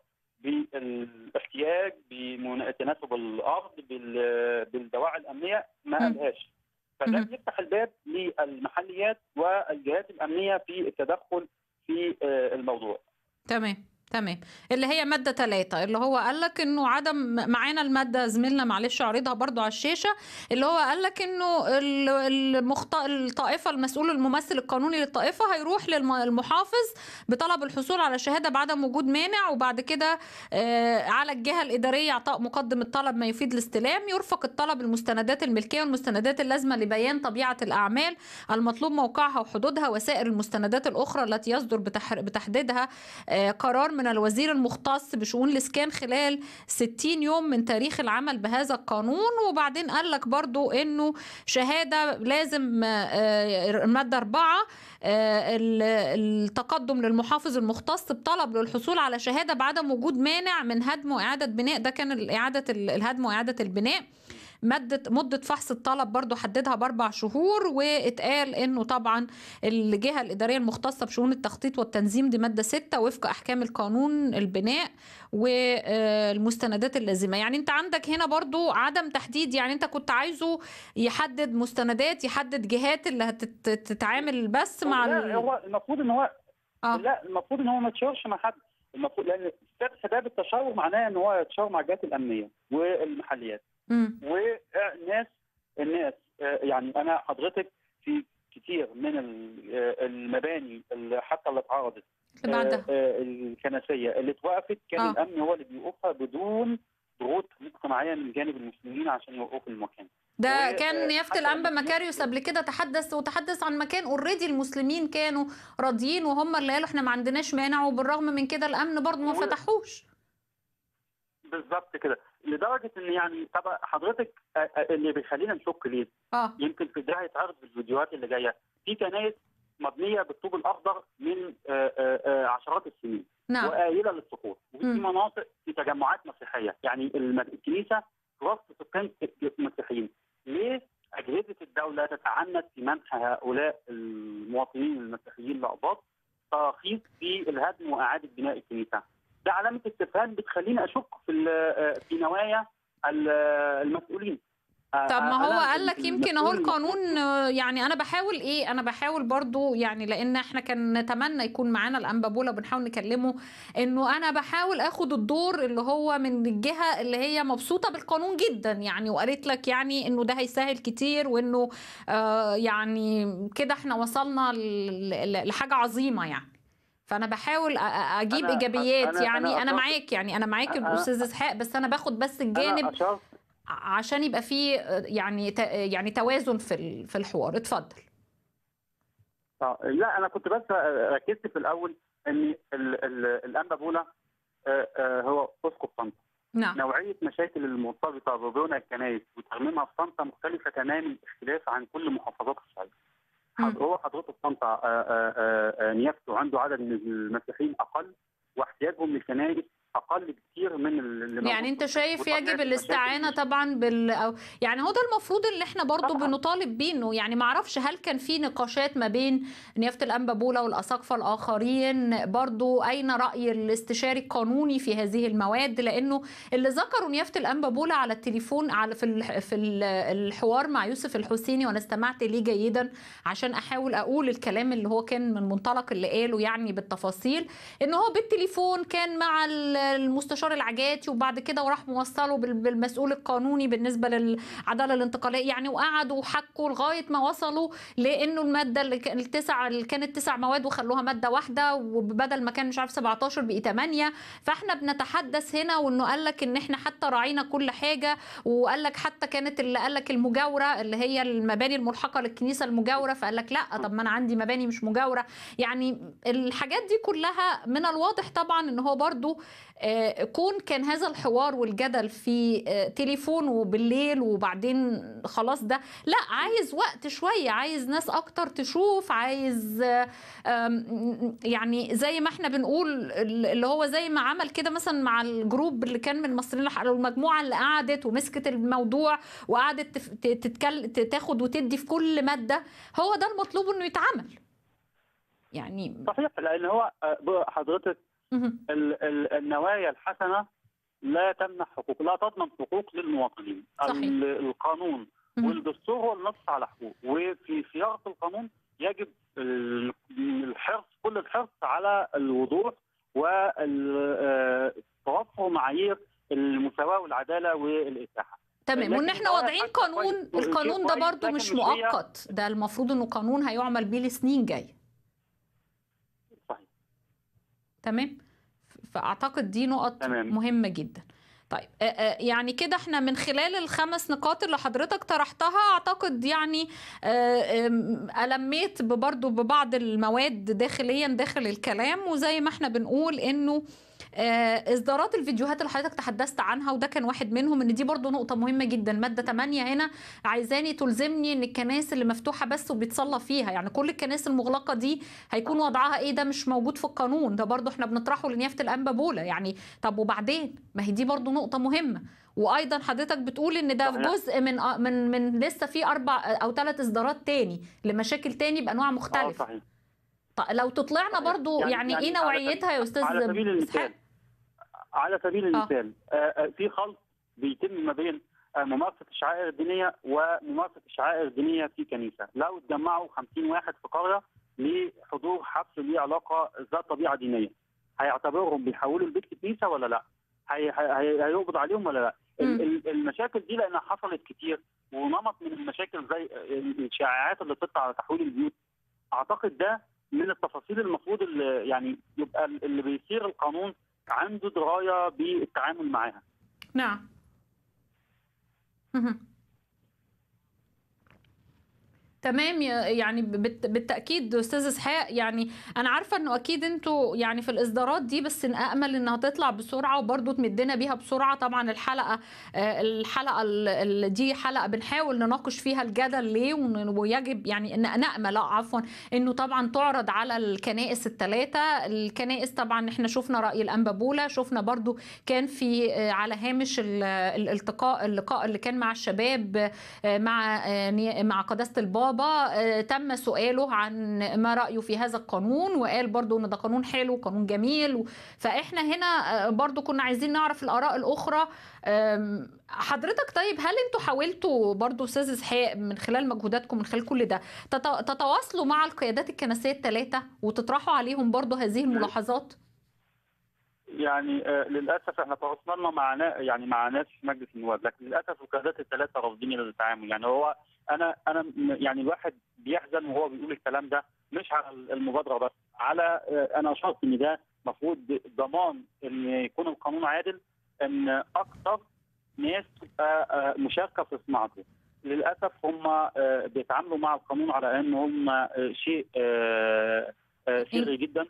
بالاحتياج بتناسب الارض بال- بالدواعي الامنيه ما مم. قالهاش فده مم. بيفتح الباب للمحليات والجهات الامنيه في التدخل في آه، الموضوع تمام تمام اللي هي مادة ثلاثة اللي هو قال لك انه عدم معانا المادة زميلنا معلش عرضها برضو على الشاشة اللي هو قال لك انه ال- المخت... الطائفة المسؤول الممثل القانوني للطائفة هيروح للمحافظ بطلب الحصول على شهادة بعدم وجود مانع وبعد كده آه، على الجهة الإدارية إعطاء مقدم الطلب ما يفيد الاستلام يرفق الطلب المستندات الملكية والمستندات اللازمة لبيان طبيعة الأعمال المطلوب موقعها وحدودها وسائر المستندات الأخرى التي يصدر بتح... بتحديدها آه، قرار من الوزير المختص بشؤون الإسكان خلال 60 يوم من تاريخ العمل بهذا القانون وبعدين قال لك برضو إنه شهادة لازم آه، المادة أربعة آه، ال- التقدم للمحافظ المختص بطلب للحصول على شهادة بعدم وجود مانع من هدم وإعادة بناء ده كان إعادة ال- الهدم وإعادة البناء مدة مدة فحص الطلب برضو حددها بأربع شهور واتقال إنه طبعا الجهة الإدارية المختصة بشؤون التخطيط والتنظيم دي مادة ستة وفق أحكام القانون البناء والمستندات اللازمة يعني أنت عندك هنا برضو عدم تحديد يعني أنت كنت عايزه يحدد مستندات يحدد جهات اللي هتتعامل بس مع لا ال... هو المفروض ان هو آه. لا المفروض ان هو ما يتشاورش مع حد المفروض لان فتح باب التشاور معناه ان هو يتشاور مع الجهات الامنيه والمحليات مم. والناس الناس آه، يعني انا حضرتك في كتير من ال- آه، المباني اللي حتى اللي اتعرضت اللي بعدها آه، آه، الكنسيه اللي اتوقفت كان آه. الامن هو اللي بيوقفها بدون ضغوط مجتمعيه من جانب المسلمين عشان يوقفوا المكان ده و- كان آه، نيافة حتى الأنبا لما- مكاريوس قبل كده تحدث وتحدث عن مكان اوريدي المسلمين كانوا راضيين وهم اللي قالوا احنا ما عندناش مانع وبالرغم من كده الأمن برضه ما و- فتحوش بالظبط كده لدرجه ان يعني طبعا حضرتك آه، آه، اللي بيخلينا نشك ليه اه يمكن في ده هيتعرض في الفيديوهات اللي جايه في كنايس مبنيه بالطوب الاخضر من آه، آه، آه، عشرات السنين نعم وقليله للسقوط وفي مم. مناطق في تجمعات مسيحيه يعني الم- الكنيسه في وسط سكان مسيحيين ليه اجهزه الدوله تتعنت في منح هؤلاء المواطنين المسيحيين لأقباط تراخيص في الهدم واعاده بناء الكنيسه ده علامه استفهام بتخليني اشك في ال- في نوايا ال- المسؤولين طب ما هو أنا قال لك يمكن اهو المسؤول القانون آه، يعني انا بحاول ايه انا بحاول برضو يعني لان احنا كان نتمنى يكون معانا الانبابولا بنحاول نكلمه انه انا بحاول اخد الدور اللي هو من الجهه اللي هي مبسوطه بالقانون جدا يعني وقالت لك يعني انه ده هيسهل كتير وانه آه يعني كده احنا وصلنا ل- ل- لحاجه عظيمه يعني فانا بحاول أ- أ- اجيب أنا- ايجابيات أنا- يعني أنا انا أشرت- معاك يعني انا معاك أنا- الاستاذ اسحاق بس انا باخد بس الجانب انا اشرت ع- عشان يبقى فيه آه، يعني ت- يعني توازن في ال- في الحوار اتفضل آه، لا انا كنت بس ركزت في الاول ان ال- ال- الانبا بولا آه، آه، هو اسقف طنطا نعم نوعيه مشاكل المرتبطه ببنى الكنائس وترميمها في طنطا مختلفه تماما الاختلاف عن كل محافظات الصعيد. حض- هو حضرتك طنطا آه، آه، آه، آه، نيافته عنده عدد من المسيحيين اقل واحتياجهم للكنائس اقل بكثير من اللي موجود يعني انت في الصعيد. شايف وطبيعة يجب المشاكل الاستعانه دي. طبعا بال أو يعني هو ده المفروض اللي احنا برضو طبعاً. بنطالب بيه انه يعني ما اعرفش هل كان في نقاشات ما بين نيافه الانبا بولا والاساقفه الاخرين برضو اين راي الاستشاري القانوني في هذه المواد لانه اللي ذكروا نيافه الانبا بولا على التليفون على في ال- في ال- الحوار مع يوسف الحسيني وانا استمعت ليه جيدا عشان احاول اقول الكلام اللي هو كان من منطلق اللي قاله يعني بالتفاصيل ان هو بالتليفون كان مع ال- المستشار العجاتي وبعد كده وراح موصله بال- بالمسؤول القانوني بالنسبه للعداله الانتقاليه يعني وقعدوا وحكوا لغايه ما وصلوا لانه الماده اللي كان التسع اللي كانت تسع مواد وخلوها ماده واحده وبدل ما كان مش عارف 17 بقي 8 فاحنا بنتحدث هنا وانه قال لك ان احنا حتى راعينا كل حاجه وقال لك حتى كانت اللي قال لك المجاوره اللي هي المباني الملحقه للكنيسه المجاوره فقال لك لا طب ما انا عندي مباني مش مجاوره يعني الحاجات دي كلها من الواضح طبعا ان هو برضو آه، كون كان هذا الحوار والجدل في آه، تليفون بالليل وبعدين خلاص ده لا عايز وقت شوية عايز ناس أكتر تشوف عايز آه، آم، يعني زي ما احنا بنقول اللي هو زي ما عمل كده مثلا مع الجروب اللي كان من المصريين الح- المجموعة اللي قعدت ومسكت الموضوع وقعدت تف- ت- تتكل تاخد وتدي في كل مادة هو ده المطلوب انه يتعمل يعني صحيح لان هو آه، ب- حضرتك مهم. ال- ال- النوايا الحسنه لا تمنح حقوق لا تضمن حقوق للمواطنين صحيح. ال- القانون مهم. والدستور هو النص على حقوق وفي صياغه القانون يجب ال- الحرص كل الحرص على الوضوح وتوفر معايير المساواه والعداله والاتاحه تمام لكن وان احنا ده واضعين حتى قانون كويس- القانون ده كويس، برضو لكن مش مش هي- مؤقت ده المفروض انه قانون هيعمل بيه لسنين جايه صحيح تمام فاعتقد دي نقط تمام. مهمه جدا طيب آه، آه، يعني كده احنا من خلال الخمس نقاط اللي حضرتك طرحتها اعتقد يعني آه، آم، ألميت برضو ببعض المواد داخليا داخل الكلام وزي ما احنا بنقول انه آه، اصدارات الفيديوهات اللي حضرتك تحدثت عنها وده كان واحد منهم ان دي برضو نقطة مهمة جدا مادة 8 هنا عايزاني تلزمني ان الكنائس اللي مفتوحة بس وبيتصلى فيها يعني كل الكنائس المغلقة دي هيكون وضعها ايه ده مش موجود في القانون ده برضو احنا بنطرحه لنيافة الانبا بولا يعني طب وبعدين ما هي دي برضو نقطة مهمة وايضا حضرتك بتقول ان ده صحيح. جزء من من من لسه في اربع او ثلاث اصدارات تاني لمشاكل تاني بانواع اه مختلفة صحيح طب لو تطلعنا صحيح. برضو يعني, يعني- يعني ايه يعني على نوعيتها يا استاذ على سبيل إسحاق؟ المثال على سبيل المثال آه. آه في خلط بيتم ما بين آه ممارسه الشعائر الدينيه وممارسه الشعائر الدينيه في كنيسه، لو اتجمعوا 50 واحد في قريه لحضور حفل ليه علاقه ذات طبيعه دينيه، هيعتبرهم بيحولوا البيت لكنيسه ولا لا؟ هي هي هيقبض عليهم ولا لا؟ ال- ال- المشاكل دي لانها حصلت كتير ونمط من المشاكل زي الشائعات اللي بتطلع على تحويل البيوت اعتقد ده من التفاصيل المفروض اللي يعني يبقى اللي بيصير القانون عنده درايه بالتعامل معاها نعم مهم. تمام يا- يعني بالت- بالتاكيد استاذ اسحاق يعني انا عارفه انه اكيد انتوا يعني في الاصدارات دي بس نامل انها تطلع بسرعه وبرضه تمدنا بيها بسرعه طبعا الحلقه آه، الحلقه ال- ال- دي حلقه بنحاول نناقش فيها الجدل ليه ون- ويجب يعني ان نامل آه، عفوا انه طبعا تعرض على الكنائس الثلاثه الكنائس طبعا احنا شفنا راي الانبابوله شفنا برضو كان في آه، على هامش ال- الالتقاء اللقاء اللي كان مع الشباب آه، مع آه، ني- مع قداسه البابا آه، تم سؤاله عن ما رايه في هذا القانون وقال برضو ان ده قانون حلو قانون جميل و- فاحنا هنا آه، برضو كنا عايزين نعرف الاراء الاخرى آم، حضرتك طيب هل انتوا حاولتوا برضو استاذ اسحاق من خلال مجهوداتكم من خلال كل ده تت- تتواصلوا مع القيادات الكنسيه الثلاثه وتطرحوا عليهم برضو هذه الملاحظات يعني آه للاسف احنا تواصلنا مع نا- يعني مع ناس في مجلس النواب لكن للاسف القيادات الثلاثه رافضين التعامل يعني هو انا انا م- يعني الواحد بيحزن وهو بيقول الكلام ده مش على المبادره بس على آه، انا اشرت ان ده المفروض ضمان ان يكون القانون عادل ان اكثر ناس تبقى آه، مشاركه في صناعته للاسف هم آه، بيتعاملوا مع القانون على ان هم آه، شيء آه، آه، سري جدا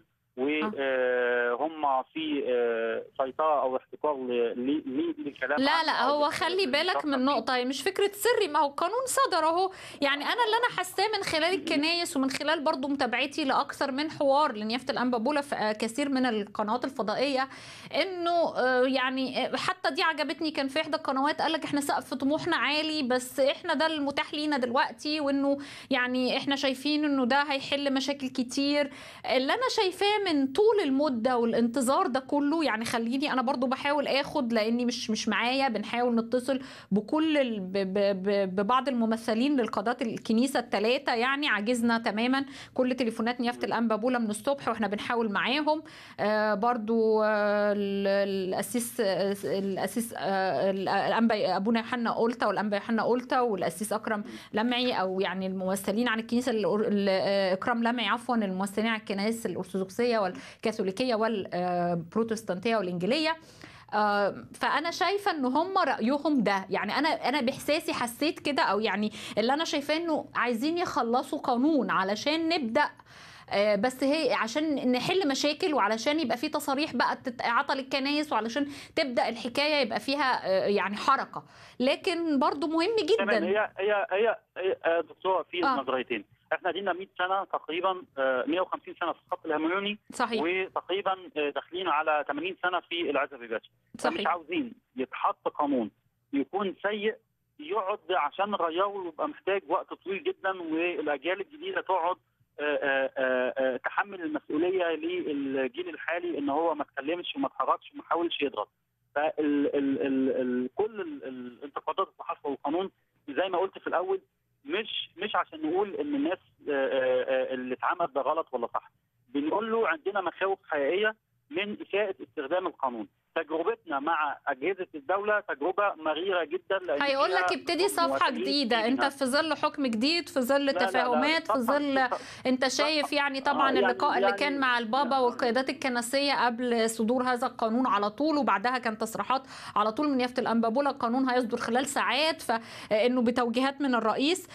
وهم في آه، سيطره او احتكار ل- ل- ل- لكلام لا عام لا أو هو خلي بالك من نقطة هي مش فكرة سري ما هو القانون صدر اهو يعني أنا اللي أنا حاساه من خلال الكنايس ومن خلال برضو متابعتي لأكثر من حوار لنيافة الأنبابولة في آه، كثير من القنوات الفضائية إنه آه، يعني آه، حتى دي عجبتني كان في إحدى القنوات قال لك إحنا سقف طموحنا عالي بس إحنا ده المتاح لينا دلوقتي وإنه يعني إحنا شايفين إنه ده هيحل مشاكل كتير اللي أنا شايفاه من طول المدة والانتظار ده كله يعني خليني أنا برضو بحاول آخد لأني مش مش معايا بنحاول نتصل بكل ال... ب... ب... ب... ببعض الممثلين للقادات الكنيسة الثلاثة يعني عجزنا تماما كل تليفونات نيافة الأنبا بولا من الصبح واحنا بنحاول معاهم آه برضو آه ال- الأسيس آه الأسيس آه الأنبا أبونا يوحنا قلتا والأنبا يوحنا قلتا والأسيس أكرم لمعي أو يعني الممثلين عن الكنيسة الأر- ال- آه، إكرام لمعي عفوا الممثلين عن الكنائس الأرثوذكسية والكاثوليكية والبروتستانتية والإنجيلية آه، فانا شايفه ان هم رايهم ده يعني انا انا باحساسي حسيت كده او يعني اللي انا شايفاه انه عايزين يخلصوا قانون علشان نبدا آه، بس هي عشان نحل مشاكل وعلشان يبقى في تصاريح بقى تتعطى للكنايس وعلشان تبدا الحكايه يبقى فيها آه، يعني حركه لكن برضو مهم تمام جدا هي هي هي, هي آه، دكتوره في آه. نظريتين احنا دينا 100 سنه تقريبا آه، 150 سنه في الخط الهرموني صحيح. وتقريبا آه، داخلين على 80 سنه في العزف الباشا فمش صحيح. عاوزين يتحط قانون يكون سيء يقعد عشان نغيره ويبقى محتاج وقت طويل جدا والاجيال الجديده تقعد آه، آه، آه، آه، تحمل المسؤوليه للجيل الحالي ان هو ما اتكلمش وما اتحركش وما حاولش يضغط فال ال ال ال كل ال- الانتقادات اللي حصل القانون زي ما قلت في الاول مش مش عشان نقول ان الناس آه، آه، آه، اللي اتعمل ده غلط ولا صح بنقول له عندنا مخاوف حقيقيه من اساءه استخدام القانون تجربتنا مع اجهزه الدوله تجربه مريره جدا لأن هيقول فيها لك ابتدي صفحه مواطنين جديده انت فينا. في ظل حكم جديد في ظل لا، لا، تفاهمات في صفحة- ظل صفحة- انت شايف يعني طبعا يعني- اللقاء اللي يعني- كان مع البابا والقيادات الكنسيه قبل صدور هذا القانون على طول وبعدها كان تصريحات على طول من يافت الانبابولا القانون هيصدر خلال ساعات فانه بتوجيهات من الرئيس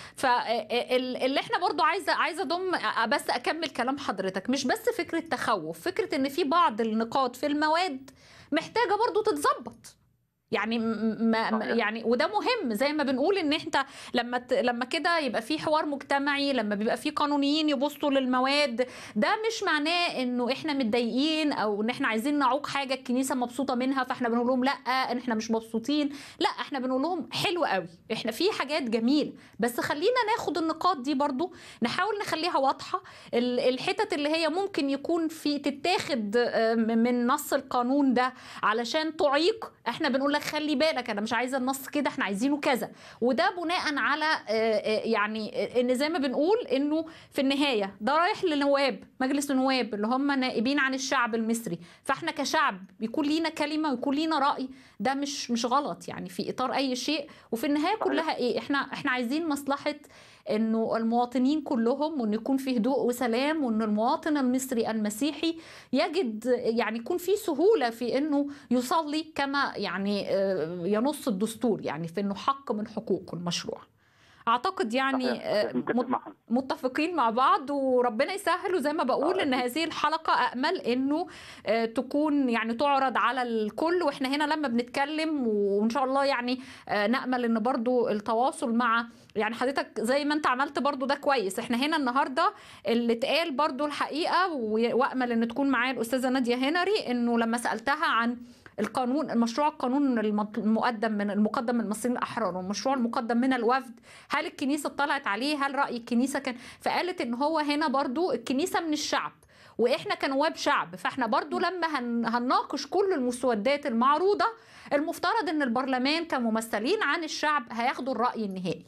فاللي احنا برضو عايزه عايزه اضم بس اكمل كلام حضرتك مش بس فكره تخوف فكره ان في بعض النقاط في المواد محتاجه برضو تتظبط يعني م- ما ما- يعني وده مهم زي ما بنقول ان انت لما ت- لما كده يبقى في حوار مجتمعي لما بيبقى في قانونيين يبصوا للمواد ده مش معناه انه احنا متضايقين او ان احنا عايزين نعوق حاجه الكنيسه مبسوطه منها فاحنا بنقول لهم لا ان احنا مش مبسوطين لا احنا بنقول لهم حلو قوي احنا في حاجات جميله بس خلينا ناخد النقاط دي برضو نحاول نخليها واضحه ال- الحتت اللي هي ممكن يكون في تتاخد آه، من نص القانون ده علشان تعيق احنا بنقول لك خلي بالك انا مش عايزه النص كده احنا عايزينه كذا وده بناء على آه، آه، يعني آه، ان زي ما بنقول انه في النهايه ده رايح لنواب مجلس النواب اللي هم نائبين عن الشعب المصري فاحنا كشعب يكون لينا كلمه ويكون لينا راي ده مش مش غلط يعني في اطار اي شيء وفي النهايه كلها ايه احنا احنا عايزين مصلحه انه المواطنين كلهم وان يكون في هدوء وسلام وان المواطن المصري المسيحي يجد يعني يكون في سهوله في انه يصلي كما يعني آه، ينص الدستور يعني في انه حق من حقوقه المشروع اعتقد يعني آه، مت- متفقين مع بعض وربنا يسهل وزي ما بقول ان هذه الحلقه امل انه آه، تكون يعني تعرض على الكل واحنا هنا لما بنتكلم وان شاء الله يعني آه، نامل ان برضو التواصل مع يعني حضرتك زي ما انت عملت برضو ده كويس احنا هنا النهارده اللي اتقال برضو الحقيقه و- وامل ان تكون معايا الاستاذه ناديه هنري انه لما سالتها عن القانون المشروع القانون المط- المقدم من المقدم من المصريين الاحرار والمشروع المقدم من الوفد هل الكنيسه اطلعت عليه هل راي الكنيسه كان فقالت ان هو هنا برضو الكنيسه من الشعب واحنا كنواب شعب فاحنا برضو لما هن هنناقش كل المسودات المعروضه المفترض ان البرلمان كممثلين عن الشعب هياخدوا الراي النهائي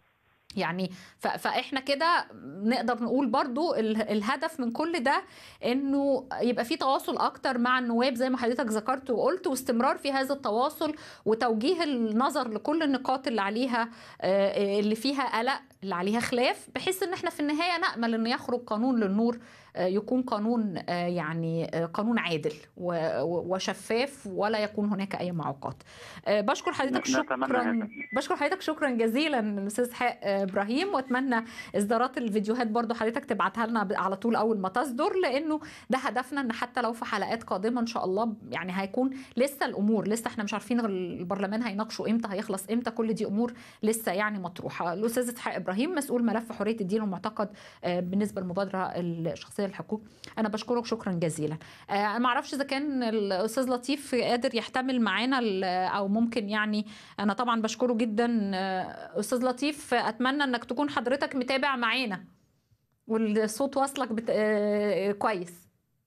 يعني ف- فاحنا كده نقدر نقول برضو ال- الهدف من كل ده انه يبقى في تواصل اكتر مع النواب زي ما حضرتك ذكرت وقلت واستمرار في هذا التواصل وتوجيه النظر لكل النقاط اللي عليها آه، اللي فيها قلق اللي عليها خلاف بحيث ان احنا في النهايه نامل ان يخرج قانون للنور آه، يكون قانون آه، يعني آه، قانون عادل و- و- وشفاف ولا يكون هناك اي معوقات آه، بشكر حضرتك نتمنى شكرا هذا. بشكر حضرتك شكرا جزيلا الاستاذ اسحاق آه، ابراهيم واتمنى اصدارات الفيديوهات برضو حضرتك تبعتها لنا على طول اول ما تصدر لانه ده هدفنا ان حتى لو في حلقات قادمه ان شاء الله يعني هيكون لسه الامور لسه احنا مش عارفين البرلمان هيناقشوا امتى هيخلص امتى كل دي امور لسه يعني مطروحه الاستاذ اسحاق ابراهيم مسؤول ملف حريه الدين والمعتقد آه، بالنسبه للمبادره الشخصيه للحقوق انا بشكرك شكرا جزيلا آه، انا ما اعرفش اذا كان الاستاذ لطيف قادر يحتمل معانا ال- او ممكن يعني انا طبعا بشكره جدا آه، استاذ لطيف آه، اتمنى انك تكون حضرتك متابع معانا والصوت واصلك بت... آه، كويس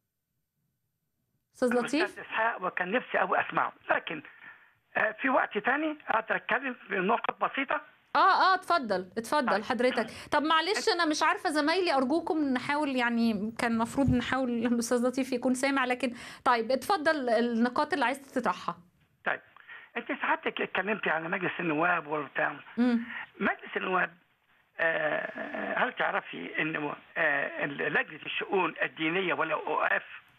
استاذ لطيف أستاذ إسحاق وكان نفسي أوي أسمعه لكن آه، في وقت تاني أقدر أتكلم في نقط بسيطة اه اه اتفضل اتفضل حضرتك طب معلش انا مش عارفه زمايلي ارجوكم نحاول يعني كان المفروض نحاول الاستاذ لطيف يكون سامع لكن طيب اتفضل النقاط اللي عايز تطرحها طيب أنت سعادتك اتكلمتي على مجلس النواب وبتاع مم. مجلس النواب آه، هل تعرفي انه آه، لجنه الشؤون الدينيه والاوقاف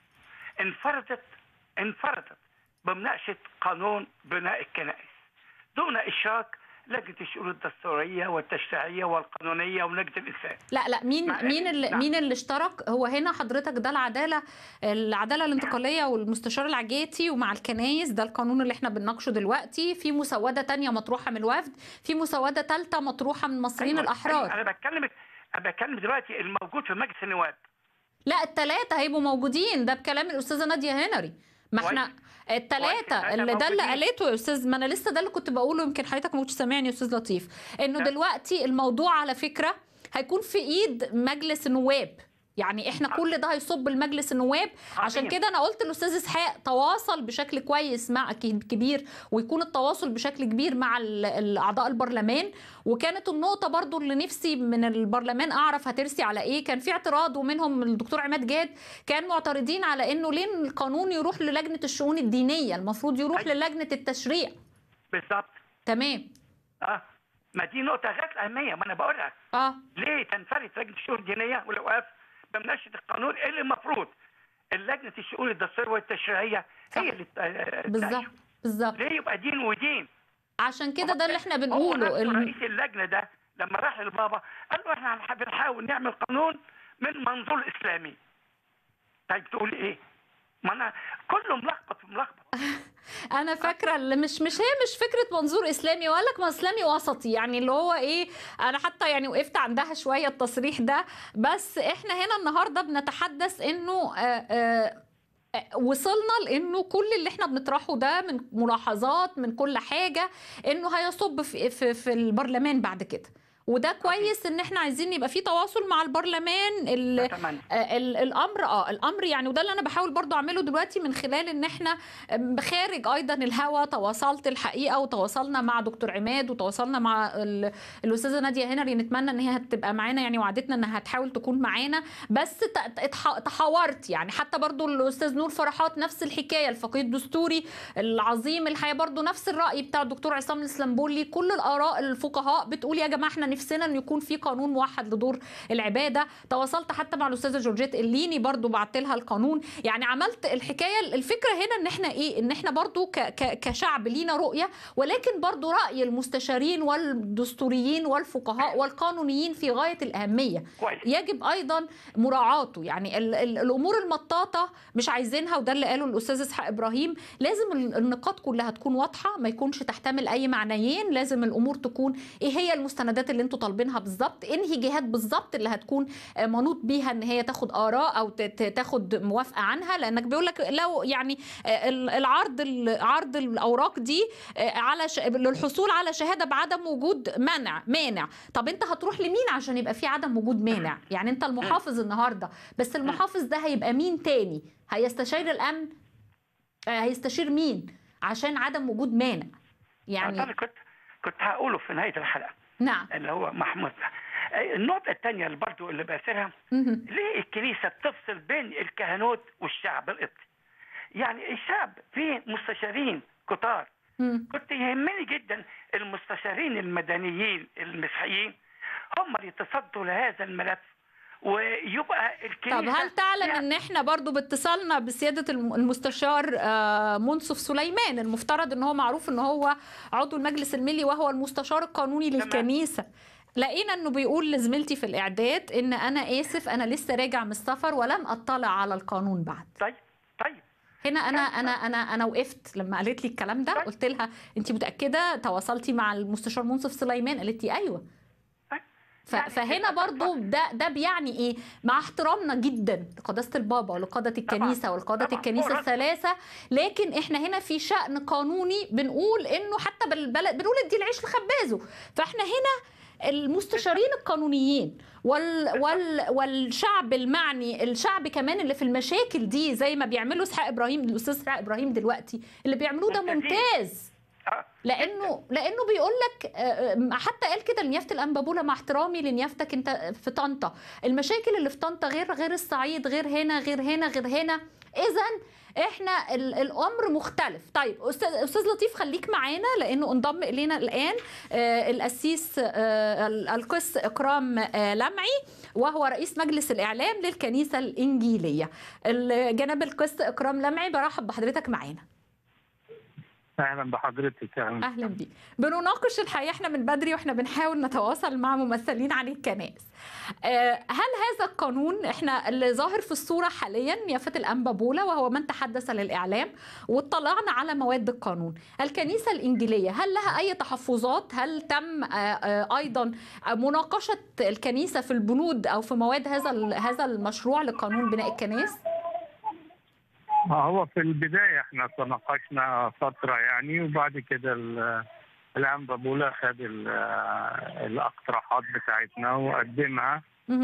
انفردت انفردت بمناقشه قانون بناء الكنائس دون اشراك لجنه الشؤون الدستوريه والتشريعيه والقانونيه ولجنه الانسان لا لا مين مع- مين اللي نعم. مين اللي اشترك هو هنا حضرتك ده العداله العداله الانتقاليه والمستشار العجيتي ومع الكنايس ده القانون اللي احنا بنناقشه دلوقتي في مسوده تانية مطروحه من الوفد في مسوده ثالثه مطروحه من المصريين أيوة، الاحرار أيوة، انا بتكلمك انا بتكلم دلوقتي الموجود في مجلس النواب لا الثلاثه هيبقوا موجودين ده بكلام الاستاذه ناديه هنري ما احنا الثلاثه التلاتة اللي ده اللي موجودين. قالته يا استاذ ما انا لسه ده اللي كنت بقوله يمكن حضرتك ما كنتش سامعني يا استاذ لطيف انه لا. دلوقتي الموضوع على فكره هيكون في ايد مجلس النواب يعني احنا كل ده هيصب المجلس النواب عشان عظيم. كده انا قلت للاستاذ اسحاق تواصل بشكل كويس مع ك- كبير ويكون التواصل بشكل كبير مع ال- ال- اعضاء البرلمان وكانت النقطه برضو اللي نفسي من البرلمان اعرف هترسي على ايه كان في اعتراض ومنهم الدكتور عماد جاد كان معترضين على انه ليه القانون يروح للجنه الشؤون الدينيه المفروض يروح أيوة. للجنه التشريع بالظبط تمام اه ما دي نقطه غايه الاهميه ما انا بقولها اه ليه تنفرد لجنه الشؤون الدينيه والاوقاف بمناقشه القانون اللي المفروض لجنه الشؤون الدستوريه والتشريعيه صح. هي اللي ت- بالظبط تناقشه. بالظبط ليه يبقى دين ودين عشان كده ده اللي احنا هو بنقوله نفسه ال- رئيس اللجنه ده لما راح للبابا قال له احنا هنح- بنحاول نعمل قانون من منظور اسلامي طيب تقول ايه؟ ما انا كله ملخبط في ملخبط انا فاكره اللي مش مش هي مش فكره منظور اسلامي وقال لك ما اسلامي وسطي يعني اللي هو ايه انا حتى يعني وقفت عندها شويه التصريح ده بس احنا هنا النهارده بنتحدث انه آه، آه، آه، وصلنا لانه كل اللي احنا بنطرحه ده من ملاحظات من كل حاجه انه هيصب في في, في البرلمان بعد كده وده كويس ان احنا عايزين يبقى في تواصل مع البرلمان ال- اتمنى آه، ال- الامر اه الامر يعني وده اللي انا بحاول برضو اعمله دلوقتي من خلال ان احنا آم، خارج ايضا الهوا تواصلت الحقيقه وتواصلنا مع دكتور عماد وتواصلنا مع ال- الاستاذه ناديه هنري نتمنى ان هي هتبقى معانا يعني وعدتنا انها هتحاول تكون معانا بس ت- اتح- تحاورت يعني حتى برضو الاستاذ نور فرحات نفس الحكايه الفقيه الدستوري العظيم الحقيقه برضو نفس الراي بتاع الدكتور عصام الاسلامبولي كل الاراء الفقهاء بتقول يا جماعه احنا نفسنا ان يكون في قانون موحد لدور العباده تواصلت حتى مع الاستاذه جورجيت الليني برضو بعت لها القانون يعني عملت الحكايه الفكره هنا ان احنا ايه ان احنا برضو ك ك كشعب لينا رؤيه ولكن برضو راي المستشارين والدستوريين والفقهاء والقانونيين في غايه الاهميه كويس يجب ايضا مراعاته يعني ال ال الامور المطاطه مش عايزينها وده اللي قاله الاستاذ اسحاق ابراهيم لازم ال- النقاط كلها تكون واضحه ما يكونش تحتمل اي معنيين لازم الامور تكون ايه هي المستندات اللي انتوا طالبينها بالظبط انهي جهات بالظبط اللي هتكون آه، منوط بيها ان هي تاخد اراء او ت- ت- تاخد موافقه عنها لانك بيقول لك لو يعني آه، ال- العرض ال- عرض الاوراق دي آه، على ش... للحصول على شهاده بعدم وجود منع مانع طب انت هتروح لمين عشان يبقى في عدم وجود مانع يعني انت المحافظ النهارده بس المحافظ ده هيبقى مين تاني هيستشير الامن آه، هيستشير مين عشان عدم وجود مانع ده يعني اللي كنت كنت هقوله في نهايه الحلقه نعم اللي هو محمود النقطه الثانيه اللي برضه اللي بأثرها مهم. ليه الكنيسه بتفصل بين الكهنوت والشعب القبطي؟ يعني الشعب فيه مستشارين كتار مم. كنت يهمني جدا المستشارين المدنيين المسيحيين هم هم اللي يتصدوا لهذا الملف ويبقى الكنيسه طب هل تعلم فيها- ان احنا برضو باتصالنا بسياده الم- المستشار آه، منصف سليمان المفترض ان هو معروف ان هو عضو المجلس الملي وهو المستشار القانوني للكنيسه لقينا انه بيقول لزميلتي في الاعداد ان انا اسف انا لسه راجع من السفر ولم اطلع على القانون بعد طيب طيب هنا انا انا انا انا وقفت لما قالت لي الكلام ده قلت لها انت متاكده تواصلتي مع المستشار منصف سليمان قالت لي ايوه ف- فهنا برضو ده ده بيعني ايه مع احترامنا جدا لقداسه البابا ولقاده الكنيسه ولقاده الكنيسه الثلاثه لكن احنا هنا في شان قانوني بنقول انه حتى بالبلد بنقول ادي العيش لخبازه فاحنا هنا المستشارين القانونيين وال وال والشعب المعني الشعب كمان اللي في المشاكل دي زي ما بيعملوا اسحاق ابراهيم الاستاذ اسحاق ابراهيم دلوقتي اللي بيعملوه ده ممتاز لانه لانه بيقول لك حتى قال كده لنيافه الانبابوله مع احترامي لنيافتك انت في طنطا المشاكل اللي في طنطا غير غير الصعيد غير هنا غير هنا غير هنا اذا احنا ال- الامر مختلف طيب استاذ استاذ لطيف خليك معانا لانه انضم الينا الان آه، القسيس آه، ال- القس اكرام آه، لمعي وهو رئيس مجلس الاعلام للكنيسه الانجيليه ال- جناب القس اكرام لمعي برحب بحضرتك معانا اهلا بحضرتك اهلا اهلا بيك بنناقش الحقيقه احنا من بدري واحنا بنحاول نتواصل مع ممثلين عن الكنائس آه، هل هذا القانون احنا اللي ظاهر في الصوره حاليا يافه الانبابوله وهو من تحدث للاعلام واطلعنا على مواد القانون الكنيسه الانجيليه هل لها اي تحفظات هل تم آه، آه، ايضا مناقشه الكنيسه في البنود او في مواد هذا ال- هذا المشروع لقانون بناء الكنائس ما هو في البدايه احنا تناقشنا فتره يعني وبعد كده ال- الانبابوله خد ال- الاقتراحات بتاعتنا وقدمها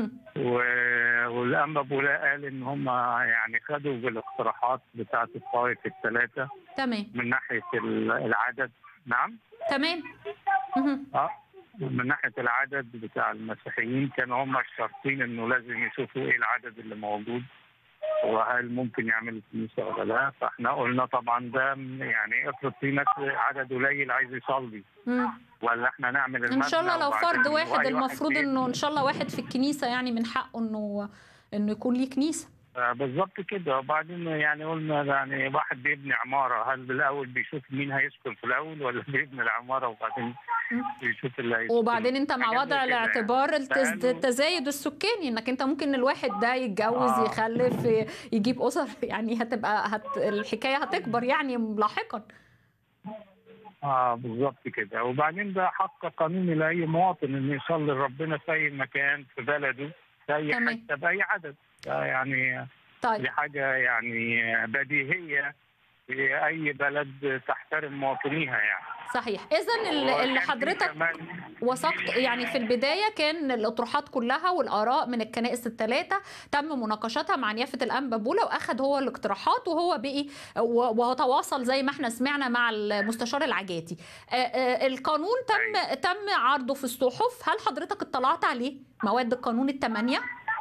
و- والانبابوله قال ان هم يعني خدوا بالاقتراحات بتاعت الطائف الثلاثه تمام من ناحيه ال- العدد نعم تمام اه من ناحيه العدد بتاع المسيحيين كانوا هم الشرطين انه لازم يشوفوا ايه العدد اللي موجود وهل ممكن يعملوا كنيسه ولا لا فاحنا قلنا طبعا ده يعني افرض في ناس عدد قليل عايز يصلي مم. ولا احنا نعمل ان شاء الله المبنى لو وبعدين فرد واحد وأي المفروض بيبني. انه ان شاء الله واحد في الكنيسه يعني من حقه انه انه يكون ليه كنيسه آه، بالظبط كده وبعدين يعني قلنا يعني واحد بيبني عماره هل بالاول بيشوف مين هيسكن في الاول ولا بيبني العماره وبعدين بيشوف اللي هيسكن وبعدين انت مع حاجات وضع زي كده يعني. الاعتبار التز- فقالوا- التزايد السكاني انك انت ممكن الواحد ده يتجوز آه. يخلف يجيب اسر يعني هتبقى هت الحكايه هتكبر يعني لاحقا اه بالظبط كده وبعدين ده حق قانوني لاي مواطن انه يصلي لربنا في اي مكان في بلده في اي تمام. حته باي عدد ده يعني طيب دي حاجه يعني بديهيه في اي بلد تحترم مواطنيها يعني صحيح اذا اللي اللي وكان في حضرتك كمان وثقت يعني في البدايه كان الاطروحات كلها والاراء من الكنائس الثلاثه تم مناقشتها مع نيافه الانبابوله واخد هو الاقتراحات وهو بقي و- وتواصل زي ما احنا سمعنا مع المستشار العجاتي آه، آه، القانون تم تم عرضه في الصحف هل حضرتك اطلعت عليه مواد القانون الثمانيه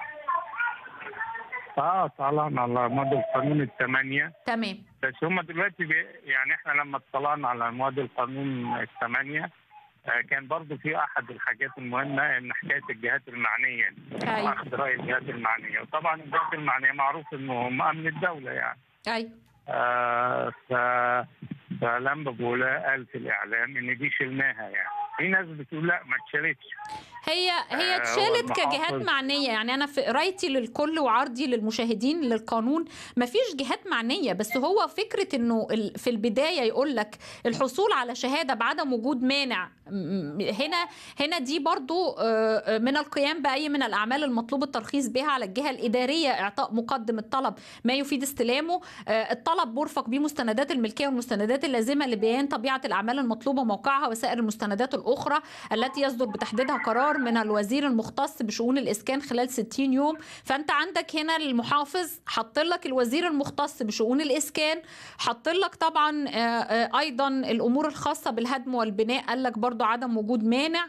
اه طلعنا على ماده القانون الثمانيه تمام بس هم دلوقتي بي يعني احنا لما اطلعنا على مواد القانون الثمانيه آه، كان برضو في احد الحاجات المهمه ان حكايه الجهات المعنيه أيوة. اخذ راي الجهات المعنيه وطبعا الجهات المعنيه معروف انهم امن الدوله يعني ايوه آه ف فلما بولا قال في الاعلام ان دي شلناها يعني في ناس بتقول لا ما اتشالتش هي هي آه، اتشالت والمحافظ- كجهات معنيه يعني انا في قرايتي للكل وعرضي للمشاهدين للقانون ما فيش جهات معنيه بس هو فكره انه ال- في البدايه يقول لك الحصول على شهاده بعدم وجود مانع م- هنا هنا دي برضو آه، آه، من القيام باي من الاعمال المطلوب الترخيص بها على الجهه الاداريه اعطاء مقدم الطلب ما يفيد استلامه آه، الطلب مرفق به مستندات الملكيه والمستندات اللازمه لبيان طبيعه الاعمال المطلوبه موقعها وسائر المستندات الاخرى التي يصدر بتحديدها قرار من الوزير المختص بشؤون الاسكان خلال 60 يوم فانت عندك هنا المحافظ حط لك الوزير المختص بشؤون الاسكان حط لك طبعا آه، آه، ايضا الامور الخاصه بالهدم والبناء قال لك برضو عدم وجود مانع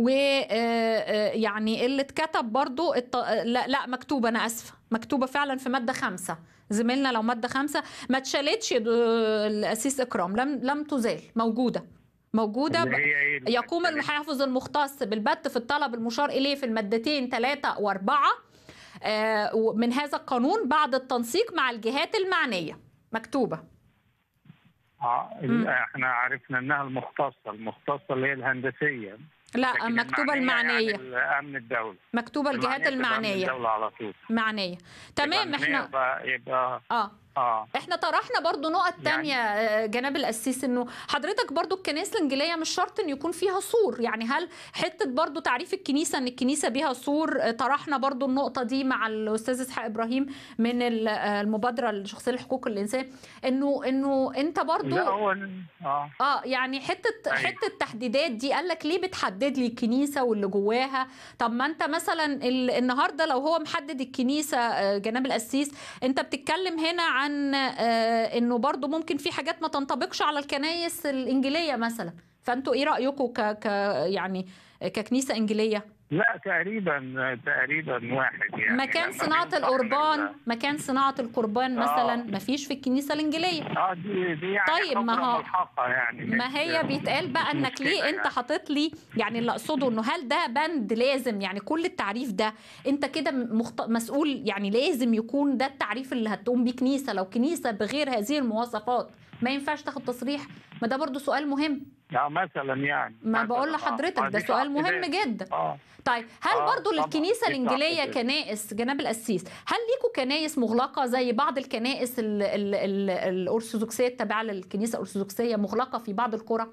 ويعني اللي اتكتب برضو الت... لا لا مكتوبه انا اسفه مكتوبه فعلا في ماده خمسة زميلنا لو ماده خمسة ما اتشالتش يا دو- الاسيس اكرام لم لم تزال موجوده موجوده اللي هي إيه يقوم المحافظ المختص بالبت في الطلب المشار اليه في المادتين ثلاثة وأربعة آه، من هذا القانون بعد التنسيق مع الجهات المعنية مكتوبة اه ال- احنا عرفنا انها المختصه المختصه اللي هي الهندسيه لا لكن مكتوبة المعنية المعنية يعني امن الدوله مكتوبة الجهات المعنية تبقى أمن المعنية الدوله على طول معنية تمام يبقى احنا يبقى, يبقى اه اه احنا طرحنا برضو نقط تانية آه، جناب القسيس انه حضرتك برضو الكنائس الانجيليه مش شرط ان يكون فيها سور يعني هل حته برضو تعريف الكنيسه ان الكنيسه بيها سور آه، طرحنا برضو النقطه دي مع الاستاذ اسحاق ابراهيم من ال- آه، المبادره الشخصيه لحقوق الانسان انه انه انت برضو لا هو اه اه يعني حته أيوة. حته التحديدات دي قال لك ليه بتحدد لي الكنيسه واللي جواها طب ما انت مثلا ال- النهارده لو هو محدد الكنيسه آه، جناب القسيس انت بتتكلم هنا عن آه، انه برضو ممكن في حاجات ما تنطبقش على الكنايس الانجيليه مثلا فانتوا ايه رايكم ك ك يعني ككنيسه انجيليه لا تقريبا تقريبا واحد يعني مكان لما صناعه بينصح القربان من- مكان صناعه القربان مثلا ما فيش في الكنيسه الانجيليه اه دي دي يعني طيب ما خبرة هو ملحقة يعني ما هي بيتقال بقى مش انك مشكلة ليه انت يعني. حاطط لي يعني اللي اقصده انه هل ده بند لازم يعني كل التعريف ده انت كده مخت... مسؤول يعني لازم يكون ده التعريف اللي هتقوم بيه كنيسه لو كنيسه بغير هذه المواصفات ما ينفعش تاخد تصريح ما ده برضو سؤال مهم لا مثلا يعني ما مثلاً، بقول آه. لحضرتك آه، ده دي سؤال مهم تعقيدات. جدا اه طيب هل آه، برضو طبعاً، للكنيسة دي الإنجيلية تعقيدات. كنائس جناب القسيس هل ليكوا كنائس مغلقة زي بعض الكنائس ال ال ال الأرثوذكسية التابعة للكنيسة الأرثوذكسية مغلقة في بعض القرى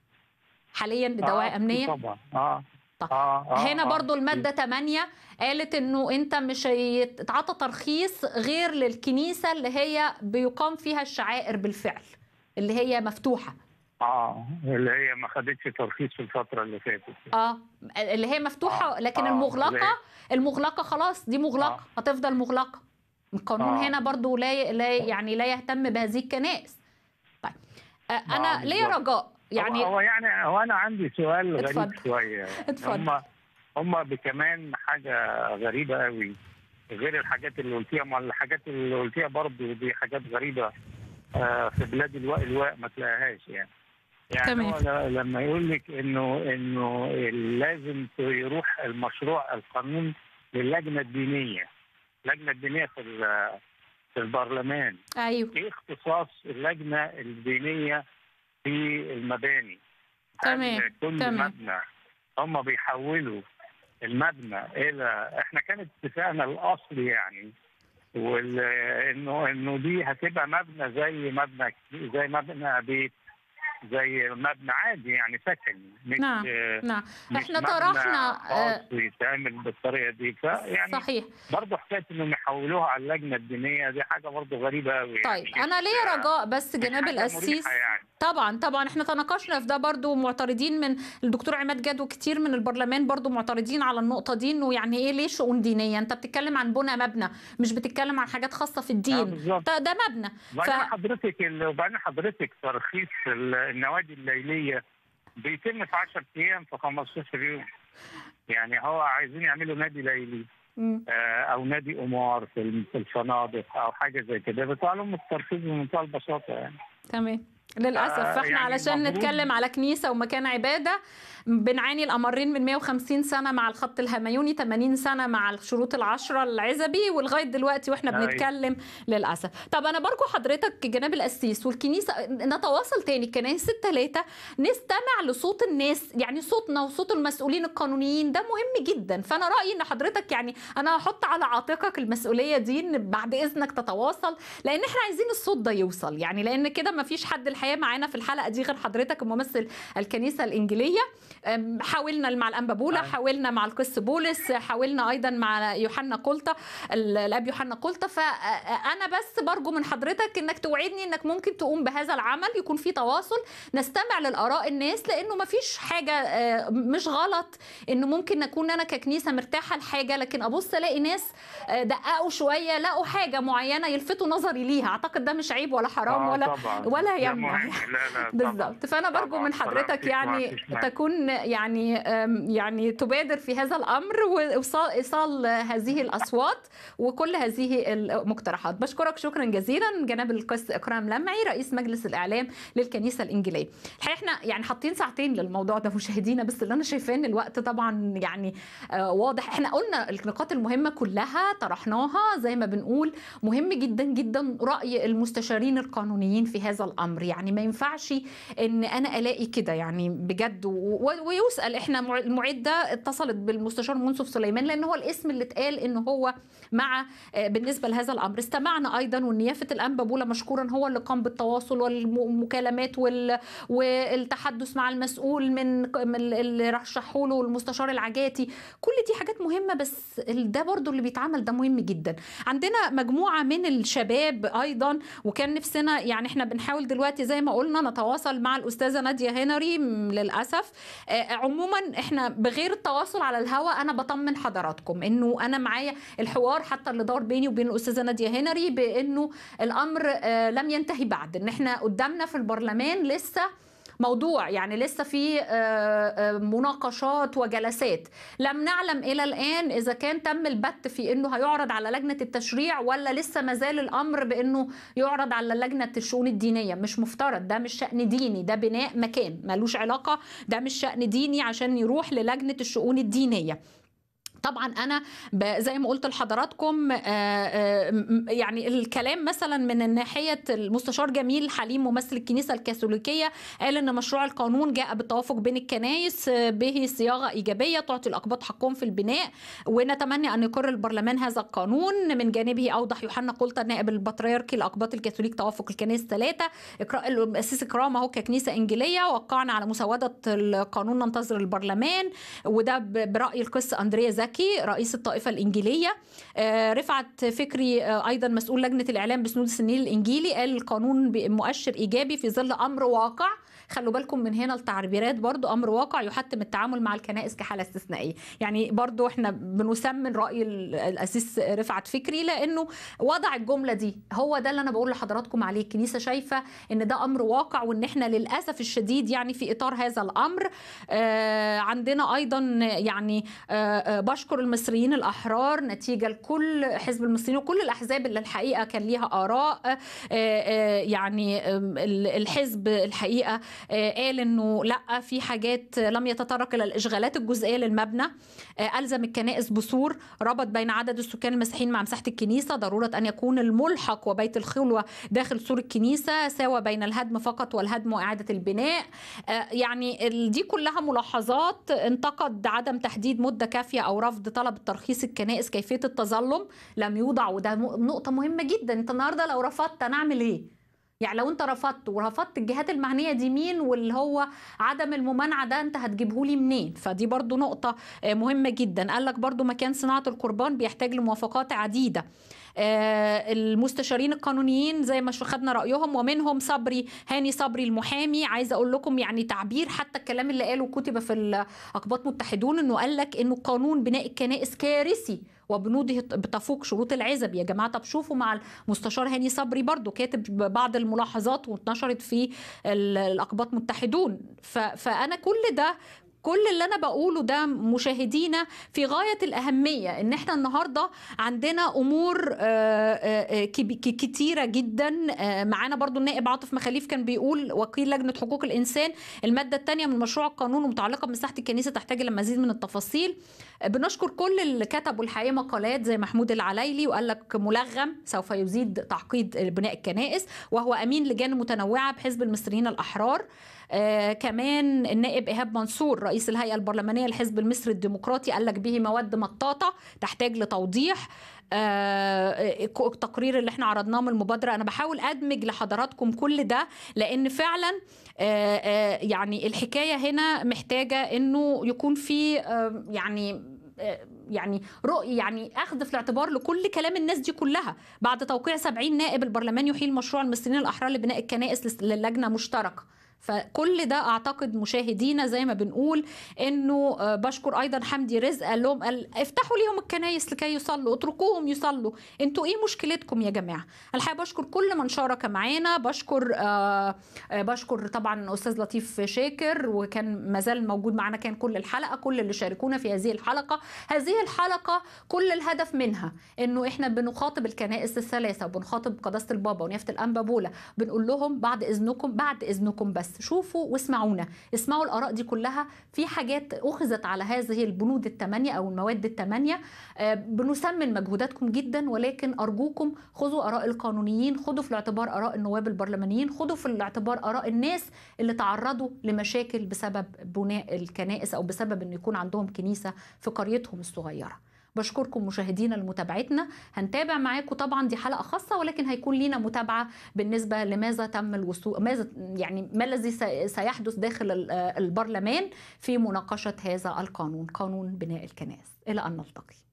حاليا لدواعي آه، أمنية طبعا اه طب اه آه، هنا آه. برضو المادة 8 قالت انه انت مش هيتعطى ترخيص غير للكنيسة اللي هي بيقام فيها الشعائر بالفعل اللي هي مفتوحة اه اللي هي ما خدتش ترخيص في الفترة اللي فاتت اه اللي هي مفتوحة آه، لكن آه، المغلقة اللي المغلقة خلاص دي مغلقة هتفضل مغلقة القانون آه. هنا برضو لا لا يعني لا يهتم بهذه الكنائس طيب آه، انا آه، ليا بالظبط. رجاء يعني هو, هو يعني هو انا عندي سؤال غريب اتفضل. شويه يعني. اتفضل. هم هم بكمان حاجه غريبه قوي غير الحاجات اللي قلتيها ما الحاجات اللي قلتيها برضه دي حاجات غريبه آه في بلاد الواء الواء ما تلاقيهاش يعني يعني تمام. هو ل- لما يقول لك انه انه لازم يروح المشروع القانون للجنه الدينيه اللجنه الدينيه في ال- في البرلمان ايوه ايه اختصاص اللجنه الدينيه في المباني تمام، هل كل تمام. مبنى هم بيحولوا المبنى الى احنا كانت اتفاقنا الاصلي يعني وال... انه انه دي هتبقى مبنى زي مبنى زي مبنى بيت زي مبنى عادي يعني سكن مش نعم آه، نعم مش احنا مبنى طرحنا آه، خاص ويتعمل بالطريقه دي فيعني صحيح برضه حكايه انهم يحولوها على اللجنه الدينيه دي حاجه برضه غريبه قوي طيب انا ليا رجاء بس جناب حاجة القسيس مريحة يعني. طبعا طبعا احنا تناقشنا في ده برضو معترضين من الدكتور عماد جاد وكتير من البرلمان برضو معترضين على النقطه دي انه يعني ايه ليه شؤون دينيه انت بتتكلم عن بنى مبنى مش بتتكلم عن حاجات خاصه في آه، الدين بالظبط. ده, ده مبنى وبعدين حضرتك ال- وبعدين حضرتك ترخيص ال- النوادي الليليه بيتم في 10 ايام في 15 يوم يعني هو عايزين يعملوا نادي ليلي مم. آه، او نادي قمار في الم- في الفنادق او حاجه زي كده بيطلع لهم الترخيص بمنتهى البساطه يعني تمام للاسف آه، فاحنا يعني علشان المفروض- نتكلم على كنيسه ومكان عباده بنعاني الامرين من 150 سنه مع الخط الهميوني 80 سنه مع الشروط العشره العزبي ولغايه دلوقتي واحنا أيوة. بنتكلم للاسف طب انا برجو حضرتك جناب القسيس والكنيسه نتواصل تاني الكنائس الثلاثه نستمع لصوت الناس يعني صوتنا وصوت المسؤولين القانونيين ده مهم جدا فانا رايي ان حضرتك يعني انا هحط على عاتقك المسؤوليه دي ان بعد اذنك تتواصل لان احنا عايزين الصوت ده يوصل يعني لان كده ما فيش حد الحقيقه معانا في الحلقه دي غير حضرتك ممثل الكنيسه الانجيليه أم، حاولنا مع الانبا بولا حاولنا مع القس بولس حاولنا ايضا مع يوحنا قلطه ال- الاب يوحنا قلطه فانا بس برجو من حضرتك انك توعدني انك ممكن تقوم بهذا العمل يكون في تواصل نستمع للاراء الناس لانه ما فيش حاجه آه، مش غلط انه ممكن اكون انا ككنيسه مرتاحه لحاجه لكن ابص الاقي ناس آه، دققوا شويه لقوا حاجه معينه يلفتوا نظري ليها اعتقد ده مش عيب ولا حرام آه، ولا طبعاً. ولا ده يمنع مهم. لا لا طبعاً. بالظبط فانا برجو طبعاً. من لا، حضرتك مفيش- يعني مفيش مانع. تكون يعني يعني تبادر في هذا الامر وايصال ايصال هذه الاصوات وكل هذه المقترحات بشكرك شكرا جزيلا جناب القس اكرام لمعي رئيس مجلس الاعلام للكنيسه الانجيليه الحقيقه احنا يعني حاطين ساعتين للموضوع ده مشاهدينا بس اللي انا شايفاه ان الوقت طبعا يعني آه واضح احنا قلنا النقاط المهمه كلها طرحناها زي ما بنقول مهم جدا جدا راي المستشارين القانونيين في هذا الامر يعني ما ينفعش ان انا الاقي كده يعني بجد ويسال احنا المعده اتصلت بالمستشار منصف سليمان لان هو الاسم اللي اتقال ان هو مع بالنسبه لهذا الامر استمعنا ايضا والنيافه الانبا بولا مشكورا هو اللي قام بالتواصل والمكالمات وال... والتحدث مع المسؤول من اللي رشحوا له المستشار العجاتي كل دي حاجات مهمه بس ده برضو اللي بيتعمل ده مهم جدا عندنا مجموعه من الشباب ايضا وكان نفسنا يعني احنا بنحاول دلوقتي زي ما قلنا نتواصل مع الاستاذه ناديه هنري للاسف عموما احنا بغير التواصل على الهواء انا بطمن حضراتكم انه انا معايا الحوار حتى اللي دار بيني وبين الاستاذه ناديه هنري بانه الامر لم ينتهي بعد ان احنا قدامنا في البرلمان لسه موضوع يعني لسه في مناقشات وجلسات لم نعلم الى الان اذا كان تم البت في انه هيعرض على لجنه التشريع ولا لسه ما زال الامر بانه يعرض على لجنه الشؤون الدينيه مش مفترض ده مش شان ديني ده بناء مكان ملوش علاقه ده مش شان ديني عشان يروح للجنه الشؤون الدينيه طبعا انا زي ما قلت لحضراتكم يعني الكلام مثلا من ناحيه المستشار جميل حليم ممثل الكنيسه الكاثوليكيه قال ان مشروع القانون جاء بالتوافق بين الكنائس به صياغه ايجابيه تعطي الاقباط حقهم في البناء ونتمنى ان يقر البرلمان هذا القانون من جانبه اوضح يوحنا قلت نائب البطريركي الاقباط الكاثوليك توافق الكنائس ثلاثه اقراء الاسيس اكرام اهو ككنيسه انجيليه وقعنا على مسوده القانون ننتظر البرلمان وده براي القس اندريا زكي زكي رئيس الطائفة الإنجيلية رفعت فكري أيضا مسؤول لجنة الإعلام بسنود النيل الإنجيلي قال القانون مؤشر إيجابي في ظل أمر واقع خلوا بالكم من هنا التعبيرات برضو أمر واقع يحتم التعامل مع الكنائس كحالة استثنائية يعني برضو احنا بنسمن رأي الأسيس رفعت فكري لأنه وضع الجملة دي هو ده اللي أنا بقول لحضراتكم عليه الكنيسة شايفة إن ده أمر واقع وإن احنا للأسف الشديد يعني في إطار هذا الأمر آه عندنا أيضا يعني آه بشكر المصريين الأحرار نتيجة لكل حزب المصريين وكل الأحزاب اللي الحقيقة كان ليها آراء آه آه يعني الحزب الحقيقة قال انه لا في حاجات لم يتطرق الى الاشغالات الجزئيه للمبنى الزم الكنائس بسور ربط بين عدد السكان المسيحيين مع مساحه الكنيسه ضروره ان يكون الملحق وبيت الخلوه داخل سور الكنيسه ساوى بين الهدم فقط والهدم واعاده البناء يعني دي كلها ملاحظات انتقد عدم تحديد مده كافيه او رفض طلب ترخيص الكنائس كيفيه التظلم لم يوضع وده نقطه مهمه جدا انت النهارده لو رفضت انا اعمل ايه يعني لو انت رفضت ورفضت الجهات المعنيه دي مين واللي هو عدم الممانعه ده انت هتجيبه لي منين فدي برضو نقطه مهمه جدا قال لك برضو مكان صناعه القربان بيحتاج لموافقات عديده المستشارين القانونيين زي ما خدنا رايهم ومنهم صبري هاني صبري المحامي عايزه اقول لكم يعني تعبير حتى الكلام اللي قاله كتب في الاقباط متحدون انه قال لك انه قانون بناء الكنائس كارثي وبنوده بتفوق شروط العزب يا جماعه طب شوفوا مع المستشار هاني صبري برضو كاتب بعض الملاحظات واتنشرت في الاقباط متحدون فانا كل ده كل اللي انا بقوله ده مشاهدينا في غايه الاهميه ان احنا النهارده عندنا امور كتيره جدا معانا برضو النائب عاطف مخاليف كان بيقول وكيل لجنه حقوق الانسان الماده الثانيه من مشروع القانون ومتعلقه بمساحه الكنيسه تحتاج الى مزيد من التفاصيل بنشكر كل اللي كتبوا الحقيقه مقالات زي محمود العلايلي وقال لك ملغم سوف يزيد تعقيد بناء الكنائس وهو امين لجان متنوعه بحزب المصريين الاحرار آه كمان النائب ايهاب منصور رئيس الهيئه البرلمانيه للحزب المصري الديمقراطي قال لك به مواد مطاطه تحتاج لتوضيح آه التقرير اللي احنا عرضناه من المبادره انا بحاول ادمج لحضراتكم كل ده لان فعلا آه آه يعني الحكايه هنا محتاجه انه يكون في آه يعني يعني رؤية يعني اخذ في الاعتبار لكل كلام الناس دي كلها بعد توقيع 70 نائب البرلمان يحيل مشروع المصريين الاحرار لبناء الكنائس للجنه مشتركه فكل ده اعتقد مشاهدينا زي ما بنقول انه آه، بشكر ايضا حمدي رزق قال لهم قال افتحوا ليهم الكنايس لكي يصلوا اتركوهم يصلوا انتوا ايه مشكلتكم يا جماعه الحقيقه بشكر كل من شارك معانا بشكر آه آه، بشكر طبعا استاذ لطيف شاكر وكان ما زال موجود معنا كان كل الحلقه كل اللي شاركونا في هذه الحلقه هذه الحلقه كل الهدف منها انه احنا بنخاطب الكنائس الثلاثه وبنخاطب قداسه البابا ونيافه الانبا بولا بنقول لهم بعد اذنكم بعد اذنكم بس شوفوا واسمعونا اسمعوا الاراء دي كلها في حاجات اخذت على هذه البنود الثمانيه او المواد الثمانيه آه، بنثمن مجهوداتكم جدا ولكن ارجوكم خذوا اراء القانونيين خذوا في الاعتبار اراء النواب البرلمانيين خذوا في الاعتبار اراء الناس اللي تعرضوا لمشاكل بسبب بناء الكنائس او بسبب ان يكون عندهم كنيسه في قريتهم الصغيره بشكركم مشاهدينا لمتابعتنا هنتابع معاكم طبعا دي حلقه خاصه ولكن هيكون لينا متابعه بالنسبه لماذا تم الوصول ماذا يعني ما الذي سي- سيحدث داخل ال- البرلمان في مناقشه هذا القانون قانون بناء الكنائس الى ان نلتقي